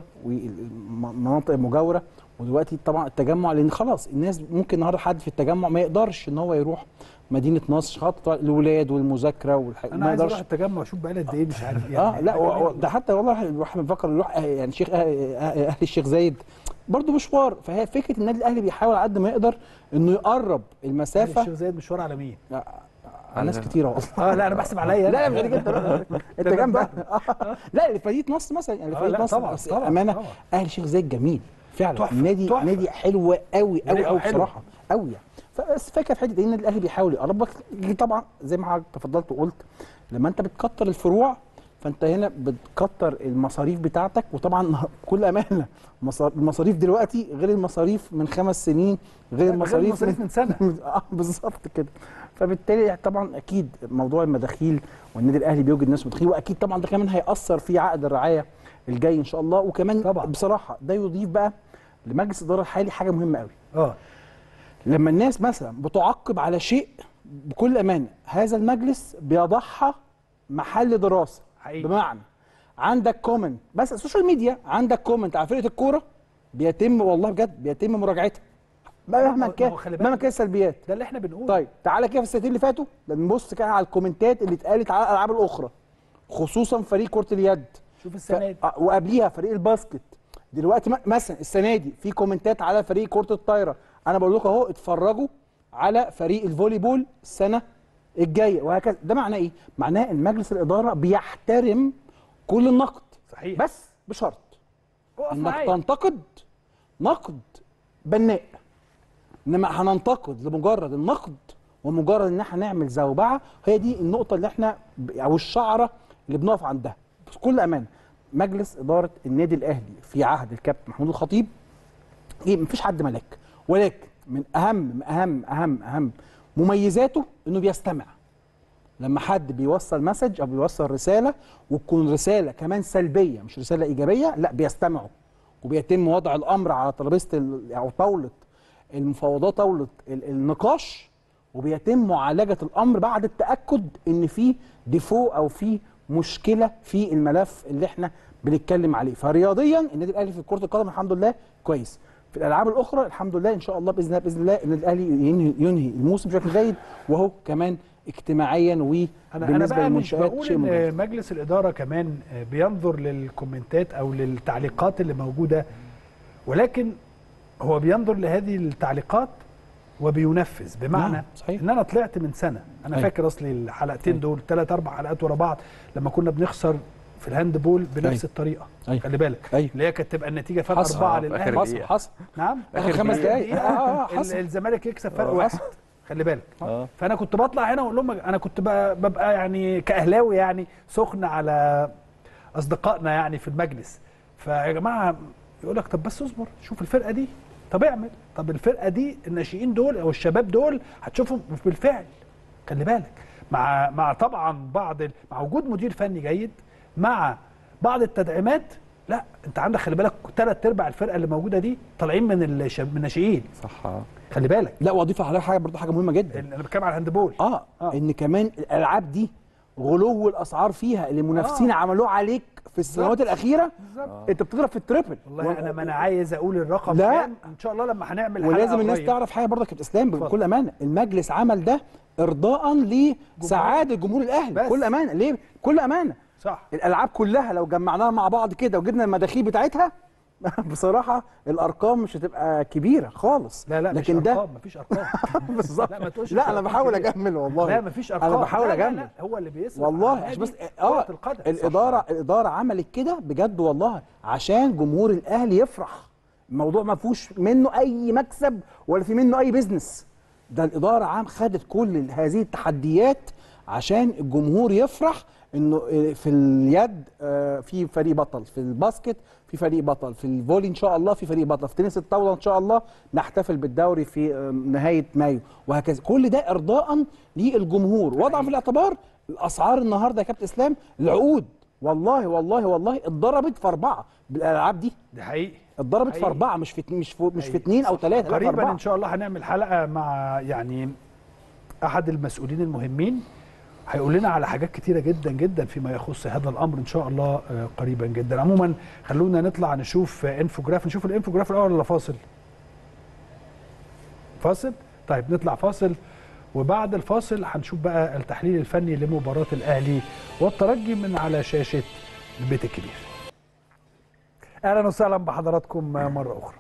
والمناطق المجاوره ودلوقتي طبعا التجمع لان خلاص الناس ممكن النهارده حد في التجمع ما يقدرش ان هو يروح مدينه نصر خاطر الاولاد والمذاكره والح... انا ما عايز يقدرش اروح التجمع اشوف بقى قد ايه مش عارف يعني اه لا حاجة و- و- جميلة. ده حتى والله الواحد بيفكر يروح آه، يعني شيخ أه- أه- اهل الشيخ زايد برضه مشوار فهي فكره النادي الاهلي بيحاول على قد ما يقدر انه يقرب المسافه الشيخ زايد مشوار على مين؟ على ناس كتيره والله اه لا انا بحسب عليا لا أنا. لا مش عليك انت انت جنب آه. لا لفريق نصر مثلا يعني آه، فريق لا نصر طبعاً، بس طبعاً، امانه طبعاً. اهل الشيخ زايد جميل فعلا تحفة، نادي تحفة. نادي حلو قوي قوي نادي قوي حلو. بصراحه قوي يعني فبس فكره في حته ايه النادي الاهلي بيحاول يقربك طبعا زي ما حضرتك تفضلت وقلت لما انت بتكتر الفروع فانت هنا بتكتر المصاريف بتاعتك وطبعا بكل امانه مصار- المصاريف دلوقتي غير المصاريف من خمس سنين غير المصاريف المصاريف من سنه اه بالظبط كده فبالتالي طبعا اكيد موضوع المداخيل والنادي الاهلي بيوجد ناس مداخيل واكيد طبعا ده كمان هياثر في عقد الرعايه الجاي ان شاء الله وكمان طبعاً. بصراحه ده يضيف بقى لمجلس الاداره الحالي حاجه مهمه قوي اه لما الناس مثلا بتعقب على شيء بكل امانه هذا المجلس بيضعها محل دراسه حقيقي. بمعنى عندك كومنت بس السوشيال ميديا عندك كومنت على فرقه الكوره بيتم والله بجد بيتم مراجعتها مهما ما هو- كان ما هو خلي بالك. مهما كان السلبيات ده اللي احنا بنقوله طيب تعالى كده في السنتين اللي فاتوا نبص كده على الكومنتات اللي اتقالت على الالعاب الاخرى خصوصا فريق كره اليد شوف ف... السنه دي آه، وقبليها فريق الباسكت دلوقتي م- مثلا السنه دي في كومنتات على فريق كره الطايره انا بقول لكم اهو اتفرجوا على فريق الفولي بول السنه الجايه وهكذا ده معناه ايه معناه ان مجلس الاداره بيحترم كل النقد صحيح بس بشرط اقف انك معايا تنتقد نقد بناء انما هننتقد لمجرد النقد ومجرد ان احنا نعمل زوبعه هي دي النقطه اللي احنا ب- او الشعره اللي بنقف عندها بكل امانه مجلس اداره النادي الاهلي في عهد الكابتن محمود الخطيب ايه مفيش حد ملاك ولكن من اهم اهم اهم اهم مميزاته انه بيستمع لما حد بيوصل مسج او بيوصل رساله وتكون رساله كمان سلبيه مش رساله ايجابيه لا بيستمعوا وبيتم وضع الامر على ترابيزه ال- او طاوله المفاوضات طاوله ال- النقاش وبيتم معالجه الامر بعد التاكد ان في ديفو او في مشكله في الملف اللي احنا بنتكلم عليه فرياضيا النادي الاهلي في كره القدم الحمد لله كويس في الالعاب الاخرى الحمد لله ان شاء الله باذن الله باذن الله النادي الاهلي ينهي, ينهي الموسم بشكل جيد وهو كمان اجتماعيا انا انا وبالنسبه بقى مش للمنشات بقول شيء مميز ان مجلس الاداره كمان بينظر للكومنتات او للتعليقات اللي موجوده ولكن هو بينظر لهذه التعليقات وبينفذ بمعنى نعم، صحيح. ان انا طلعت من سنه انا أيوة. فاكر اصلي الحلقتين أيوة. دول ثلاث اربع حلقات ورا بعض لما كنا بنخسر في الهاند بول بنفس أيوة. الطريقه أيوة. خلي بالك أيوة. اللي هي كانت تبقى النتيجه فرق حصل. اربعه آه، في آخر للاهلي حصل دقيقة. حصل نعم آخر خمس دقايق. دقيقة. آه، آه، ال- حصل. الزمالك يكسب فرق آه، واحد خلي بالك آه. فانا كنت بطلع هنا واقول لهم انا كنت ب- ببقى يعني كاهلاوي يعني سخن على اصدقائنا يعني في المجلس فيا جماعه يقول لك طب بس اصبر شوف الفرقه دي طب اعمل طب الفرقه دي الناشئين دول او الشباب دول هتشوفهم بالفعل خلي بالك مع مع طبعا بعض ال- مع وجود مدير فني جيد مع بعض التدعيمات لا انت عندك خلي بالك ثلاث ارباع الفرقه اللي موجوده دي طالعين من الشب... من الناشئين صح آه. خلي بالك لا واضيف على حاجه برضه حاجه مهمه جدا انا بتكلم على الهاندبول اه, آه. ان كمان الالعاب دي غلو الاسعار فيها اللي المنافسين آه. عملوه عليك في السنوات الاخيره بالظبط انت بتضرب في التريبل والله انا ما انا عايز اقول الرقم لا. كام ان شاء الله لما هنعمل حلقة ولازم الناس قريب. تعرف حاجه برضه يا كابتن اسلام اتفضل. بكل امانه المجلس عمل ده ارضاء لسعاده جمهور الاهلي بس. بكل امانه ليه بكل امانه صح الالعاب كلها لو جمعناها مع بعض كده وجبنا المداخيل بتاعتها بصراحه الارقام مش هتبقى كبيره خالص لا لا لكن مش ده ارقام مفيش ارقام بالظبط لا ما تقولش لا انا أرقام بحاول كبيرة. اجمل والله لا مفيش ارقام انا بحاول لا لا اجمل لا هو اللي بيصرف والله على عشان بس نادي اه كرة القدم الاداره الاداره عملت كده بجد والله عشان جمهور الاهلي يفرح الموضوع ما فيهوش منه اي مكسب ولا في منه اي بيزنس ده الاداره عام خدت كل هذه التحديات عشان الجمهور يفرح انه آه، في اليد آه، في فريق بطل في الباسكت في فريق بطل في الفولي ان شاء الله في فريق بطل في تنس الطاوله ان شاء الله نحتفل بالدوري في آه، نهايه مايو وهكذا كل ده ارضاء للجمهور وضعا في الاعتبار الاسعار النهارده يا كابتن اسلام العقود والله والله والله اتضربت في اربعه بالالعاب دي ده حقيقي اتضربت في حقيقي. اربعه مش في اتنين- مش في مش في أيوة. اثنين او ثلاثه لا في قريبا اربعه ان شاء الله هنعمل حلقه مع يعني احد المسؤولين المهمين هيقول لنا على حاجات كتيره جدا جدا فيما يخص هذا الامر ان شاء الله آه، قريبا جدا عموما خلونا نطلع نشوف آه، انفوجراف نشوف الانفوجراف الاول ولا فاصل فاصل طيب نطلع فاصل وبعد الفاصل هنشوف بقى التحليل الفني لمباراه الاهلي والترجي من على شاشه البيت الكبير اهلا وسهلا بحضراتكم مره اخرى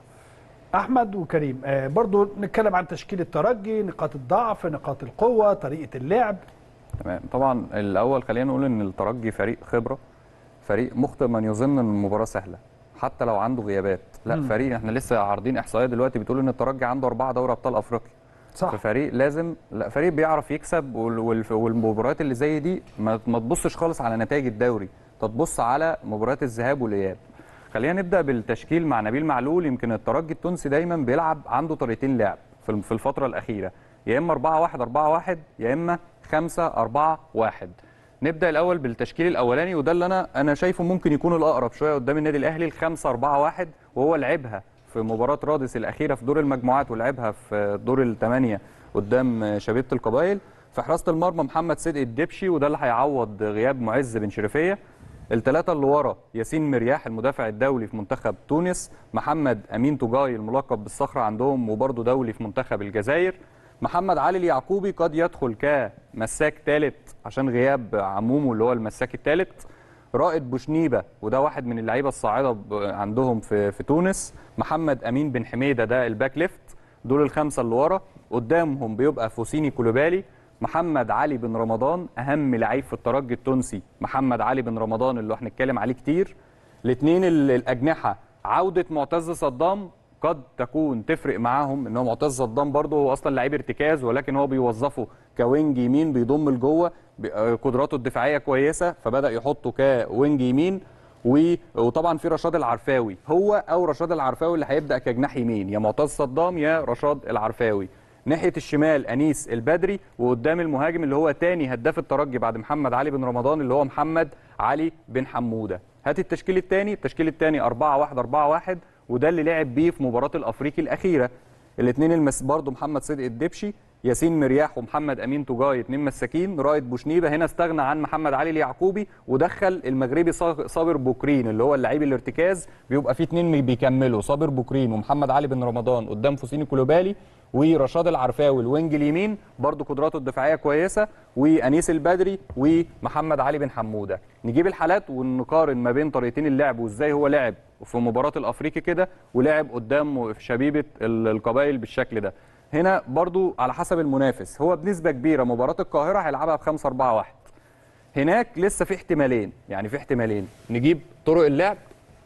احمد وكريم آه، برضو نتكلم عن تشكيل الترجي نقاط الضعف نقاط القوه طريقه اللعب تمام طبعا الاول خلينا نقول ان الترجي فريق خبره فريق مخطئ من يظن ان المباراه سهله حتى لو عنده غيابات لا مم. فريق احنا لسه عارضين احصائيه دلوقتي بتقول ان الترجي عنده اربعه دوري ابطال افريقيا صح ففريق لازم لا فريق بيعرف يكسب وال- وال- والمباريات اللي زي دي ما ما تبصش خالص على نتائج الدوري انت تبص على مباريات الذهاب والاياب خلينا نبدا بالتشكيل مع نبيل معلول يمكن الترجي التونسي دايما بيلعب عنده طريقتين لعب في الم- في الفتره الاخيره يا اما 4 1 4 1 يا اما 5 4 1 نبدا الاول بالتشكيل الاولاني وده اللي انا انا شايفه ممكن يكون الاقرب شويه قدام النادي الاهلي ال 5 4 1 وهو لعبها في مباراه رادس الاخيره في دور المجموعات ولعبها في دور الثمانيه قدام شبيبه القبائل في حراسه المرمى محمد صدقي الدبشي وده اللي هيعوض غياب معز بن شريفيه الثلاثه اللي ورا ياسين مرياح المدافع الدولي في منتخب تونس محمد امين توجاي الملقب بالصخره عندهم وبرضه دولي في منتخب الجزائر محمد علي اليعقوبي قد يدخل كمساك ثالث عشان غياب عمومه اللي هو المساك الثالث رائد بوشنيبه وده واحد من اللعيبه الصاعده ب- عندهم في في تونس محمد امين بن حميده ده الباك ليفت دول الخمسه اللي ورا قدامهم بيبقى فوسيني كولوبالي محمد علي بن رمضان اهم لعيب في الترجي التونسي محمد علي بن رمضان اللي هنتكلم عليه كتير الاثنين الاجنحه عوده معتز صدام قد تكون تفرق معاهم ان هو معتز صدام برضه هو اصلا لعيب ارتكاز ولكن هو بيوظفه كوينج يمين بيضم لجوه ب- آه، قدراته الدفاعيه كويسه فبدا يحطه كوينج يمين و- وطبعا في رشاد العرفاوي هو او رشاد العرفاوي اللي هيبدا كجناح يمين يا معتز صدام يا رشاد العرفاوي ناحيه الشمال انيس البدري وقدام المهاجم اللي هو تاني هداف الترجي بعد محمد علي بن رمضان اللي هو محمد علي بن حموده هات التشكيل الثاني التشكيل الثاني 4 1 4 1 وده اللي لعب بيه في مباراه الافريقي الاخيره الاثنين المس برضه محمد صدقي الدبشي ياسين مرياح ومحمد امين توجاي اثنين مساكين رائد بوشنيبه هنا استغنى عن محمد علي اليعقوبي ودخل المغربي صا- صابر بوكرين اللي هو اللعيب الارتكاز بيبقى فيه اثنين بيكملوا صابر بوكرين ومحمد علي بن رمضان قدام فوسيني كولوبالي ورشاد العرفاوي الوينج اليمين برضه قدراته الدفاعيه كويسه وانيس البدري ومحمد علي بن حموده نجيب الحالات ونقارن ما بين طريقتين اللعب وازاي هو لعب في مباراه الافريقي كده ولعب قدام في شبيبه ال- القبائل بالشكل ده هنا برضو على حسب المنافس هو بنسبه كبيره مباراه القاهره هيلعبها ب 5 4 1 هناك لسه في احتمالين يعني في احتمالين نجيب طرق اللعب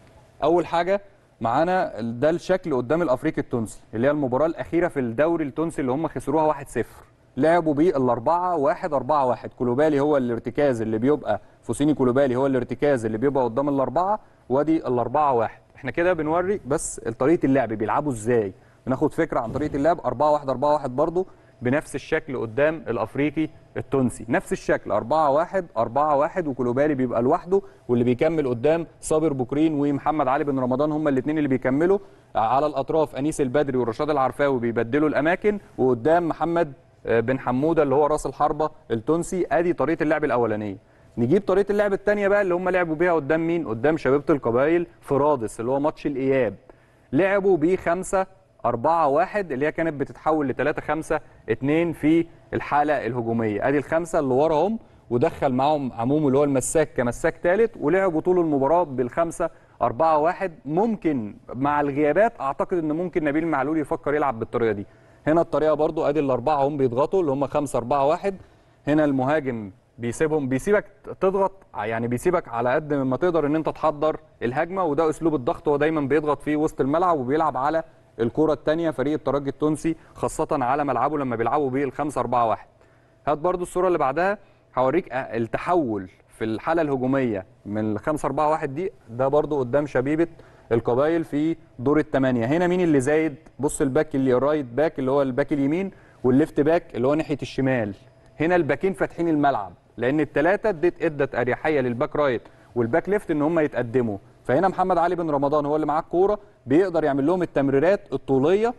اول حاجه معانا ده الشكل قدام الافريقي التونسي اللي هي المباراه الاخيره في الدوري التونسي اللي هم خسروها 1-0 لعبوا بيه الأربعة واحد أربعة واحد كولوبالي هو الارتكاز اللي بيبقى فوسيني كولوبالي هو الارتكاز اللي بيبقى قدام الأربعة وادي الأربعة واحد احنا كده بنوري بس طريقة اللعب بيلعبوا ازاي بناخد فكرة عن طريقة اللعب 4 1 4 1 برضه بنفس الشكل قدام الافريقي التونسي نفس الشكل 4 1 4 1 وكولوبالي بيبقى لوحده واللي بيكمل قدام صابر بوكرين ومحمد علي بن رمضان هم الاثنين اللي بيكملوا على الاطراف انيس البدري ورشاد العرفاوي بيبدلوا الاماكن وقدام محمد آه، بن حموده اللي هو راس الحربه التونسي ادي طريقه اللعب الاولانيه نجيب طريقه اللعب الثانيه بقى اللي هم لعبوا بيها قدام مين قدام شبيبه القبائل في رادس اللي هو ماتش الاياب لعبوا بيه 5 4 1 اللي هي كانت بتتحول ل 3 5 2 في الحاله الهجوميه ادي الخمسه اللي وراهم ودخل معاهم عموم اللي هو المساك كمساك ثالث ولعبوا طول المباراه بالخمسه 4 1 ممكن مع الغيابات اعتقد ان ممكن نبيل معلول يفكر يلعب بالطريقه دي هنا الطريقه برضو ادي الاربعه هم بيضغطوا اللي هم 5 4 1 هنا المهاجم بيسيبهم بيسيبك تضغط يعني بيسيبك على قد ما تقدر ان انت تحضر الهجمه وده اسلوب الضغط هو دايما بيضغط فيه وسط الملعب وبيلعب على الكره الثانيه فريق الترجي التونسي خاصه على ملعبه لما بيلعبوا بيه الخمسة 4 1 هات برضو الصوره اللي بعدها هوريك التحول في الحاله الهجوميه من ال 5 4 1 دي ده برضو قدام شبيبه القبايل في دور الثمانيه هنا مين اللي زايد بص الباك اللي الرايت باك اللي هو الباك اليمين والليفت باك اللي هو ناحيه الشمال هنا الباكين فاتحين الملعب لان الثلاثه ادت ادت اريحيه للباك رايت والباك ليفت ان هم يتقدموا فهنا محمد علي بن رمضان هو اللي معاه الكوره بيقدر يعمل لهم التمريرات الطوليه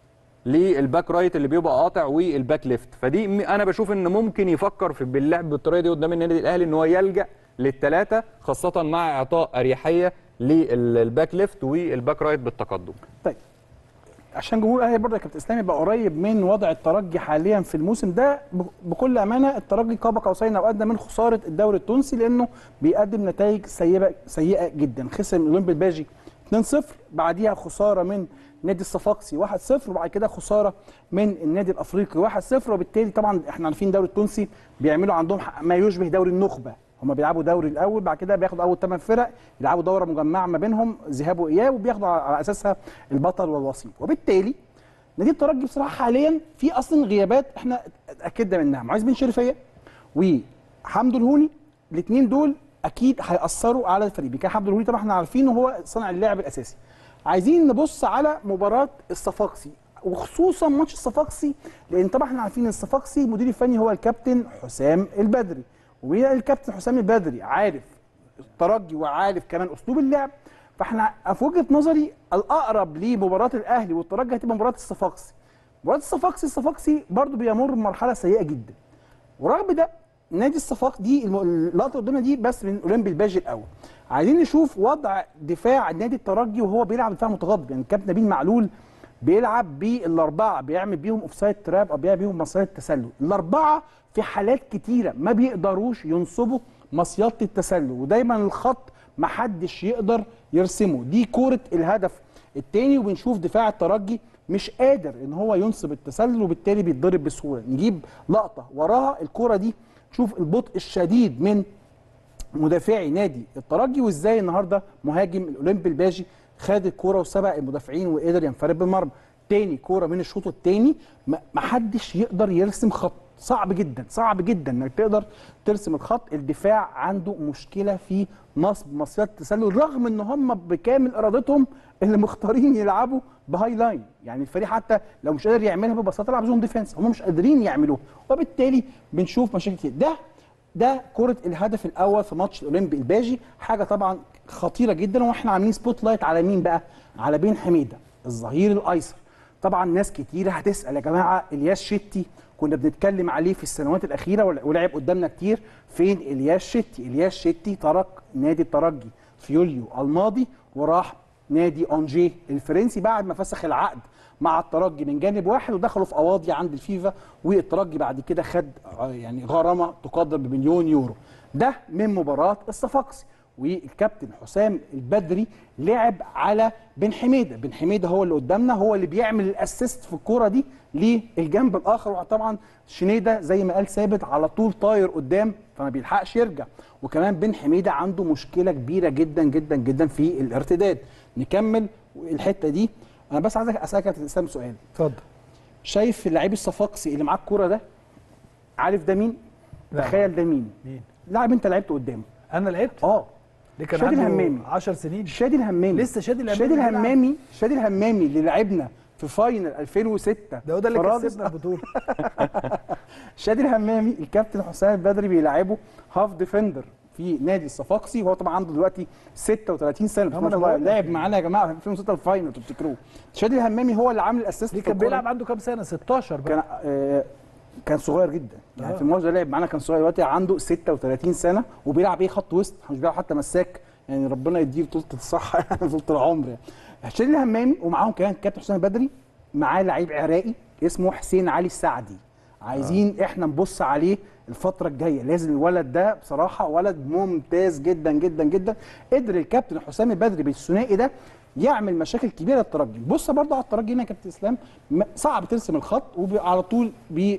للباك رايت اللي بيبقى قاطع والباك ليفت فدي م- انا بشوف ان ممكن يفكر في باللعب بالطريقه دي قدام النادي الاهلي ان هو يلجا للثلاثه خاصه مع اعطاء اريحيه للباك ليفت والباك رايت بالتقدم طيب عشان جمهور الاهلي برضه يا كابتن اسلام يبقى قريب من وضع الترجي حاليا في الموسم ده ب- بكل امانه الترجي قاب قوسين او ادنى من خساره الدوري التونسي لانه بيقدم نتائج سيئه سيئه جدا خسر من اولمبي الباجي 2-0 بعديها خساره من نادي الصفاقسي 1-0 وبعد كده خساره من النادي الافريقي 1-0 وبالتالي طبعا احنا عارفين الدوري التونسي بيعملوا عندهم ح- ما يشبه دوري النخبه هم بيلعبوا دوري الاول بعد كده بياخدوا اول 8 فرق يلعبوا دوره مجمعه ما بينهم ذهاب واياب وبياخدوا على على اساسها البطل والوصيف وبالتالي نادي الترجي بصراحه حاليا في اصلا غيابات احنا اتاكدنا منها معاذ بن شريفيه وحمدو الهوني الاثنين دول اكيد هياثروا على الفريق كان حمدو الهوني طبعا احنا عارفين هو صانع اللعب الاساسي عايزين نبص على مباراه الصفاقسي وخصوصا ماتش الصفاقسي لان طبعا احنا عارفين ان الصفاقسي المدير الفني هو الكابتن حسام البدري والكابتن حسام البدري عارف الترجي وعارف كمان اسلوب اللعب فاحنا في وجهه نظري الاقرب لمباراه الاهلي والترجي هتبقى مباراه الصفاقسي مباراه الصفاقسي الصفاقسي برضو بيمر بمرحله سيئه جدا ورغم ده نادي الصفاق دي الم- اللقطه قدامنا دي بس من اولمبي الباجي الاول عايزين نشوف وضع دفاع نادي الترجي وهو بيلعب دفاع متقدم يعني كابتن نبيل معلول بيلعب بالاربعه بيعمل بيهم اوفسايد تراب او بيعمل بيهم مصيده تسلل الاربعه في حالات كتيره ما بيقدروش ينصبوا مصيده التسلل ودايما الخط محدش يقدر يرسمه دي كوره الهدف التاني وبنشوف دفاع الترجي مش قادر ان هو ينصب التسلل وبالتالي بيتضرب بسهوله نجيب لقطه وراها الكوره دي شوف البطء الشديد من مدافعي نادي الترجي وازاي النهارده مهاجم الاولمبي الباجي خد الكوره وسبق المدافعين وقدر ينفرد بالمرمى تاني كوره من الشوط التاني ما ما حدش يقدر يرسم خط صعب جدا صعب جدا انك تقدر ترسم الخط الدفاع عنده مشكله في نصب مصيده التسلل رغم ان هم بكامل ارادتهم اللي مختارين يلعبوا بهاي لاين يعني الفريق حتى لو مش قادر يعملها ببساطه يلعب زون ديفense هم مش قادرين يعملوها وبالتالي بنشوف مشاكل كتير ده ده كرة الهدف الأول في ماتش الأولمبي الباجي حاجة طبعا خطيرة جدا واحنا عاملين سبوت لايت على مين بقى؟ على بين حميدة الظهير الأيسر طبعا ناس كتيرة هتسأل يا جماعة إلياس شتي كنا بنتكلم عليه في السنوات الأخيرة ول- ولعب قدامنا كتير فين إلياس شتي؟ إلياس شتي ترك نادي الترجي في يوليو الماضي وراح نادي أونجي الفرنسي بعد ما فسخ العقد مع الترجي من جانب واحد ودخلوا في قواضي عند الفيفا والترجي بعد كده خد آه، يعني غرامه تقدر بمليون يورو ده من مباراه الصفاقسي والكابتن حسام البدري لعب على بن حميده بن حميده هو اللي قدامنا هو اللي بيعمل الاسيست في الكوره دي للجنب الاخر وطبعا شنيده زي ما قال ثابت على طول طاير قدام فما بيلحقش يرجع وكمان بن حميده عنده مشكله كبيره جدا جدا جدا في الارتداد نكمل الحته دي انا بس عايزك اسالك يا كابتن اسلام سؤال اتفضل شايف اللعيب الصفاقسي اللي معاه الكوره ده عارف ده مين؟ لا. تخيل ده مين؟ مين لاعب انت لعبت قدامه انا لعبت اه اللي كان شادي عنده الهمامي. 10 سنين شادي الهمامي لسه شادي الهمامي شادي بيلعب. الهمامي شادي الهمامي اللي لعبنا في فاينل 2006 ده هو ده اللي في رادس. كسبنا البطوله شادي الهمامي الكابتن حسام البدري بيلعبه هاف ديفندر في نادي الصفاقسي وهو طبعا عنده دلوقتي 36 سنه بس أما ما أنا شاء الله بقول لك. لعب معانا يا جماعه في 2006 الفاينل تفتكروه شادي الهمامي هو اللي عامل الاسيست دي في كان الكرة بيلعب عنده كام سنه 16 بقى كان آه كان صغير جدا يعني آه. في الماتش ده لعب معانا كان صغير دلوقتي عنده 36 سنه وبيلعب ايه خط وسط مش بيلعب حتى مساك يعني ربنا يديه طولة الصحه يعني طولة العمر يعني شادي الهمامي ومعاهم كمان كابتن حسام البدري معاه لعيب عراقي اسمه حسين علي السعدي عايزين آه. احنا نبص عليه الفترة الجاية لازم الولد ده بصراحة ولد ممتاز جدا جدا جدا قدر الكابتن حسام البدري بالثنائي ده يعمل مشاكل كبيره للترجي بص برضه على الترجي هنا يا كابتن اسلام م- صعب ترسم الخط وعلى طول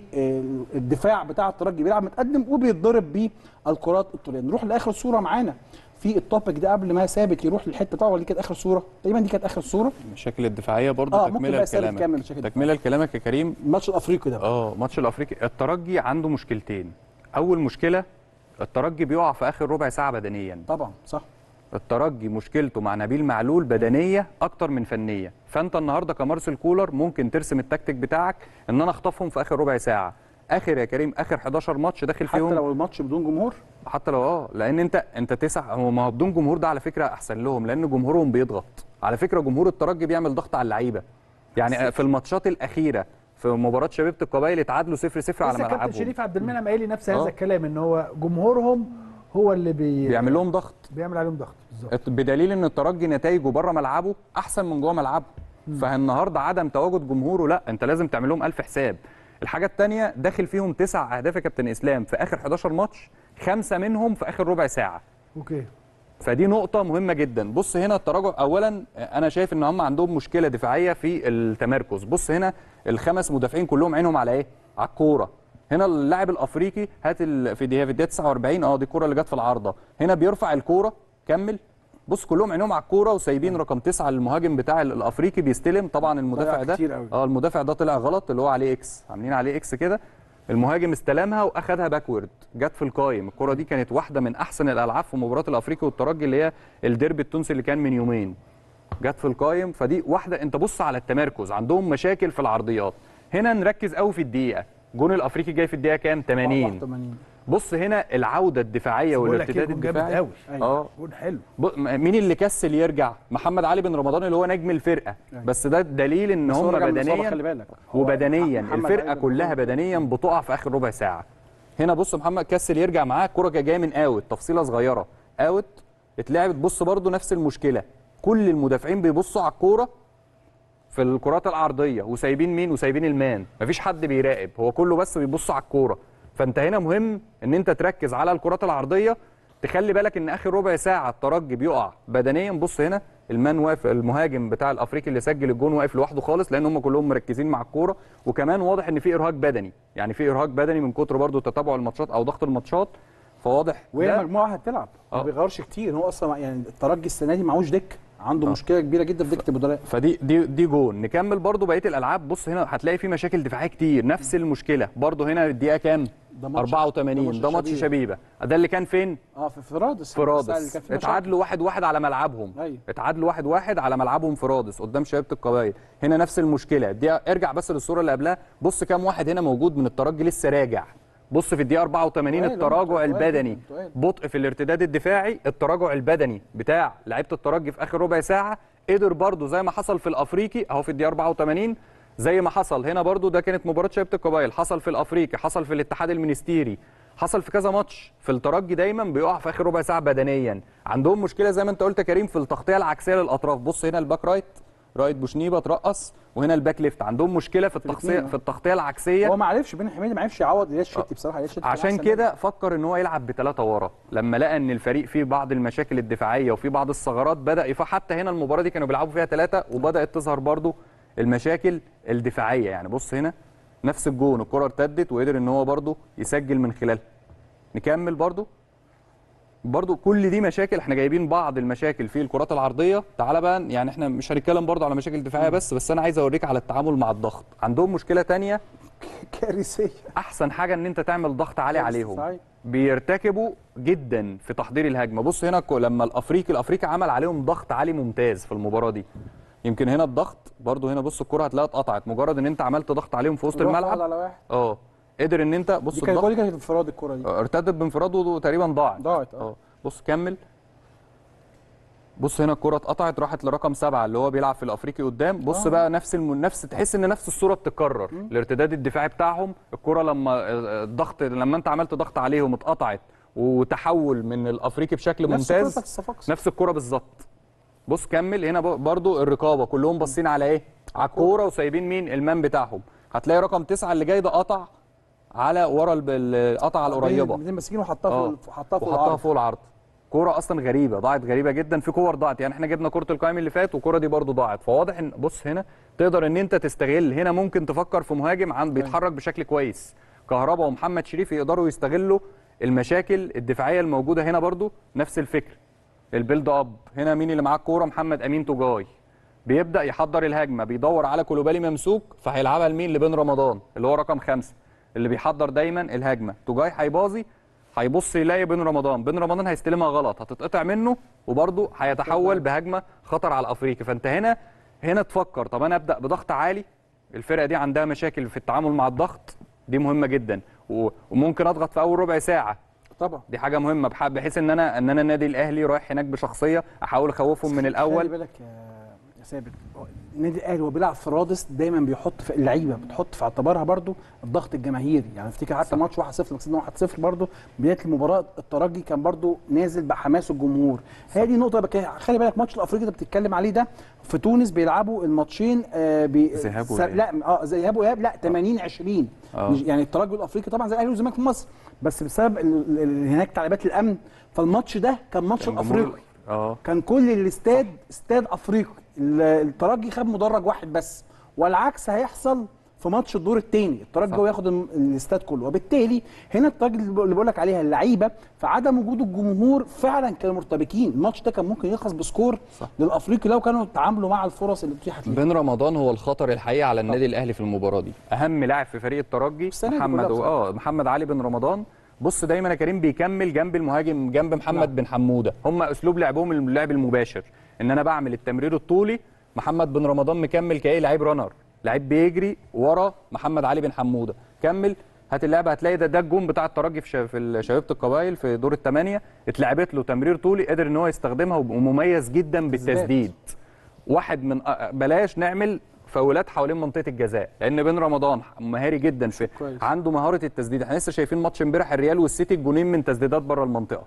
بالدفاع بتاع الترجي بيلعب متقدم وبيتضرب بالكرات الطوليه نروح لاخر صوره معانا في التوبيك ده قبل ما ثابت يروح للحته بتاعه ولا دي كانت اخر صوره تقريبا دي كانت اخر صوره المشاكل الدفاعيه برضو آه، ممكن تكمله بقى ثابت لكلامك كمل المشاكل تكمله لكلامك يا كريم الماتش الافريقي ده بقى. اه ماتش الافريقي الترجي عنده مشكلتين اول مشكله الترجي بيقع في اخر ربع ساعه بدنيا طبعا صح الترجي مشكلته مع نبيل معلول بدنيه اكتر من فنيه فانت النهارده كمارسيل كولر ممكن ترسم التكتيك بتاعك ان انا اخطفهم في اخر ربع ساعه اخر يا كريم اخر 11 ماتش داخل حتى فيهم لو الماتش بدون جمهور حتى لو اه لان انت انت تسع هو ما هو بدون جمهور ده على فكره احسن لهم لان جمهورهم بيضغط على فكره جمهور الترجي بيعمل ضغط على اللعيبه يعني في الماتشات الاخيره في مباراه شبيبه القبائل اتعادلوا 0 0 على لسه كابتن ملعبهم شريف عبد المنعم قايل لي نفس آه. هذا الكلام ان هو جمهورهم هو اللي بي بيعمل لهم ضغط بيعمل عليهم ضغط بالظبط بدليل ان الترجي نتائجه بره ملعبه احسن من جوه ملعبه فالنهارده عدم تواجد جمهوره لا انت لازم تعمل لهم الف حساب الحاجه الثانيه داخل فيهم تسع اهداف يا كابتن اسلام في اخر 11 ماتش خمسه منهم في اخر ربع ساعه اوكي فدي نقطة مهمة جدا، بص هنا التراجع أولا أنا شايف إن هم عندهم مشكلة دفاعية في التمركز، بص هنا الخمس مدافعين كلهم عينهم على إيه؟ على الكورة. هنا اللاعب الأفريقي هات ال... في دي في الدقيقة 49 أه دي الكورة اللي جت في العارضة، هنا بيرفع الكورة كمل بص كلهم عينهم على الكورة وسايبين رقم تسعة المهاجم بتاع ال- الأفريقي بيستلم طبعا المدافع ضيع ده كتير قوي. اه المدافع ده طلع غلط اللي هو عليه اكس عاملين عليه اكس كده المهاجم استلمها واخدها باكورد جت في القايم الكره دي كانت واحده من احسن الالعاب في مباراه الافريقي والترجي اللي هي الديربي التونسي اللي كان من يومين جت في القايم فدي واحده انت بص على التمركز عندهم مشاكل في العرضيات هنا نركز قوي في الدقيقه جون الافريقي جاي في الدقيقه كام 80 81 بص هنا العوده الدفاعيه بقول لك ايه والارتداد جون جامد الدفاعي قوي اه جون حلو ب- مين اللي كسل يرجع محمد علي بن رمضان اللي هو نجم الفرقه بس ده دليل ان بس هو هم رجع من الإصابة، بدنيا خلي بالك هو وبدنيا محمد الفرقه علي بن كلها رمضان. بدنيا بتقع في اخر ربع ساعه هنا بص محمد كسل يرجع معاه الكره جايه من اوت تفصيله صغيره اوت اتلعبت بص برضو نفس المشكله كل المدافعين بيبصوا على الكوره في الكرات العرضيه وسايبين مين وسايبين المان مفيش حد بيراقب هو كله بس بيبص على الكوره فانت هنا مهم ان انت تركز على الكرات العرضيه تخلي بالك ان اخر ربع ساعه الترجي بيقع بدنيا بص هنا المان واقف المهاجم بتاع الافريقي اللي سجل الجون واقف لوحده خالص لان هم كلهم مركزين مع الكوره وكمان واضح ان في ارهاق بدني يعني في ارهاق بدني من كتر برضو تتابع الماتشات او ضغط الماتشات فواضح وهي ده مجموعه هتلعب ما آه. بيغيرش كتير هو اصلا يعني الترجي السنه دي معهوش دك عنده مشكله كبيره جدا في دكه البدلاء فدي دي دي جون نكمل برضو بقيه الالعاب بص هنا هتلاقي في مشاكل دفاعيه كتير نفس المشكله برضو هنا الدقيقه كام ده ماتش- 84 ده ماتش شبيبه ده اللي كان فين اه في في رادس في الساعة اللي رادس كان فيه مشاكل. اتعادلوا واحد واحد على ملعبهم أيوة. اتعادلوا واحد واحد على ملعبهم في رادس قدام شبيبه القبائل هنا نفس المشكله دي ارجع بس للصوره اللي قبلها بص كام واحد هنا موجود من الترجي لسه راجع بص في الدقيقه 84 تقال، التراجع تقال البدني جداً، تقال. بطء في الارتداد الدفاعي التراجع البدني بتاع لعيبه الترجي في اخر ربع ساعه قدر برضو زي ما حصل في الافريقي اهو في الدقيقه 84 زي ما حصل هنا برضو ده كانت مباراه شبيبه القبائل حصل في الافريقي حصل في الاتحاد المنستيري حصل في كذا ماتش في الترجي دايما بيقع في اخر ربع ساعه بدنيا عندهم مشكله زي ما انت قلت يا كريم في التغطيه العكسيه للاطراف بص هنا الباك رايت رايت بوشنيبه ترقص وهنا الباك ليفت عندهم مشكله في التغطيه الاتنين، آه. في التغطيه العكسيه هو ما عرفش بين حميدي ما عرفش يعوض اياد شتي بصراحه اياد شتي كان عشان أحسن كده فكر ان هو يلعب بثلاثه ورا لما لقى ان الفريق فيه بعض المشاكل الدفاعيه وفي بعض الثغرات بدا يف حتى هنا المباراه دي كانوا بيلعبوا فيها ثلاثه وبدات تظهر برضو المشاكل الدفاعيه يعني بص هنا نفس الجون الكره ارتدت وقدر ان هو برضو يسجل من خلالها نكمل برضو برضو كل دي مشاكل احنا جايبين بعض المشاكل في الكرات العرضيه تعالى بقى يعني احنا مش هنتكلم برضو على مشاكل دفاعيه بس بس انا عايز اوريك على التعامل مع الضغط عندهم مشكله تانية كارثيه احسن حاجه ان انت تعمل ضغط عالي كارثة، عليهم صحيح. بيرتكبوا جدا في تحضير الهجمه بص هنا كو- لما الافريقي الافريقي عمل عليهم ضغط عالي ممتاز في المباراه دي يمكن هنا الضغط برضو هنا بص الكره هتلاقيها اتقطعت مجرد ان انت عملت ضغط عليهم في وسط روح الملعب واحد على واحد اه قدر ان انت بص دي كانت الضغط دي كانت انفراد الكره دي آه، ارتدت بانفراد وتقريبا ضاعت ضاعت اه اه بص كمل بص هنا الكرة اتقطعت راحت لرقم سبعة اللي هو بيلعب في الافريقي قدام بص آه. بقى نفس الم... نفس تحس ان نفس الصورة بتتكرر الارتداد الدفاعي بتاعهم الكرة لما آه، الضغط لما انت عملت ضغط عليهم اتقطعت وتحول من الافريقي بشكل نفس الكرة ممتاز بتاعت الصفاقس نفس الكرة بالظبط بص كمل هنا ب- برضو الرقابة كلهم باصين على ايه على الكورة وسايبين مين المان بتاعهم هتلاقي رقم تسعة اللي جاي ده قطع على ورا الب- ال- قطع على القريبة دي ماسكين وحطها اه فوق حطها فوق وحطها العرض. فوق العرض كوره اصلا غريبه ضاعت غريبه جدا في كور ضاعت يعني احنا جبنا كره القائم اللي فات والكره دي برضو ضاعت فواضح ان بص هنا تقدر ان انت تستغل هنا ممكن تفكر في مهاجم عن بيتحرك بشكل كويس كهربا ومحمد شريف يقدروا يستغلوا المشاكل الدفاعيه الموجوده هنا برضو نفس الفكر البيلد اب هنا مين اللي معاه الكوره محمد امين توجاي بيبدا يحضر الهجمه بيدور على كولوبالي ممسوك فهيلعبها لمين لبن رمضان اللي هو رقم خمسة اللي بيحضر دايما الهجمه توجاي هيباظي هيبص يلاقي بن رمضان بن رمضان هيستلمها غلط هتتقطع منه وبرده هيتحول بهجمه خطر على الافريقي فانت هنا هنا تفكر طب انا ابدا بضغط عالي الفرقه دي عندها مشاكل في التعامل مع الضغط دي مهمه جدا و- وممكن اضغط في اول ربع ساعه طبعا دي حاجه مهمه بح- بحيث ان انا ان انا النادي الاهلي رايح هناك بشخصيه احاول اخوفهم من خلي الاول بالك يا يا ثابت هو النادي الاهلي وهو بيلعب في رادس دايما بيحط في اللعيبه بتحط في اعتبارها برضو الضغط الجماهيري يعني افتكر حتى ماتش 1-0 لما كسبنا 1-0 برضو بدايه المباراه الترجي كان برضو نازل بحماس الجمهور هي دي نقطه بك... خلي بالك ماتش الافريقي اللي بتتكلم عليه ده في تونس بيلعبوا الماتشين آه بي... ذهاب س- وإياب. لا اه ذهاب واياب لا 80 20 آه. مش- يعني الترجي الافريقي طبعا زي الاهلي والزمالك في مصر بس بسبب ال... ال... هناك تعليمات الامن فالماتش ده كان ماتش كان الافريقي جمهور- اه كان كل الاستاد استاد افريقي ال- الترجي خد مدرج واحد بس والعكس هيحصل في ماتش الدور الثاني الترجي صح. هو ياخد الم- الاستاد كله وبالتالي هنا الترجي اللي بقول لك عليها اللعيبه في عدم وجود الجمهور فعلا كانوا مرتبكين الماتش ده كان ممكن يخلص بسكور صح. للافريقي لو كانوا تعاملوا مع الفرص اللي اتيحت لهم بن رمضان هو الخطر الحقيقي على النادي الاهلي في المباراه دي اهم لاعب في فريق الترجي السنة دي محمد كلها اه محمد علي بن رمضان بص دايما يا كريم بيكمل جنب المهاجم جنب محمد نعم. بن حموده هم اسلوب لعبهم اللعب المباشر ان انا بعمل التمرير الطولي محمد بن رمضان مكمل كايه لعيب رانر لعيب بيجري ورا محمد علي بن حموده كمل هات اللعبه هتلاقي ده ده الجون بتاع الترجي في شا- في شبيبه القبائل في دور الثمانيه اتلعبت له تمرير طولي قدر ان هو يستخدمها ومميز جدا بالتسديد واحد من أ- بلاش نعمل فاولات حوالين منطقه الجزاء لان بن رمضان مهاري جدا في كويس. عنده مهاره التسديد احنا لسه شايفين ماتش امبارح الريال والسيتي الجونين من تسديدات بره المنطقه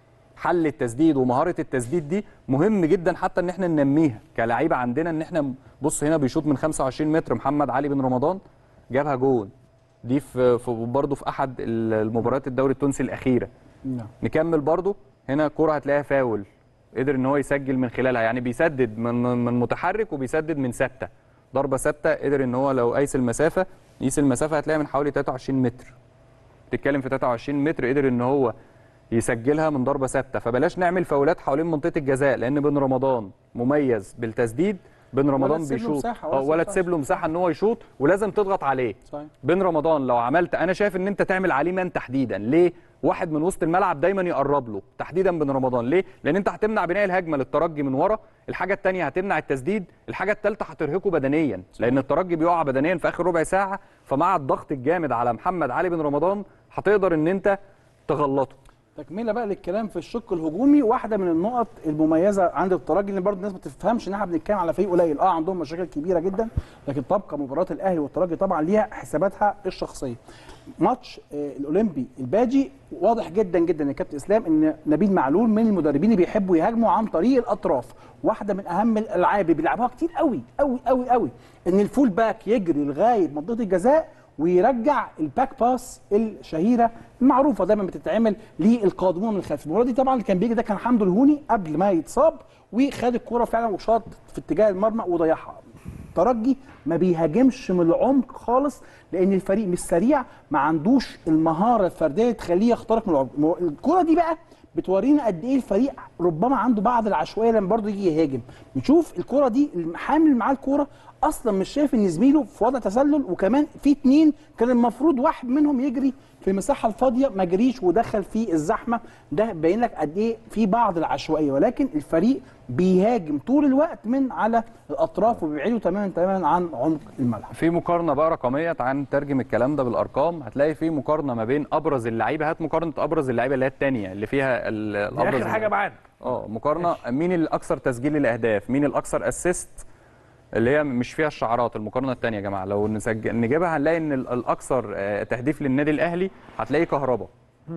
حل التسديد ومهاره التسديد دي مهم جدا حتى ان احنا ننميها كلاعيبه عندنا ان احنا بص هنا بيشوط من 25 متر محمد علي بن رمضان جابها جون دي في, في برضه في احد المباريات الدوري التونسي الاخيره نعم نكمل برضو هنا كرة هتلاقيها فاول قدر ان هو يسجل من خلالها يعني بيسدد من من متحرك وبيسدد من ثابته ضربه ثابته قدر ان هو لو قايس المسافه يقيس المسافه هتلاقيها من حوالي 23 متر بتتكلم في 23 متر قدر ان هو يسجلها من ضربه ثابته فبلاش نعمل فاولات حوالين منطقه الجزاء لان بن رمضان مميز بالتسديد بن رمضان تسيب له بيشوط مساحة ولا آه، ولا تسيب تسيب له مساحه ان هو يشوط ولازم تضغط عليه صحيح بن رمضان لو عملت انا شايف ان انت تعمل عليه مان تحديدا ليه واحد من وسط الملعب دايما يقرب له تحديدا بن رمضان ليه لان انت هتمنع بناء الهجمه للترجي من ورا الحاجه الثانيه هتمنع التسديد الحاجه الثالثه هترهقه بدنيا لان الترجي بيقع بدنيا في اخر ربع ساعه فمع الضغط الجامد على محمد علي بن رمضان هتقدر ان انت تغلطه تكمله بقى للكلام في الشق الهجومي واحده من النقط المميزه عند الترجي اللي برضه الناس ما تفهمش ان احنا بنتكلم على فريق قليل اه عندهم مشاكل كبيره جدا لكن تبقى مباراه الاهلي والترجي طبعا ليها حساباتها الشخصيه ماتش آه الاولمبي الباجي واضح جدا جدا يا كابتن اسلام ان نبيل معلول من المدربين اللي بيحبوا يهاجموا عن طريق الاطراف واحده من اهم الالعاب اللي بيلعبوها كتير قوي قوي قوي قوي ان الفول باك يجري لغايه منطقه الجزاء ويرجع الباك باس الشهيره المعروفه دايما بتتعمل للقادمون من الخلف المباراه دي طبعا اللي كان بيجي ده كان حمدو الهوني قبل ما يتصاب وخد الكوره فعلا وشاط في اتجاه المرمى وضيعها ترجي ما بيهاجمش من العمق خالص لان الفريق مش سريع ما عندوش المهاره الفرديه اللي تخليه يخترق من العمق الكوره دي بقى بتورينا قد ايه الفريق ربما عنده بعض العشوائيه لما برضه يجي يهاجم نشوف الكوره دي الحامل معاه الكوره اصلا مش شايف ان زميله في وضع تسلل وكمان في اتنين كان المفروض واحد منهم يجري في المساحه الفاضيه ما جريش ودخل في الزحمه ده باين لك قد ايه في بعض العشوائيه ولكن الفريق بيهاجم طول الوقت من على الاطراف وبيبعدوا تماما تماما عن عمق الملعب في مقارنه بقى رقميه تعال نترجم الكلام ده بالارقام هتلاقي في مقارنه ما بين ابرز اللعيبه هات مقارنه ابرز اللعيبه اللي هي الثانيه اللي فيها ال- دي الابرز اخر حاجه معانا اه مقارنه مين الاكثر تسجيل للاهداف مين الاكثر اسيست اللي هي مش فيها الشعارات المقارنه الثانيه يا جماعه لو نسجل نجيبها هنلاقي ان ال- الاكثر آه، تهديف للنادي الاهلي هتلاقي كهربا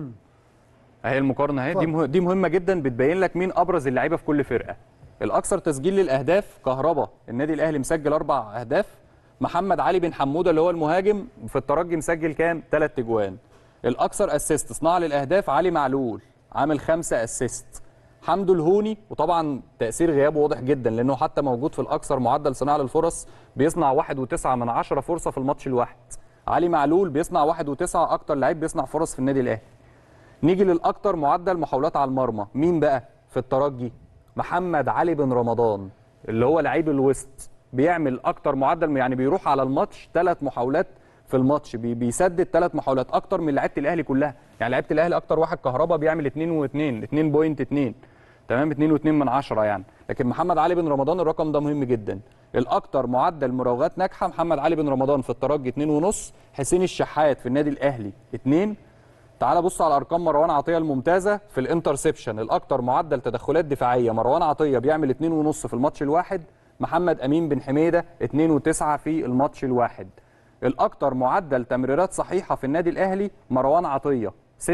اهي المقارنه اهي دي مه- دي مهمه جدا بتبين لك مين ابرز اللعيبه في كل فرقه الاكثر تسجيل للاهداف كهربا النادي الاهلي مسجل اربع اهداف محمد علي بن حموده اللي هو المهاجم في الترجي مسجل كام ثلاث اجوان الاكثر اسيست صناعه للاهداف علي معلول عامل خمسة اسيست حمدو الهوني وطبعا تاثير غيابه واضح جدا لانه حتى موجود في الاكثر معدل صناعه للفرص بيصنع واحد وتسعة من عشرة فرصه في الماتش الواحد علي معلول بيصنع واحد وتسعة اكتر لعيب بيصنع فرص في النادي الاهلي نيجي للاكتر معدل محاولات على المرمى مين بقى في الترجي محمد علي بن رمضان اللي هو لعيب الوسط بيعمل اكتر معدل يعني بيروح على الماتش ثلاث محاولات في الماتش بي بيسدد ثلاث محاولات اكتر من لعيبه الاهلي كلها يعني لعيبه الاهلي اكتر واحد كهربا بيعمل 2 و2 2.2 تمام 2 و2 من 10 يعني لكن محمد علي بن رمضان الرقم ده مهم جدا الاكتر معدل مراوغات ناجحه محمد علي بن رمضان في الترجي 2.5 حسين الشحات في النادي الاهلي 2 تعال بص على ارقام مروان عطيه الممتازه في الانترسبشن الاكتر معدل تدخلات دفاعيه مروان عطيه بيعمل 2.5 في الماتش الواحد محمد امين بن حميده 2.9 في الماتش الواحد الاكتر معدل تمريرات صحيحه في النادي الاهلي مروان عطيه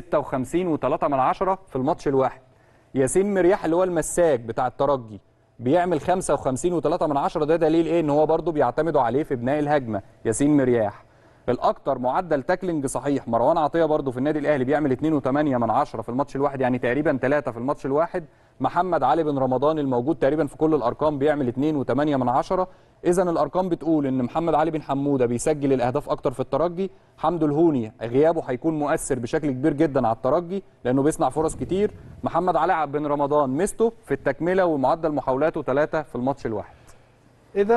56 و3 من عشرة في الماتش الواحد ياسين مرياح اللي هو المساك بتاع الترجي بيعمل 55 و3 من عشرة ده دليل ايه ان هو برضه بيعتمدوا عليه في بناء الهجمه ياسين مرياح الاكتر معدل تاكلينج صحيح مروان عطيه برضه في النادي الاهلي بيعمل 2.8 من عشرة في الماتش الواحد يعني تقريبا 3 في الماتش الواحد محمد علي بن رمضان الموجود تقريبا في كل الارقام بيعمل 2.8 من عشرة اذا الارقام بتقول ان محمد علي بن حموده بيسجل الاهداف اكتر في الترجي حمدو الهوني غيابه هيكون مؤثر بشكل كبير جدا على الترجي لانه بيصنع فرص كتير محمد علي بن رمضان ميزته في التكمله ومعدل محاولاته ثلاثة في الماتش الواحد اذا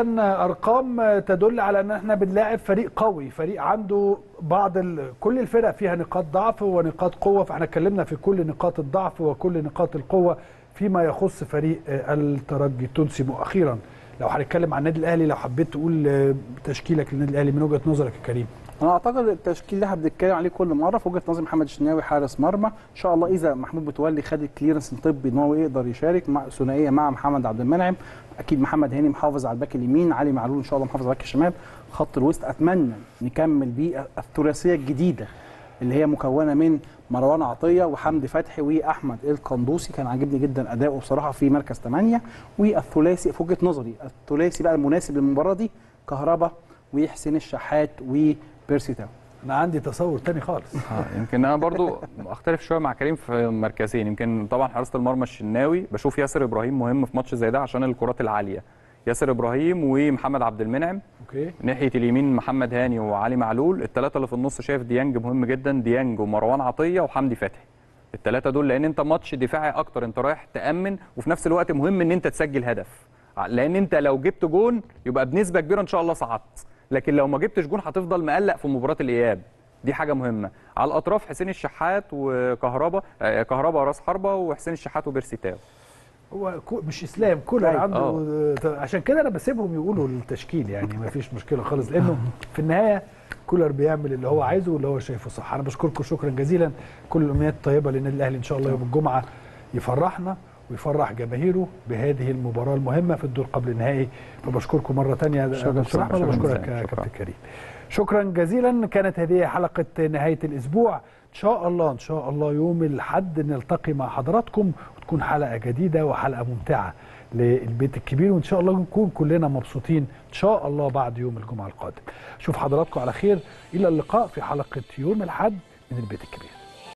ارقام تدل على ان احنا بنلاعب فريق قوي فريق عنده بعض ال... كل الفرق فيها نقاط ضعف ونقاط قوه فاحنا اتكلمنا في كل نقاط الضعف وكل نقاط القوه فيما يخص فريق الترجي التونسي واخيرا لو هنتكلم عن النادي الاهلي لو حبيت تقول تشكيلك للنادي الاهلي من وجهه نظرك يا كريم انا اعتقد التشكيل اللي احنا بنتكلم عليه كل مره في وجهه نظر محمد الشناوي حارس مرمى ان شاء الله اذا محمود متولي خد الكليرنس الطبي ان هو يقدر يشارك مع ثنائيه مع محمد عبد المنعم اكيد محمد هاني محافظ على الباك اليمين علي معلول ان شاء الله محافظ على الباك الشمال خط الوسط اتمنى نكمل بيه الثلاثيه الجديده اللي هي مكونه من مروان عطيه وحمدي فتحي واحمد القندوسي كان عاجبني جدا اداؤه بصراحه في مركز 8 والثلاثي في وجهه نظري الثلاثي بقى المناسب للمباراه دي كهربا وحسين الشحات وبيرسي تاو انا عندي تصور تاني خالص آه يمكن انا برضو اختلف شويه مع كريم في مركزين يمكن طبعا حراسه المرمى الشناوي بشوف ياسر ابراهيم مهم في ماتش زي ده عشان الكرات العاليه ياسر ابراهيم ومحمد عبد المنعم اوكي ناحيه اليمين محمد هاني وعلي معلول الثلاثه اللي في النص شايف ديانج مهم جدا ديانج ومروان عطيه وحمدي فتحي الثلاثه دول لان انت ماتش دفاعي اكتر انت رايح تامن وفي نفس الوقت مهم ان انت تسجل هدف لان انت لو جبت جون يبقى بنسبه كبيره ان شاء الله صعدت لكن لو ما جبتش جون هتفضل مقلق في مباراه الاياب دي حاجه مهمه على الاطراف حسين الشحات وكهربا آه كهربا راس حربه وحسين الشحات وبيرسي تاو هو كو مش اسلام كولر أيوة. عنده آه. عشان كده انا بسيبهم يقولوا التشكيل يعني ما فيش مشكله خالص لانه في النهايه كولر بيعمل اللي هو عايزه واللي هو شايفه صح انا بشكركم شكرا جزيلا كل الامنيات الطيبه للنادي الاهلي ان شاء الله يوم الجمعه يفرحنا ويفرح جماهيره بهذه المباراه المهمه في الدور قبل النهائي فبشكركم مره ثانيه شكراً. دكتور احمد شكراً وبشكرك جزيلاً. يا شكراً. كابتن كريم شكرا جزيلا كانت هذه حلقه نهايه الاسبوع ان شاء الله ان شاء الله يوم الاحد نلتقي مع حضراتكم وتكون حلقه جديده وحلقه ممتعه للبيت الكبير وان شاء الله نكون كلنا مبسوطين ان شاء الله بعد يوم الجمعه القادم اشوف حضراتكم على خير الى اللقاء في حلقه يوم الاحد من البيت الكبير